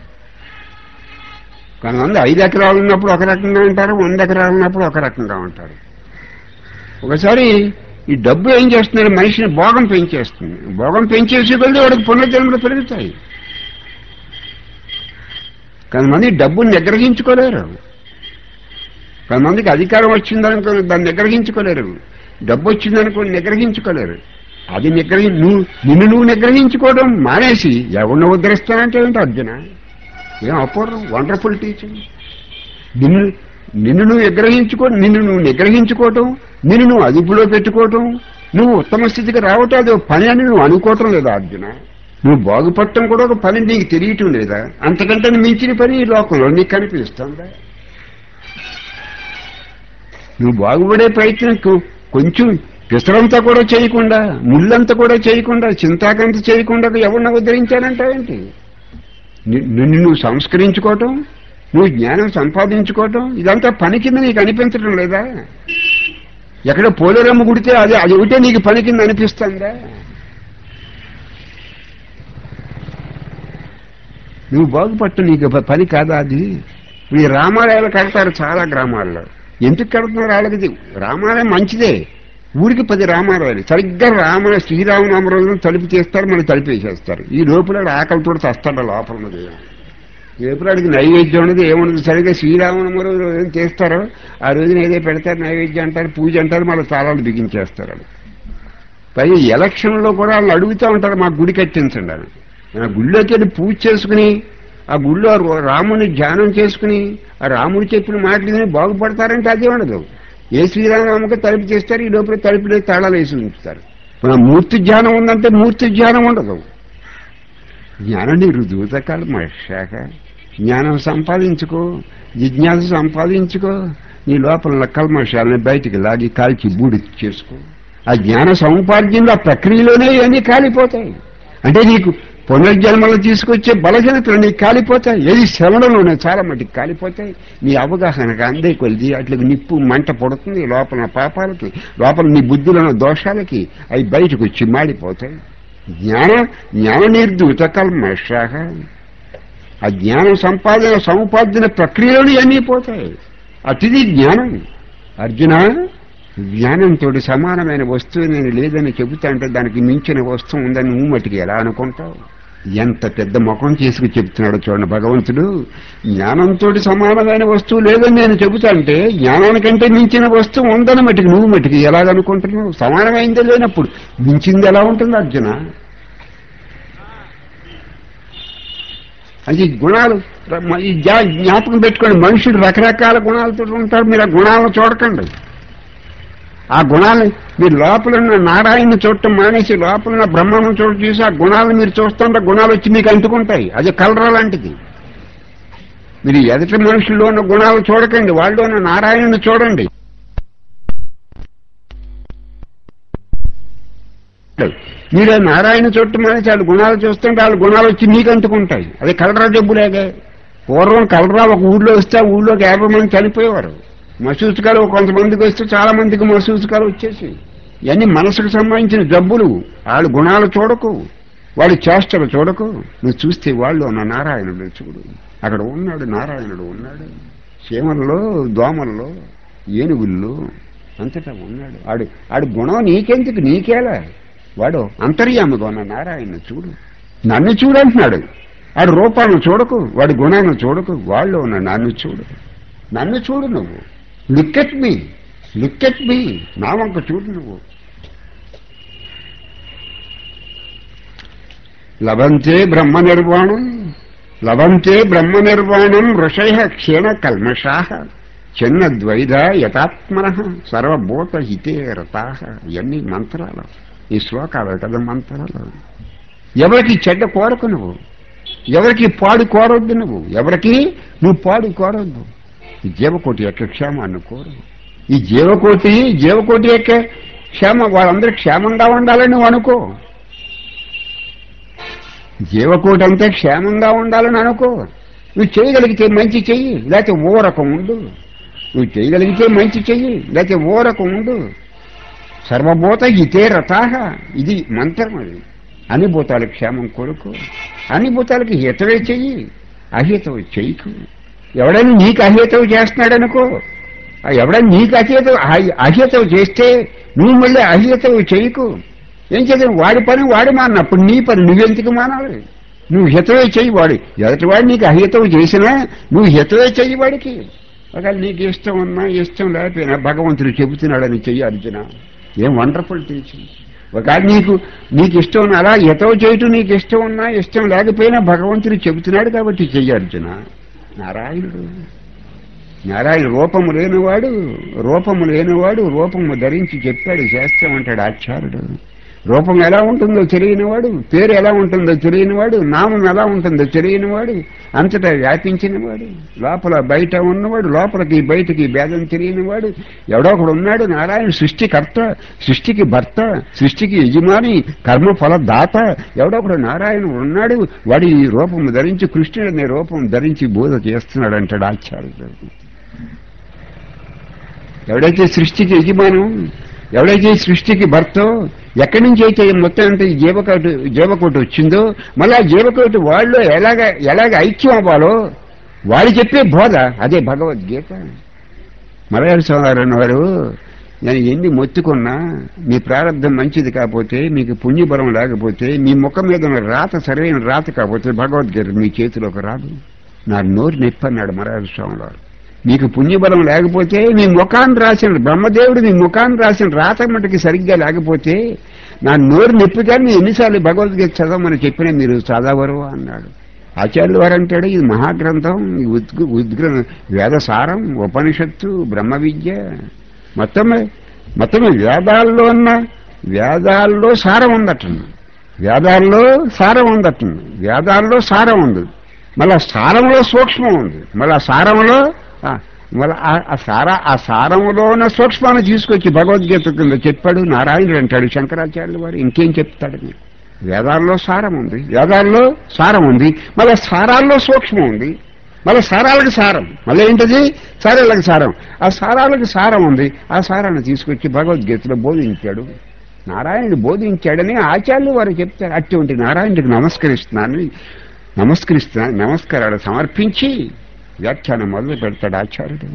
కొంతమంది ఐదు ఎకరాలు ఉన్నప్పుడు ఒక రకంగా ఉంటారు వంద ఎకరాలు ఉన్నప్పుడు ఒక రకంగా ఉంటారు ఒకసారి ఈ డబ్బు ఏం చేస్తుంది మనిషిని భోగం పెంచేస్తుంది భోగం పెంచేసి కొద్ది వాడికి పునర్జన్మలు పెరుగుతాయి కొంతమంది డబ్బుని నిగ్రహించుకోలేరు కొంతమందికి అధికారం వచ్చిందనుకో దాన్ని నిగ్రహించుకోలేరు డబ్బు వచ్చిందనుకో నిగ్రహించుకోలేరు అది నిగ్రహి నువ్వు నిన్ను నువ్వు నిగ్రహించుకోవడం మానేసి ఎవరిని ఉద్ధరిస్తానంటే ఏంటి అర్జున ఏం అపూర్వం వండర్ఫుల్ టీచింగ్ నిన్ను నిన్ను నువ్వు నిగ్రహించుకో నిన్ను నువ్వు నిగ్రహించుకోవటం నిన్ను నువ్వు అదుపులో పెట్టుకోవటం నువ్వు ఉత్తమ స్థితికి రావటం అది ఒక పని అని నువ్వు అనుకోవటం లేదా అర్జున నువ్వు బాగుపడటం కూడా ఒక పని నీకు తెలియటం లేదా అంతకంటే మించిన పని ఈ లోకంలో నీకు కనిపిస్తుందా నువ్వు బాగుపడే ప్రయత్నం కొ- కొంచెం పిసరంతా కూడా చేయకుండా ముళ్ళంతా కూడా చేయకుండా చింతాకంత చేయకుండా ఎవరిని ఉద్ధరించానంటావేంటి ని- నిన్ను నువ్వు సంస్కరించుకోవటం నువ్వు జ్ఞానం సంపాదించుకోవటం ఇదంతా పని కింద నీకు అనిపించడం లేదా ఎక్కడ పోలేరమ్మ గుడితే అది అది ఒకటే నీకు పని కింద అనిపిస్తుందా నువ్వు బాగుపట్టు నీకు ప- పని కాదా అది ఈ రామాలయాలు కడతారు చాలా గ్రామాల్లో ఎందుకు కడుతున్నారు వాళ్ళకి ఇది? రామాలయం మంచిదే ఊరికి పది రామారాయలు సరిగ్గా రామ శ్రీరామనామ రోజున తలుపు తీస్తారు మళ్ళీ తలుపు వేసేస్తారు ఈ లోపల ఆకలితో చస్తాడు లోపల ఉన్నది ఏపురాడికి నైవేద్యం ఉన్నది ఏమున్నది సరిగ్గా శ్రీరామనామ రోజు ఏం చేస్తారో ఆ రోజున ఏదో పెడతారు నైవేద్యం అంటారు పూజ అంటారు మళ్ళీ తాళాలు బిగించేస్తారు వాళ్ళు పైగా ఎలక్షన్లో కూడా వాళ్ళు అడుగుతూ ఉంటారు మా గుడి కట్టించండి అని ఆ గుళ్ళోకి వెళ్ళి పూజ చేసుకుని ఆ గుళ్ళో రాముని ధ్యానం చేసుకుని ఆ రాముడు చెప్పిన మాటలు విని బాగుపడతారంటే అదే ఉండదు ఏ శ్రీరామనామకి తలుపు చేస్తారు ఈ లోపల తలుపులో తాళాలు వేసి ఉంచుతారు ఇప్పుడు ఆ మూర్తి ధ్యానం ఉందంటే మూర్తి ధ్యానం ఉండదు జ్ఞానం నీరు దూతకాలం మర్షాక జ్ఞానం సంపాదించుకో జిజ్ఞాస సంపాదించుకో నీ లోపల కల్మషాలని బయటికి లాగి కాల్చి బూడి చేసుకో ఆ జ్ఞాన సముపార్జనలో ఆ ప్రక్రియలోనే ఇవన్నీ కాలిపోతాయి అంటే నీకు పునర్జన్మలు తీసుకొచ్చే బలహీనతలు నీకు కాలిపోతాయి ఏది శ్రవణలోనే చాలా మటుకు కాలిపోతాయి నీ అవగాహనకు అందే కొలిది అట్లకి నిప్పు మంట పడుతుంది లోపల పాపాలకి లోపల నీ బుద్ధిలో దోషాలకి అవి బయటకు వచ్చి మాడిపోతాయి జ్ఞాన జ్ఞాన నిర్దూత కల్మషాహ ఆ జ్ఞానం సంపాదన సముపార్జన ప్రక్రియలోనే అన్నీ పోతాయి అతిది జ్ఞానం అర్జున జ్ఞానంతో సమానమైన వస్తువు నేను లేదని చెబుతా అంటే దానికి మించిన వస్తువు ఉందని నువ్వు మటుకు ఎలా అనుకుంటావు ఎంత పెద్ద ముఖం చేసుకు చెప్తున్నాడు చూడండి భగవంతుడు జ్ఞానంతో సమానమైన వస్తువు లేదని నేను చెబుతా అంటే జ్ఞానానికంటే మించిన వస్తువు ఉందని మటుకు నువ్వు మటుకు ఎలాగనుకుంటున్నావు సమానమైందే లేనప్పుడు మించింది ఎలా ఉంటుంది అర్జున అది గుణాలు ఈ జ్ఞా- జ్ఞాపకం పెట్టుకోండి మనుషులు రకరకాల గుణాలతో ఉంటారు మీరు ఆ గుణాలను చూడకండి ఆ గుణాలు మీరు లోపల ఉన్న నారాయణ చూడటం మానేసి లోపల ఉన్న బ్రహ్మను చూడ చూసి ఆ గుణాలను మీరు చూస్తుంటే గుణాలు వచ్చి మీకు అంటుకుంటాయి అది కలరా లాంటిది మీరు ఎదుటి మనుషుల్లో ఉన్న గుణాలు చూడకండి వాళ్ళు ఉన్న నారాయణను చూడండి మీరు నారాయణ చుట్టూ మానేసి వాళ్ళ గుణాలు చూస్తుంటే వాళ్ళ గుణాలు వచ్చి మీకు అంటుకుంటాయి అది కలరా జబ్బులేగా పూర్వం కలరా ఒక ఊళ్ళో వస్తే ఆ ఊళ్ళోకి యాభై మంది చనిపోయేవారు మసూచుకాలు కొంతమందికి వస్తే చాలా మందికి మసూచుకాలు వచ్చేసి ఇవన్నీ మనసుకు సంబంధించిన జబ్బులు వాళ్ళ గుణాలు చూడకు వాడి చేష్టలు చూడకు నువ్వు చూస్తే వాళ్ళు ఉన్న నారాయణుడు చూడు అక్కడ ఉన్నాడు నారాయణుడు ఉన్నాడు చీమల్లో దోమల్లో ఏనుగుల్లో అంతటా ఉన్నాడు ఆడు ఆడు గుణం నీకెందుకు నీకేలా వాడు అంతర్యాముగా ఉన్న నారాయణ చూడు నన్ను చూడంటున్నాడు ఆడు రూపాలను చూడకు వాడి గుణాన్ని చూడకు వాళ్ళు ఉన్న నన్ను చూడు నన్ను చూడు నువ్వు look at me look at me నా వంక చూడు నువ్వు లభంతే బ్రహ్మ నిర్వాణం లభంతే బ్రహ్మ నిర్వాణం ఋషయ క్షీణ కల్మషా చిన్న ద్వైధ యథాత్మన సర్వభూత హితే రతా ఇవన్నీ మంత్రాలు ఈ శ్లోకాలు కదా మంత్రాలు ఎవరికి చెడ్డ కోరకు నువ్వు ఎవరికి పాడు కోరొద్దు నువ్వు ఎవరికి నువ్వు పాడు కోరొద్దు ఈ జీవకోటి యొక్క క్షేమాన్ని కోరు ఈ జీవకోటి జీవకోటి యొక్క క్షేమ వాళ్ళందరూ క్షేమంగా ఉండాలని నువ్వు అనుకో జీవకోటి అంతా క్షేమంగా ఉండాలని అనుకో నువ్వు చేయగలిగితే మంచి చెయ్యి లేకపోతే ఊరకం ఉండు నువ్వు చేయగలిగితే మంచి చెయ్యి లేకపోతే ఊరకం ఉండు సర్వభూత ఇతే రథాహ ఇది మంత్రం అది అన్ని భూతాలకు క్షేమం కొరకు అన్ని భూతాలకి హితవే చెయ్యి అహితవు చెయ్యకు ఎవడైనా నీకు అహితవు చేస్తున్నాడనుకో ఆ ఎవడైనా నీకు అహితవు అహితవు చేస్తే నువ్వు మళ్ళీ అహితవు చెయ్యకు ఏం చేద్దాం వాడి పని వాడి మానప్పుడు నీ పని నువ్వెందుకు మానాలి నువ్వు హితవే చెయ్యి వాడి ఎదుటివాడు నీకు అహితవు చేసినా నువ్వు హితవే చెయ్యి వాడికి ఒకవేళ నీకు ఇష్టం ఉన్నా ఇష్టం లేకపోయినా భగవంతుడు చెబుతున్నాడని చెయ్యి అర్జున ఏం వండర్ఫుల్ టీచింగ్ ఒకవేళ నీకు నీకు ఇష్టం ఉన్నా అలా హితవు చేయటం నీకు ఇష్టం ఉన్నా ఇష్టం లేకపోయినా భగవంతుడు చెబుతున్నాడు కాబట్టి చెయ్యి అర్జున నారాయణుడు నారాయణ రూపము లేనివాడు రూపము లేనివాడు రూపము ధరించి చెప్పాడు చేస్తామంటాడు ఆచార్యుడు రూపం ఎలా ఉంటుందో తెలియనివాడు పేరు ఎలా ఉంటుందో తెలియనివాడు నామం ఎలా ఉంటుందో తెలియనివాడు అంతటా వ్యాపించినవాడు లోపల బయట ఉన్నవాడు లోపలికి బయటికి భేదం తెలియనివాడు ఎవడో ఒకడు ఉన్నాడు నారాయణ సృష్టికర్త సృష్టికి భర్త సృష్టికి యజమాని కర్మఫల దాత ఎవడో ఒకడు నారాయణ ఉన్నాడు వాడి ఈ రూపం ధరించి కృష్ణుడు అనే రూపం ధరించి బోధ చేస్తున్నాడు అంటాడు ఆచార్యుడు ఎవడైతే సృష్టికి యజమానం ఎవడైతే ఈ సృష్టికి భర్తో ఎక్కడి నుంచి అయితే ఈ మొత్తం అంతా ఈ జీవకోటి జీవకోటి వచ్చిందో మళ్ళీ ఆ జీవకోటి వాళ్ళు ఎలాగ ఎలాగ ఐక్యం అవ్వాలో వాళ్ళు చెప్పే బోధ అదే భగవద్గీత మలయాళ సోదరుని వారు నేను ఎన్ని మొత్తుకున్నా మీ ప్రారంభం మంచిది కాకపోతే మీకు పుణ్యబలం లేకపోతే మీ ముఖం మీద ఉన్న రాత సరైన రాత కాకపోతే భగవద్గీత మీ చేతిలోకి రాదు నా నోరు నొప్పి అన్నాడు మరాజు స్వామి వారు మీకు పుణ్యబలం లేకపోతే మీ ముఖాన్ని రాసిన బ్రహ్మదేవుడు మీ ముఖాన్ని రాసిన రాత మటుకి సరిగ్గా లేకపోతే నా నోరు నొప్పి కానీ ఎన్నిసార్లు భగవద్గీత చదవమని చెప్పినా మీరు చదవరు అన్నాడు ఆచార్యులు వారు అంటాడు ఇది మహాగ్రంథం ఈ ఉద్గ ఉద్గ్ర వేదసారం ఉపనిషత్తు బ్రహ్మ విద్య మొత్తం మొత్తం వేదాల్లో ఉన్న వేదాల్లో సారం ఉందట వేదాల్లో సారం ఉందట వేదాల్లో సారం ఉంది మళ్ళా సారంలో సూక్ష్మం ఉంది మళ్ళా సారంలో ఆ, మళ్ళా ఆ- ఆ సార ఆ సారంలో ఉన్న సూక్ష్మాన్ని తీసుకొచ్చి భగవద్గీత కింద చెప్పాడు నారాయణుడు అంటాడు శంకరాచార్యులు వారు ఇంకేం చెప్తాడు మీరు వేదాల్లో సారం ఉంది వేదాల్లో సారం ఉంది మళ్ళీ సారాల్లో సూక్ష్మం ఉంది మళ్ళీ సారాలకు సారం మళ్ళీ ఏంటది సారాలకు సారం ఆ సారాలకు సారం ఉంది ఆ సారాన్ని తీసుకొచ్చి భగవద్గీతలో బోధించాడు నారాయణుడు బోధించాడని ఆచార్యులు వారు చెప్తారు అటువంటి నారాయణుడికి నమస్కరిస్తున్నాను నమస్కరిస్తున్నా నమస్కారాలు సమర్పించి వ్యాఖ్యానం మొదలు పెడతాడు ఆచార్యుడు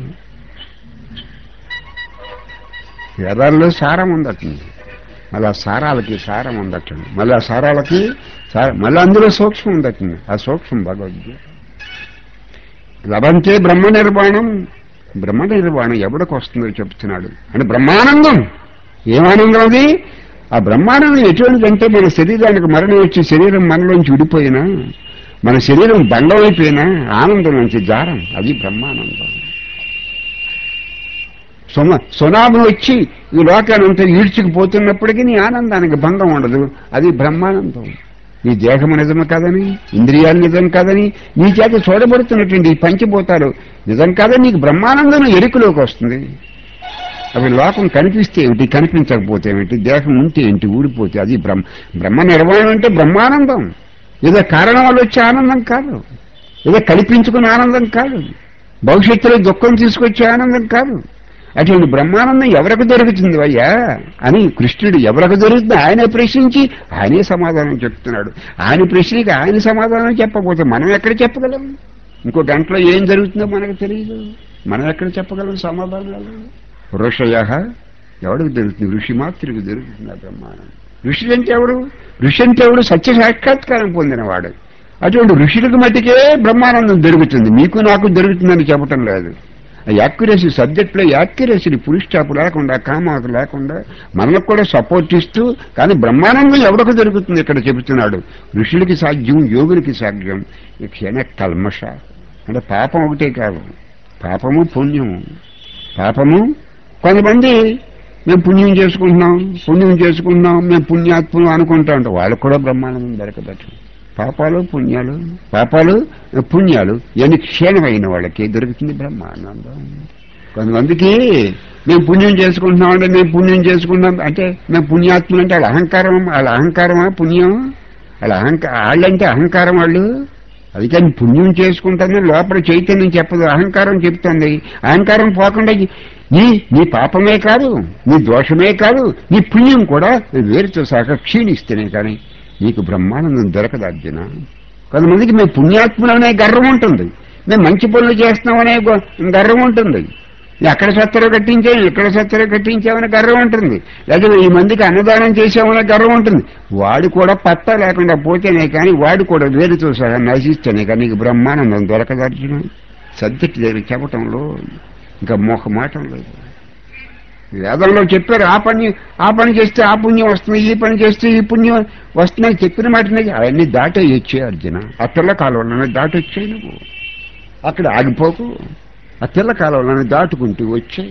వేదాల్లో సారం ఉందటండి మళ్ళీ ఆ సారాలకి సారం ఉందటండి మళ్ళీ ఆ సారాలకి సారం మళ్ళీ అందులో సూక్ష్మం ఉందటండి ఆ సూక్ష్మం భగవద్గీత లభంతే బ్రహ్మ నిర్వాణం బ్రహ్మ నిర్వాణం ఎవడికి వస్తుందో చెప్తున్నాడు అంటే బ్రహ్మానందం ఏమానందం అది ఆ బ్రహ్మానందం ఎటువంటిదంటే మన శరీరానికి మరణం వచ్చి శరీరం మనలోంచి విడిపోయినా మన శరీరం బండం అయిపోయినా ఆనందం నుంచి జారం అది బ్రహ్మానందం సుమ సునామం వచ్చి ఈ లోకానంతా ఈడ్చుకుపోతున్నప్పటికీ నీ ఆనందానికి భంగం ఉండదు అది బ్రహ్మానందం నీ దేహము నిజం కాదని ఇంద్రియాలు నిజం కాదని నీ చేత చూడబడుతున్నటువంటి ఈ పంచభూతాలు నిజం కాదని నీకు బ్రహ్మానందం ఎరుకలోకి వస్తుంది అవి లోకం కనిపిస్తే ఏమిటి కనిపించకపోతే ఏమిటి దేహం ఉంటే ఏంటి ఊడిపోతే అది బ్రహ్మ బ్రహ్మ నిర్వహణ అంటే బ్రహ్మానందం ఏదో కారణం వల్ల వచ్చే ఆనందం కాదు ఏదో కల్పించుకునే ఆనందం కాదు భవిష్యత్తులో దుఃఖం తీసుకొచ్చే ఆనందం కాదు అటువంటి బ్రహ్మానందం ఎవరికి దొరుకుతుంది అయ్యా అని కృష్ణుడు ఎవరికి దొరుకుతుంది ఆయనే ప్రశ్నించి ఆయనే సమాధానం చెప్తున్నాడు ఆయన ప్రశ్నకి ఆయన సమాధానం చెప్పకపోతే మనం ఎక్కడ చెప్పగలం ఇంకో గంటలో ఏం జరుగుతుందో మనకు తెలియదు మనం ఎక్కడ చెప్పగలం సమాధానాలు ఋషయ ఎవడికి దొరుకుతుంది ఋషి మాత్రికి దొరుకుతుంది ఆ బ్రహ్మానందం ఋషి అంటే ఎవడు ఋషి అంటే ఎవడు సత్య సాక్షాత్కారం పొందినవాడు అటువంటి ఋషులకు మట్టికే బ్రహ్మానందం దొరుకుతుంది మీకు నాకు దొరుకుతుందని చెప్పటం లేదు యాక్యురసీ సబ్జెక్ట్లో యాక్యురసీని పురుషాపు లేకుండా కామాత లేకుండా మనకు కూడా సపోర్ట్ ఇస్తూ కానీ బ్రహ్మానందం ఎవరికి దొరుకుతుంది ఇక్కడ చెబుతున్నాడు ఋషులకి సాధ్యం యోగులకి సాధ్యం ఈ క్షణ కల్మష అంటే పాపం ఒకటే కాదు పాపము పుణ్యము పాపము కొంతమంది మేము పుణ్యం చేసుకుంటున్నాం పుణ్యం చేసుకుంటున్నాం మేము పుణ్యాత్ములు అనుకుంటా ఉంటాం వాళ్ళకు కూడా బ్రహ్మానందం దొరకదట పాపాలు పుణ్యాలు పాపాలు పుణ్యాలు ఎన్ని క్షీణమైన వాళ్ళకి దొరుకుతుంది బ్రహ్మానందం కొంతమందికి మేము పుణ్యం చేసుకుంటున్నాం అంటే మేము పుణ్యం చేసుకుంటాం అంటే మేము పుణ్యాత్ములు అంటే వాళ్ళ అహంకారం వాళ్ళ అహంకారమా పుణ్యం వాళ్ళ అహంకార వాళ్ళంటే అహంకారం వాళ్ళు అది కానీ పుణ్యం చేసుకుంటుంది లోపల చైతన్యం చెప్పదు అహంకారం చెప్తుంది అహంకారం పోకుండా నీ నీ పాపమే కాదు నీ దోషమే కాదు నీ పుణ్యం కూడా వేరుతో సహా క్షీణిస్తేనే కానీ నీకు బ్రహ్మానందం దొరకదు అర్జున కొంతమందికి మేము పుణ్యాత్ములనే గర్వం ఉంటుంది మేము మంచి పనులు చేస్తున్నామనే గొ- గర్వం ఉంటుంది ఎక్కడ సత్తరో కట్టించాం ఎక్కడ సత్తరో కట్టించామని గర్వం ఉంటుంది లేదా ఈ మందికి అన్నదానం చేసామనే గర్వం ఉంటుంది వాడు కూడా పత్తా లేకుండా పోతేనే కానీ వాడు కూడా వేరుతో సహా నశిస్తేనే కానీ నీకు బ్రహ్మానందం దొరకదు అర్జున సబ్జెక్ట్ దగ్గర చెప్పటంలో ఇంకా మొహ మాటం లేదు వేదంలో చెప్పారు ఆ పని ఆ పని చేస్తే ఆ పుణ్యం వస్తుంది ఈ పని చేస్తే ఈ పుణ్యం వస్తుందని చెప్పిన మాటనే అవన్నీ దాటేయొచ్చే అర్జున ఆ పిల్ల కాలంలోనే దాటొచ్చాయి నువ్వు అక్కడ ఆగిపోకు ఆ పిల్ల కాలంలోనే దాటుకుంటూ వచ్చాయి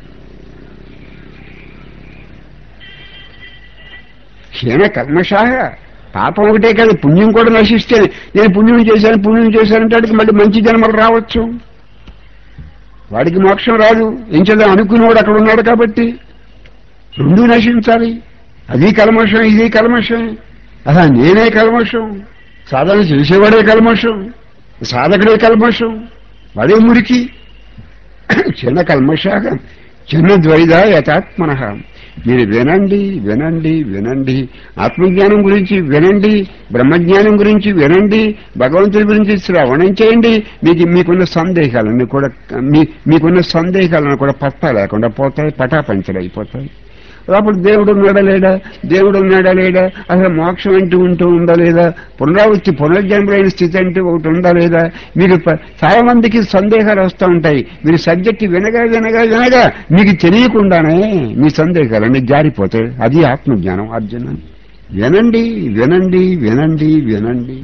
క్షీణ కల్మషాహ పాపం ఒకటే కాదు పుణ్యం కూడా నశిస్తే నేను పుణ్యం చేశాను పుణ్యం చేశానంటే వాడికి మళ్ళీ మంచి జన్మలు రావచ్చు వాడికి మోక్షం రాదు ఏం చేద్దాం అనుకునేవాడు అక్కడ ఉన్నాడు కాబట్టి రెండూ నశించాలి అది కల్మషం ఇది కల్మషం అలా నేనే కల్మషం సాధన చేసేవాడే కల్మషం సాధకుడే కల్మషం వాడే మురికి చిన్న కల్మషాక చిన్న ద్వైద యథాత్మన మీరు వినండి వినండి వినండి ఆత్మజ్ఞానం గురించి వినండి బ్రహ్మజ్ఞానం గురించి వినండి భగవంతుడి గురించి శ్రవణం చేయండి మీకు మీకున్న సందేహాలన్నీ కూడా మీ మీకున్న సందేహాలను కూడా పత్తా లేకుండా పోతాయి పటాపంచలు అయిపోతాయి లోపల దేవుడు ఉన్నాడా లేడా దేవుడు ఉన్నాడా లేడా అసలు మోక్షం అంటూ ఉంటూ ఉందా లేదా పునరావృత్తి పునర్జన్మలైన స్థితి అంటూ ఒకటి ఉందా లేదా మీరు ప- చాలా మందికి సందేహాలు వస్తూ ఉంటాయి మీరు సబ్జెక్ట్ వినగా వినగా వినగా మీకు తెలియకుండానే మీ సందేహాలన్నీ జారిపోతాయి అది ఆత్మజ్ఞానం అర్జున వినండి వినండి వినండి వినండి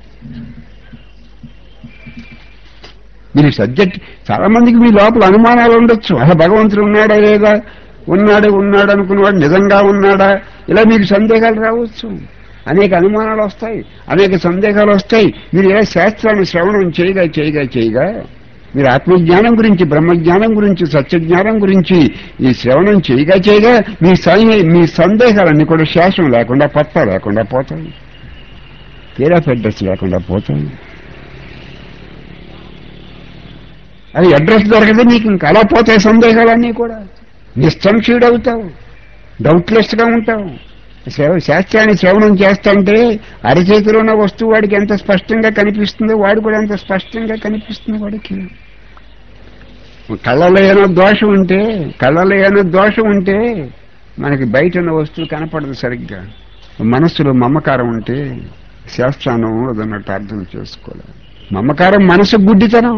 మీరు సబ్జెక్ట్ చాలా మందికి మీ లోపల అనుమానాలు ఉండొచ్చు అసలు భగవంతుడు ఉన్నాడా లేదా ఉన్నాడు ఉన్నాడు అనుకున్నవాడు నిజంగా ఉన్నాడా ఇలా మీకు సందేహాలు రావచ్చు అనేక అనుమానాలు వస్తాయి అనేక సందేహాలు వస్తాయి మీరు ఇలా శాస్త్రాన్ని శ్రవణం చేయగా చేయగా చేయగా మీరు ఆత్మజ్ఞానం గురించి బ్రహ్మజ్ఞానం గురించి సత్యజ్ఞానం గురించి ఈ శ్రవణం చేయగా చేయగా మీ సం- మీ సందేహాలన్నీ కూడా శాసనం లేకుండా పత్తా లేకుండా పోతాయి పేర్ ఆఫ్ అడ్రస్ లేకుండా పోతాయి అది అడ్రస్ దొరకదు నీకు ఇంకా అలా పోతాయి సందేహాలన్నీ కూడా నిస్సంశయుడవుతావు డౌట్లెస్ గా ఉంటావు శ్రవ- శాస్త్రాన్ని శ్రవణం చేస్తుంటే అరచేతిలో ఉన్న వస్తువు వాడికి ఎంత స్పష్టంగా కనిపిస్తుందో వాడు కూడా ఎంత స్పష్టంగా కనిపిస్తుంది వాడికి కళ్ళలో ఏమైనా దోషం ఉంటే కళ్ళలో ఏమైనా దోషం ఉంటే మనకి బయట ఉన్న వస్తువు కనపడదు సరిగ్గా మనస్సులో మమకారం ఉంటే శాస్త్రాన్ని అదన్నట్టు అర్థం చేసుకోవాలి మమకారం మనసు గుడ్డితనం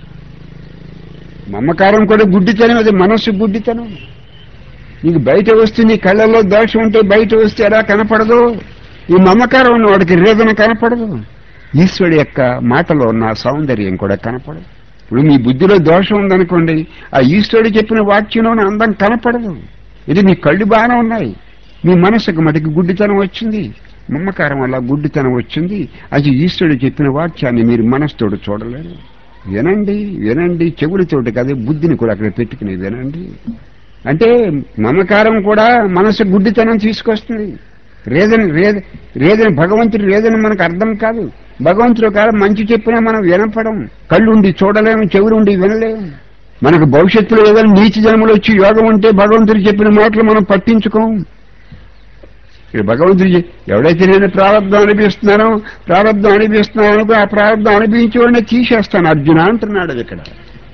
మమకారం కూడా గుడ్డితనం అది మనస్సు గుడ్డితనం నీకు బయట వస్తే నీ కళ్ళల్లో దోషం ఉంటే బయట వస్తే ఎలా కనపడదు ఈ మమకారం ఉన్న వాడికి రేదన కనపడదు ఈశ్వరుడి యొక్క మాటలో ఉన్న సౌందర్యం కూడా కనపడదు ఇప్పుడు మీ బుద్ధిలో దోషం ఉందనుకోండి ఆ ఈశ్వరుడు చెప్పిన వాక్యంలో ఉన్న అందం కనపడదు ఇది మీ కళ్ళు బాగానే ఉన్నాయి మీ మనసుకు మటుకు గుడ్డితనం వచ్చింది మమ్మకారం వల్ల గుడ్డితనం వచ్చింది అది ఈశ్వరుడు చెప్పిన వాక్యాన్ని మీరు మనసుతోడు చూడలేరు వినండి వినండి చెవులతోటి కాదు బుద్ధిని కూడా అక్కడ పెట్టుకుని వినండి అంటే మమకారం కూడా మనసు గుడ్డితనం తీసుకొస్తుంది రేదని రేద రేదని భగవంతుడి రేదని మనకు అర్థం కాదు భగవంతుడు కాదు మంచి చెప్పినా మనం వినపడం కళ్ళుండి చూడలేము చెవులుండి వినలేము మనకు భవిష్యత్తులో ఏదైనా నీచి జన్మలు వచ్చి యోగం ఉంటే భగవంతుడు చెప్పిన మాటలు మనం పట్టించుకోం ఇక్కడ భగవంతుడు చె- ఎవడైతే నేను ప్రారంభం అనిపిస్తున్నానో ప్రారంభం అనిపిస్తున్నాను అనుకో ఆ ప్రారంభం అనిపించేవాడిని తీసేస్తాను అర్జున అంటున్నాడు అది ఇక్కడ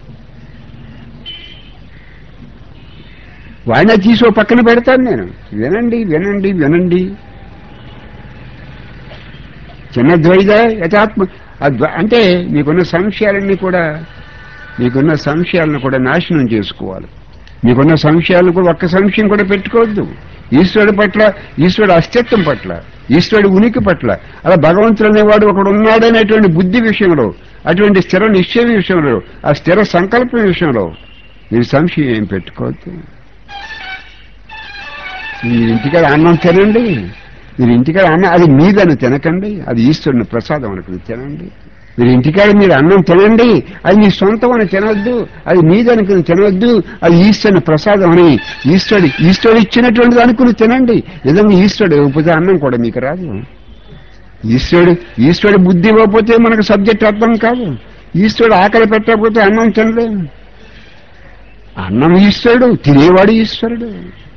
వాడిన తీసి ఓ పక్కన పెడతాను నేను వినండి వినండి వినండి చిన్న ద్వైత యథాత్మ ఆ ద్వ- అంటే మీకున్న సంశయాలన్నీ కూడా మీకున్న సంశయాలను కూడా నాశనం చేసుకోవాలి మీకున్న సంశయాలను కూడా ఒక్క సంశయం కూడా పెట్టుకోవద్దు ఈశ్వరుడి పట్ల ఈశ్వరుడు అస్తిత్వం పట్ల ఈశ్వరుడి ఉనికి పట్ల అలా భగవంతుడు అనేవాడు ఒకడు ఉన్నాడనేటువంటి బుద్ధి విషయంలో అటువంటి స్థిర నిశ్చయం విషయంలో ఆ స్థిర సంకల్పం విషయంలో మీరు సంశయం ఏం పెట్టుకోవద్దు మీరు ఇంటికాడ అన్నం తినండి మీరు ఇంటికాడ అన్నం అది మీదని తినకండి అది ఈశ్వరుని ప్రసాదం అనుకుని తినండి మీరు ఇంటికాడ మీరు అన్నం తినండి అది మీ సొంతం అని తినొద్దు అది మీదనుకుని తినొద్దు అది ఈశ్వరుని ప్రసాదం అని ఈశ్వరుడు ఈశ్వరుడు ఇచ్చినటువంటిది అనుకుని తినండి నిజంగా ఈశ్వరుడు ఇవ్వకపోతే అన్నం కూడా మీకు రాదు ఈశ్వరుడు ఈశ్వరుడు బుద్ధి ఇవ్వకపోతే మనకు సబ్జెక్ట్ అర్థం కాదు ఈశ్వరుడు ఆకలి పెట్టకపోతే అన్నం తినలేము అన్నం ఈశ్వరుడు తినేవాడు ఈశ్వరుడు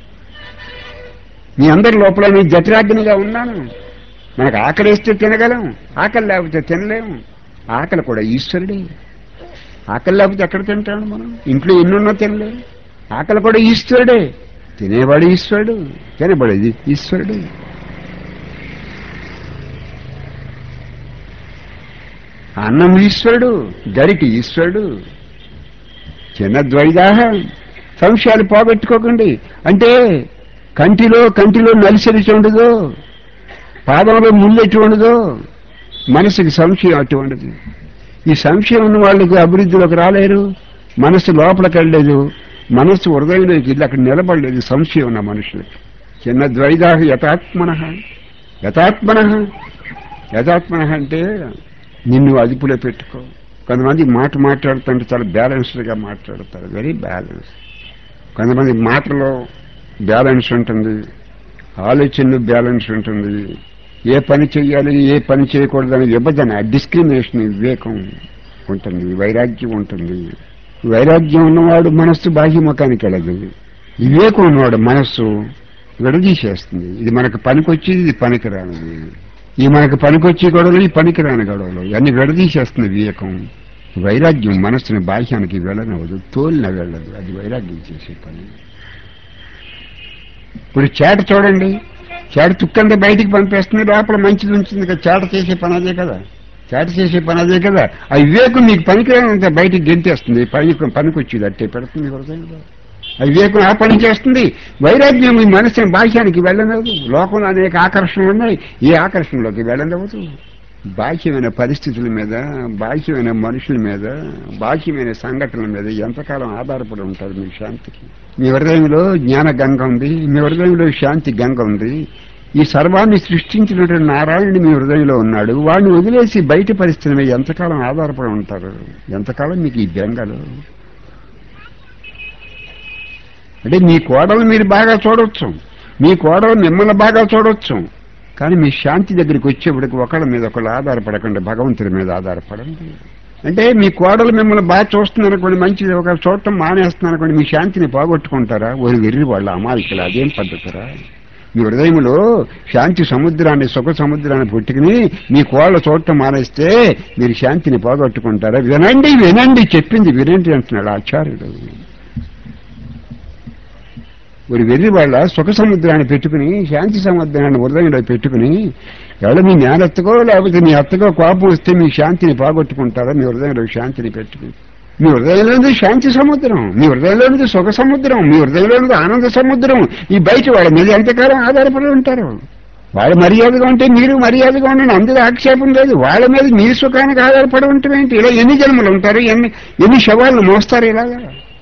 మీ అందరి లోపల నేను జటిరాగ్నిగా ఉన్నాను మనకు ఆకలి వేస్తే తినగలం ఆకలి లేకపోతే తినలేము ఆకలి కూడా ఈశ్వరుడే ఆకలి లేకపోతే ఎక్కడ తింటాడు మనం ఇంట్లో ఎన్నున్నా తినలేము ఆకలి కూడా ఈశ్వరుడే తినేవాడు ఈశ్వరుడు తినబడేది ఈశ్వరుడు అన్నం ఈశ్వరుడు గరిటి ఈశ్వరుడు చిన్న ద్వైదాహ సంశయాలు పోగొట్టుకోకండి అంటే కంటిలో కంటిలో నలిసరి ఉండదు పాదంలో ముళ్ళు ఎటువంటిదో మనసుకి సంశయం అటువంటిది ఈ సంశయం ఉన్న వాళ్ళకి అభివృద్ధిలోకి రాలేరు మనసు లోపలికి వెళ్ళలేదు మనస్సు హృదయంలోకి వెళ్ళి అక్కడ నిలబడలేదు సంశయం ఉన్న మనుషులకి చిన్న ద్వైదాహ యథాత్మన యథాత్మన యథాత్మన అంటే నిన్ను అదుపులో పెట్టుకో కొంతమంది మాట మాట్లాడుతుంటే చాలా బ్యాలెన్స్డ్గా మాట్లాడతారు వెరీ బ్యాలెన్స్ కొంతమంది మాటలో బ్యాలెన్స్ ఉంటుంది ఆలోచనలో బ్యాలెన్స్ ఉంటుంది ఏ పని చెయ్యాలి ఏ పని చేయకూడదని విభజన డిస్క్రిమినేషన్ వివేకం ఉంటుంది వైరాగ్యం ఉంటుంది వైరాగ్యం ఉన్నవాడు మనస్సు బాహ్యముఖానికి వెళ్ళదు వివేకం ఉన్నవాడు మనస్సు విడదీసేస్తుంది ఇది మనకు పనికొచ్చేది ఇది పనికిరానిది ఈ మనకు పనికొచ్చే గొడవలు ఈ పనికిరాని గొడవలు ఇవన్నీ విడదీసేస్తుంది వివేకం వైరాగ్యం మనస్సుని బాహ్యానికి వెళ్ళనవదు తోలిన వెళ్ళదు అది వైరాగ్యం చేసే పని ఇప్పుడు చేట చూడండి చేట తుక్కంతా బయటికి పంపేస్తుంది లోపల మంచిది ఉంచింది కదా చేట చేసే పని అదే కదా చేట చేసే పని అదే కదా ఆ వివేకం మీకు పనికిరానంత బయటికి గెంతేస్తుంది పని పనికొచ్చేది అట్టే పెడుతుంది హృదయంలో ఆ వివేకం ఆ పని చేస్తుంది వైరాగ్యం మీ మనసుని బాహ్యానికి వెళ్ళనవదు లోకంలో అనేక ఆకర్షణలు ఉన్నాయి ఈ ఆకర్షణలోకి వెళ్ళనవదు బాహ్యమైన పరిస్థితుల మీద బాహ్యమైన మనుషుల మీద బాహ్యమైన సంఘటనల మీద ఎంతకాలం ఆధారపడి ఉంటారు మీ శాంతికి మీ హృదయంలో జ్ఞాన గంగ ఉంది మీ హృదయంలో శాంతి గంగ ఉంది ఈ సర్వాన్ని సృష్టించినటువంటి నారాయణుడు మీ హృదయంలో ఉన్నాడు వాడిని వదిలేసి బయట పరిస్థితుల మీద ఎంతకాలం ఆధారపడి ఉంటారు ఎంతకాలం మీకు ఈ బెంగలు అంటే మీ కోడలు మీరు బాగా చూడొచ్చు మీ కోడలు మిమ్మల్ని బాగా చూడొచ్చు కానీ మీ శాంతి దగ్గరికి వచ్చేప్పటికి ఒకళ్ళ మీద ఒకళ్ళు ఆధారపడకండి భగవంతుడి మీద ఆధారపడండి అంటే మీ కోడలు మిమ్మల్ని బాగా చూస్తుంది అనుకోండి మంచిది ఒక చూడటం మానేస్తుంది అనుకోండి మీ శాంతిని పోగొట్టుకుంటారా ఒక వెర్రి వాళ్ళ అమాయకులు అదేం పద్ధతిరా మీ హృదయంలో శాంతి సముద్రాన్ని సుఖ సముద్రాన్ని పుట్టుకుని మీ కోళ్ళ చూడటం మానేస్తే మీరు శాంతిని పోగొట్టుకుంటారా వినండి వినండి చెప్పింది వినండి అంటున్నాడు ఆచార్యుడు ఒక వెర్రి వాళ్ళ సుఖ సముద్రాన్ని పెట్టుకుని శాంతి సముద్రాన్ని హృదయంలో పెట్టుకుని ఎవడ మీ నేనెత్తకో లేకపోతే మీ అత్తకో కోపం వస్తే మీ శాంతిని పోగొట్టుకుంటారా మీ హృదయంలో శాంతిని పెట్టుకుని మీ హృదయంలోనిది శాంతి సముద్రం మీ హృదయంలోనిది సుఖ సముద్రం మీ హృదయంలోనిది ఆనంద సముద్రం ఈ బయట వాళ్ళ మీద ఎంతకాలం ఆధారపడి ఉంటారు వాళ్ళ మర్యాదగా ఉంటే మీరు మర్యాదగా ఉండండి అందులో ఆక్షేపం లేదు వాళ్ళ మీద మీ సుఖానికి ఆధారపడి ఉంటాం ఏంటి ఇలా ఎన్ని జన్మలు ఉంటారు ఎన్ని ఎన్ని శవాలను మోస్తారు ఇలాగా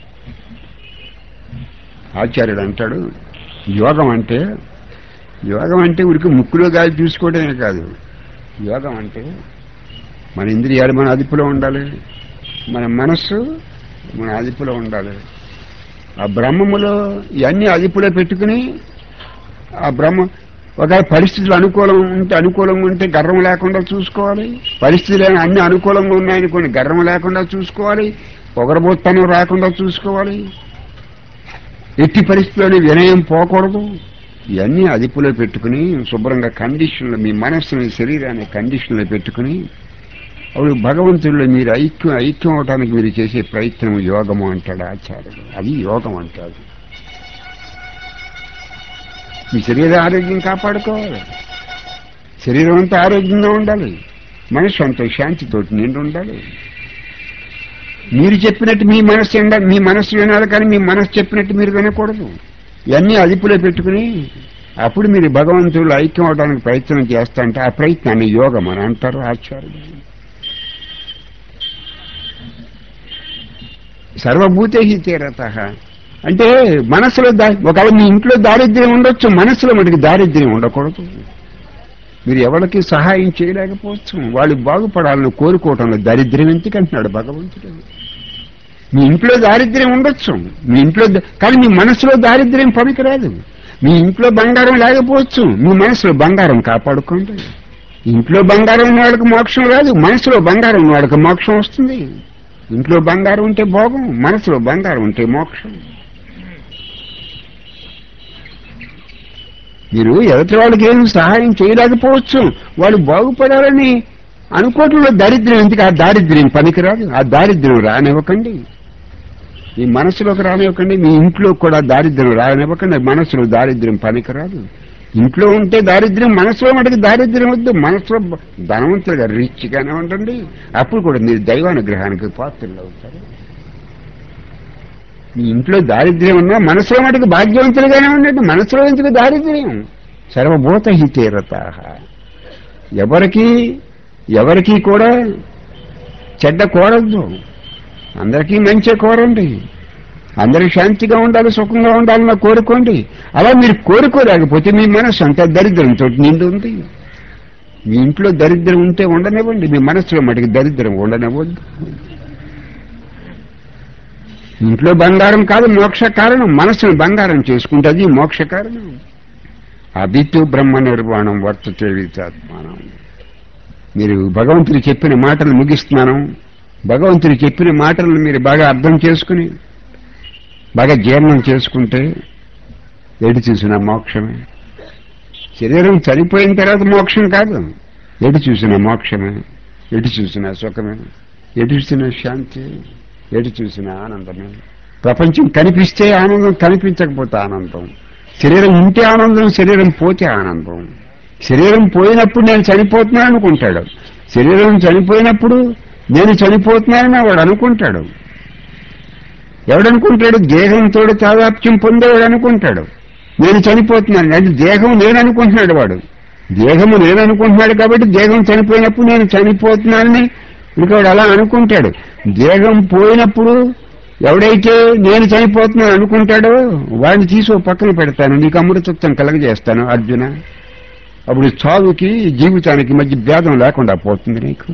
ఆచార్యుడు అంటాడు యోగం అంటే యోగం అంటే ఉరికి ముక్కులో గాలి చూసుకోవడమే కాదు యోగం అంటే మన ఇంద్రియాలు మన అదుపులో ఉండాలి మన మనస్సు మన అదుపులో ఉండాలి ఆ బ్రహ్మములో ఇవన్నీ అదుపులో పెట్టుకుని ఆ బ్రహ్మ ఒక పరిస్థితులు అనుకూలం ఉంటే అనుకూలంగా ఉంటే గర్వం లేకుండా చూసుకోవాలి పరిస్థితులు అన్ని అనుకూలంగా ఉన్నాయనుకోండి గర్వం లేకుండా చూసుకోవాలి పొగరబోత్తనం రాకుండా చూసుకోవాలి ఎట్టి పరిస్థితుల్లోనే వినయం పోకూడదు ఇవన్నీ అదుపులో పెట్టుకుని శుభ్రంగా కండిషన్లో మీ మనస్సుని శరీరాన్ని కండిషన్లో పెట్టుకుని అప్పుడు భగవంతుడిలో మీరు ఐక్యం ఐక్యం అవడానికి మీరు చేసే ప్రయత్నం యోగము అంటాడు ఆచార్యుడు అది యోగం అంటాడు మీ శరీర ఆరోగ్యం కాపాడుకోవాలి శరీరం అంతా ఆరోగ్యంగా ఉండాలి మనసు అంతా శాంతితోటి నిండి ఉండాలి మీరు చెప్పినట్టు మీ మనస్సు ఉండాలి మీ మనస్సు వినాలి కానీ మీ మనస్సు చెప్పినట్టు మీరు వినకూడదు ఇవన్నీ అదుపులో పెట్టుకుని అప్పుడు మీరు భగవంతుడు ఐక్యం అవడానికి ప్రయత్నం చేస్తా అంటే ఆ ప్రయత్నాన్ని యోగం అని అంటారు ఆచార్యులు సర్వభూతే తీరత అంటే మనసులో దా ఒకవేళ మీ ఇంట్లో దారిద్ర్యం ఉండొచ్చు మనసులో మటుకు దారిద్ర్యం ఉండకూడదు మీరు ఎవరికి సహాయం చేయలేకపోవచ్చు వాళ్ళు బాగుపడాలని కోరుకోవటంలో దారిద్ర్యం ఎందుకంటున్నాడు భగవంతుడు మీ ఇంట్లో దారిద్ర్యం ఉండొచ్చు మీ ఇంట్లో ద- కానీ మీ మనసులో దారిద్ర్యం పనికిరాదు మీ ఇంట్లో బంగారం లేకపోవచ్చు మీ మనసులో బంగారం కాపాడుకోండి ఇంట్లో బంగారం ఉన్నవాడికి మోక్షం రాదు మనసులో బంగారం ఉన్నవాడికి మోక్షం వస్తుంది ఇంట్లో బంగారం ఉంటే భోగం మనసులో బంగారం ఉంటే మోక్షం మీరు ఎదుటి వాళ్ళకి ఏం సహాయం చేయలేకపోవచ్చు వాళ్ళు బాగుపడాలని అనుకోవటంలో దారిద్ర్యం ఎందుకు ఆ దారిద్ర్యం పనికిరాదు ఆ దారిద్ర్యం రానివ్వకండి మీ మనసులోకి రానివ్వకండి మీ ఇంట్లో కూడా దారిద్ర్యం రానివ్వకండి మనసులో దారిద్ర్యం పనికిరాదు ఇంట్లో ఉంటే దారిద్ర్యం మనసులో మటుకు దారిద్ర్యం వద్దు మనసులో బ- ధనవంతులుగా రిచ్గానే ఉండండి అప్పుడు కూడా మీరు దైవానుగ్రహానికి పాత్రలు అవుతారు మీ ఇంట్లో దారిద్ర్యం ఉన్నా మనసులో మటుకు భాగ్యవంతులుగానే ఉండండి మనసులో ఎందుకు దారిద్ర్యం సర్వభూత హితేరత ఎవరికి ఎవరికి కూడా చెడ్డ కోరద్దు అందరికీ మంచి కోరండి అందరూ శాంతిగా ఉండాలి సుఖంగా ఉండాలని కోరుకోండి అలా మీరు కోరుకోలేకపోతే మీ మనసు అంతా దరిద్రంతో నిండి ఉంది మీ ఇంట్లో దరిద్రం ఉంటే ఉండనివ్వండి మీ మనసులో మటుకు దరిద్రం ఉండనివ్వద్దు ఇంట్లో బంగారం కాదు మోక్ష కారణం మనసును బంగారం చేసుకుంటే అది మోక్ష కారణం అభితు బ్రహ్మ నిర్వాణం వర్తతే వితాత్మానం మీరు భగవంతుడు చెప్పిన మాటలు ముగిస్తున్నాను భగవంతుడు చెప్పిన మాటలను మీరు బాగా అర్థం చేసుకుని బాగా జీర్ణం చేసుకుంటే ఎటు చూసిన మోక్షమే శరీరం చనిపోయిన తర్వాత మోక్షం కాదు ఎటు చూసిన మోక్షమే ఎటు చూసిన సుఖమే ఎటు చూసిన శాంతి ఎటు చూసిన ఆనందమే ప్రపంచం కనిపిస్తే ఆనందం కనిపించకపోతే ఆనందం శరీరం ఉంటే ఆనందం శరీరం పోతే ఆనందం శరీరం పోయినప్పుడు నేను చనిపోతున్నాను అనుకుంటాడు శరీరం చనిపోయినప్పుడు నేను చనిపోతున్నానని వాడు అనుకుంటాడు ఎవడనుకుంటాడు దేహంతో తాదాప్యం పొందేవాడు అనుకుంటాడు నేను చనిపోతున్నాను అంటే దేహం నేను అనుకుంటున్నాడు వాడు దేహము నేను అనుకుంటున్నాడు కాబట్టి దేహం చనిపోయినప్పుడు నేను చనిపోతున్నానని ఇంకా వాడు అలా అనుకుంటాడు దేహం పోయినప్పుడు ఎవడైతే నేను చనిపోతున్నాను అనుకుంటాడో వాడిని తీసి ఓ పక్కన పెడతాను నీకు అమృతత్వం కలగజేస్తాను అర్జున అప్పుడు చావుకి జీవితానికి మధ్య భేదం లేకుండా పోతుంది నీకు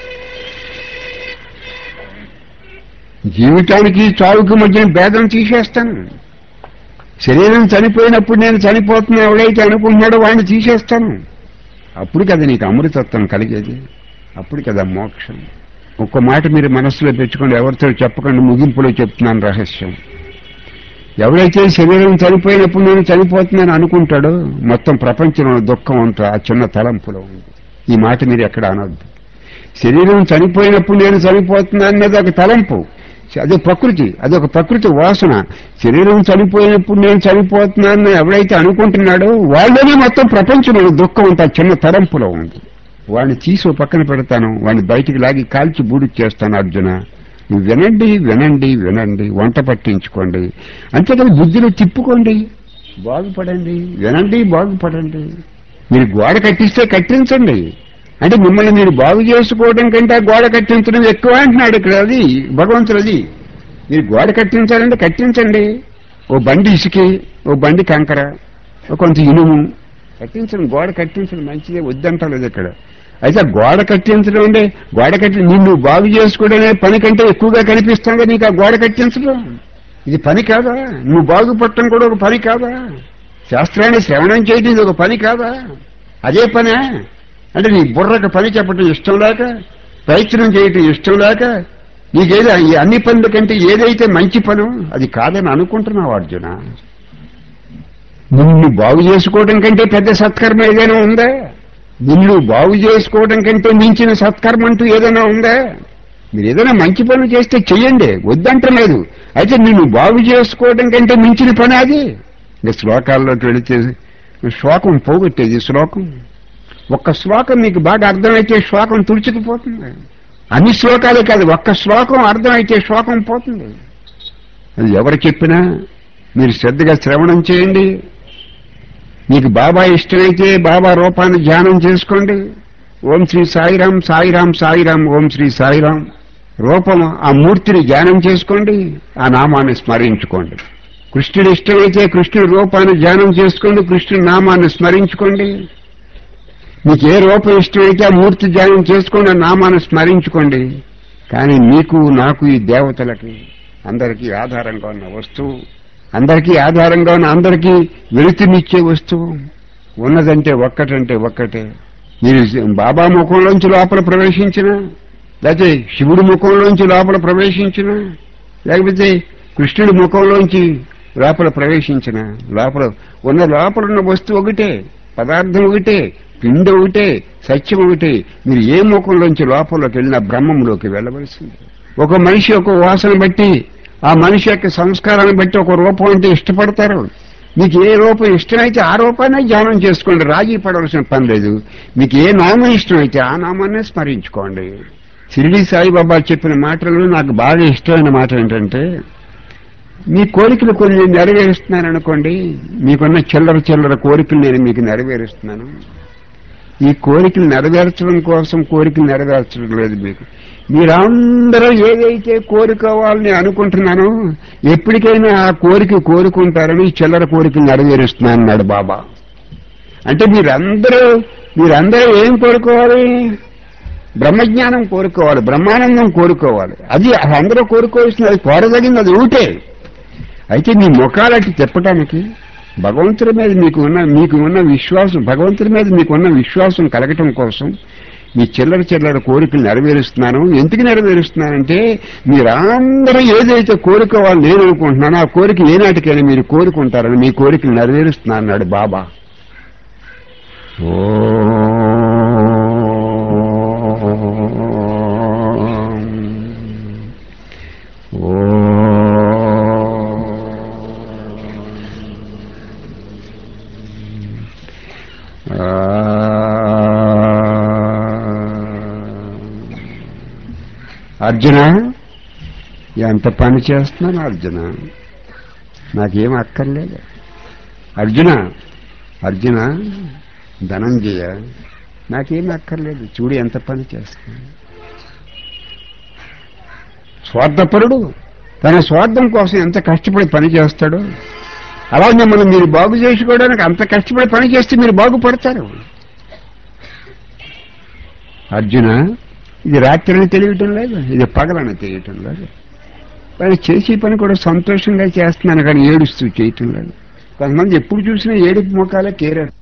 జీవితానికి చావుకి మధ్యన భేదం తీసేస్తాను శరీరం చనిపోయినప్పుడు నేను చనిపోతున్నా ఎవడైతే అనుకుంటున్నాడో వాడిని తీసేస్తాను అప్పుడు కదా నీకు అమృతత్వం కలిగేది అప్పుడు కదా మోక్షం ఒక్క మాట మీరు మనస్సులో తెచ్చుకోండి ఎవరితో చెప్పకండి ముగింపులో చెప్తున్నాను రహస్యం ఎవరైతే శరీరం చనిపోయినప్పుడు నేను చనిపోతున్నాను అనుకుంటాడో మొత్తం ప్రపంచంలో దుఃఖం అంతా ఆ చిన్న తలంపులో ఉంది ఈ మాట మీరు ఎక్కడ అనొద్దు శరీరం చనిపోయినప్పుడు నేను చనిపోతున్నాను అనేది ఒక తలంపు అదే ప్రకృతి అదొక ప్రకృతి వాసన శరీరం చనిపోయినప్పుడు నేను చనిపోతున్నాను ఎవడైతే అనుకుంటున్నాడో వాళ్ళనే మొత్తం ప్రపంచంలో దుఃఖం అంతా చిన్న తలంపులో ఉంది వాడిని తీసి ఓ పక్కన పెడతాను వాడిని బయటికి లాగి కాల్చి బూడి చేస్తాను అర్జున నువ్వు వినండి వినండి వినండి వంట పట్టించుకోండి అంతేకాదు బుద్ధిలో తిప్పుకోండి బాగుపడండి వినండి బాగుపడండి మీరు గోడ కట్టిస్తే కట్టించండి అంటే మిమ్మల్ని మీరు బాగు చేసుకోవడం కంటే ఆ గోడ కట్టించడం ఎక్కువ అంటున్నాడు ఇక్కడ అది భగవంతుడు అది మీరు గోడ కట్టించాలంటే కట్టించండి ఓ బండి ఇసుకి ఓ బండి కంకర ఓ కొంత ఇనుము కట్టించడం గోడ కట్టించడం మంచిదే వద్దంటలేదు ఇక్కడ అయితే ఆ గోడ కట్టించడం అంటే గోడ కట్టి నిన్ను బాగు చేసుకోవడమే పని కంటే ఎక్కువగా కనిపిస్తుందా నీకు ఆ గోడ కట్టించడం ఇది పని కాదా నువ్వు బాగుపడటం కూడా ఒక పని కాదా శాస్త్రాన్ని శ్రవణం చేయడం ఇది ఒక పని కాదా అదే పనే అంటే నీ బుర్రకు పని చెప్పడం ఇష్టం లేక ప్రయత్నం చేయటం ఇష్టం లేక నీకేదో ఈ అన్ని పనుల కంటే ఏదైతే మంచి పను అది కాదని అనుకుంటున్నావు అర్జున నిన్ను బాగు చేసుకోవడం కంటే పెద్ద సత్కర్మ ఏదైనా ఉందా నిన్ను బాగు చేసుకోవడం కంటే మించిన సత్కర్మ అంటూ ఏదైనా ఉందా మీరు ఏదైనా మంచి పనులు చేస్తే చెయ్యండి వద్దంటలేదు అయితే నిన్ను బాగు చేసుకోవడం కంటే మించిన పని అది ఇంకా శ్లోకాల్లోకి వెళితే శ్లోకం పోగొట్టేది శ్లోకం ఒక్క శ్లోకం మీకు బాగా అర్థమైతే శ్లోకం తుడుచుకుపోతుంది అన్ని శ్లోకాలే కాదు ఒక్క శ్లోకం అర్థమైతే శ్లోకం పోతుంది అది ఎవరు చెప్పినా మీరు శ్రద్ధగా శ్రవణం చేయండి మీకు బాబా ఇష్టమైతే బాబా రూపాన్ని ధ్యానం చేసుకోండి ఓం శ్రీ సాయిరాం సాయిరాం సాయిరాం ఓం శ్రీ సాయిరాం రూపం ఆ మూర్తిని ధ్యానం చేసుకోండి ఆ నామాన్ని స్మరించుకోండి కృష్ణుడు ఇష్టమైతే కృష్ణుడి రూపాన్ని ధ్యానం చేసుకోండి కృష్ణుడి నామాన్ని స్మరించుకోండి మీకు ఏ రూపం ఇష్టమైతే ఆ మూర్తి ధ్యానం చేసుకోండి ఆ నామాన్ని స్మరించుకోండి కానీ మీకు నాకు ఈ దేవతలకి అందరికీ ఆధారంగా ఉన్న వస్తువు అందరికీ ఆధారంగా ఉన్న అందరికీ వెలుతునిచ్చే వస్తువు ఉన్నదంటే ఒక్కటంటే ఒక్కటే మీరు బాబా ముఖంలోంచి లోపల ప్రవేశించిన లేకపోతే శివుడి ముఖంలోంచి లోపల ప్రవేశించిన లేకపోతే కృష్ణుడి ముఖంలోంచి లోపల ప్రవేశించిన లోపల ఉన్న లోపల ఉన్న వస్తువు ఒకటే పదార్థం ఒకటే పిండి ఒకటే సత్యం ఒకటే మీరు ఏ ముఖంలోంచి లోపలికి వెళ్ళినా బ్రహ్మంలోకి వెళ్ళవలసింది ఒక మనిషి ఒక వాసన బట్టి ఆ మనిషి యొక్క సంస్కారాన్ని బట్టి ఒక రూపం అంటే ఇష్టపడతారు మీకు ఏ రూపం ఇష్టమైతే ఆ రూపాన్ని ధ్యానం చేసుకోండి రాజీ పడవలసిన పని లేదు మీకు ఏ నామం ఇష్టమైతే ఆ నామాన్నే స్మరించుకోండి షిరిడి సాయిబాబా చెప్పిన మాటలు నాకు బాగా ఇష్టమైన మాట ఏంటంటే మీ కోరికలు కొన్ని నెరవేరుస్తున్నాను అనుకోండి మీకున్న చిల్లర చిల్లర కోరికలు నేను మీకు నెరవేరుస్తున్నాను ఈ కోరికలు నెరవేర్చడం కోసం కోరికలు నెరవేర్చడం లేదు మీకు మీరందరూ ఏదైతే కోరుకోవాలని అనుకుంటున్నానో ఎప్పటికైనా ఆ కోరిక కోరుకుంటారని ఈ చిల్లర కోరికలు నెరవేరుస్తున్నాను అన్నాడు బాబా అంటే మీరందరూ మీరందరూ ఏం కోరుకోవాలి బ్రహ్మజ్ఞానం కోరుకోవాలి బ్రహ్మానందం కోరుకోవాలి అది అందరూ కోరుకోవాల్సింది అది కోరదగింది అది ఊటే అయితే మీ ముఖాలటి తిప్పటానికి భగవంతుడి మీద మీకు ఉన్న మీకు ఉన్న విశ్వాసం భగవంతుడి మీద మీకు ఉన్న విశ్వాసం కలగటం కోసం మీ చిల్లర చిల్లర కోరికలు నెరవేరుస్తున్నాను ఎందుకు నెరవేరుస్తున్నానంటే మీరందరూ ఏదైతే కోరుకోవాలని నేను అనుకుంటున్నానో ఆ కోరిక ఏనాటికైనా మీరు కోరుకుంటారని మీ కోరికలు నెరవేరుస్తున్నా అన్నాడు బాబా అర్జున ఎంత పని చేస్తున్నాను అర్జున నాకేం అక్కర్లేదు అర్జున అర్జున ధనంజయ నాకేం అక్కర్లేదు చూడు ఎంత పని చేస్తున్నాను స్వార్థపరుడు తన స్వార్థం కోసం ఎంత కష్టపడి పని చేస్తాడో అలా మిమ్మల్ని మీరు బాగు చేసుకోవడానికి అంత కష్టపడి పని చేస్తే మీరు బాగుపడతారు అర్జున ఇది రాత్రిని తెలియటం లేదు ఇది పగలని తెలియటం లేదు కానీ చేసే పని కూడా సంతోషంగా చేస్తున్నాను కానీ ఏడుస్తూ చేయటం లేదు కొంతమంది ఎప్పుడు చూసినా ఏడుపు ముఖాలే కేరారు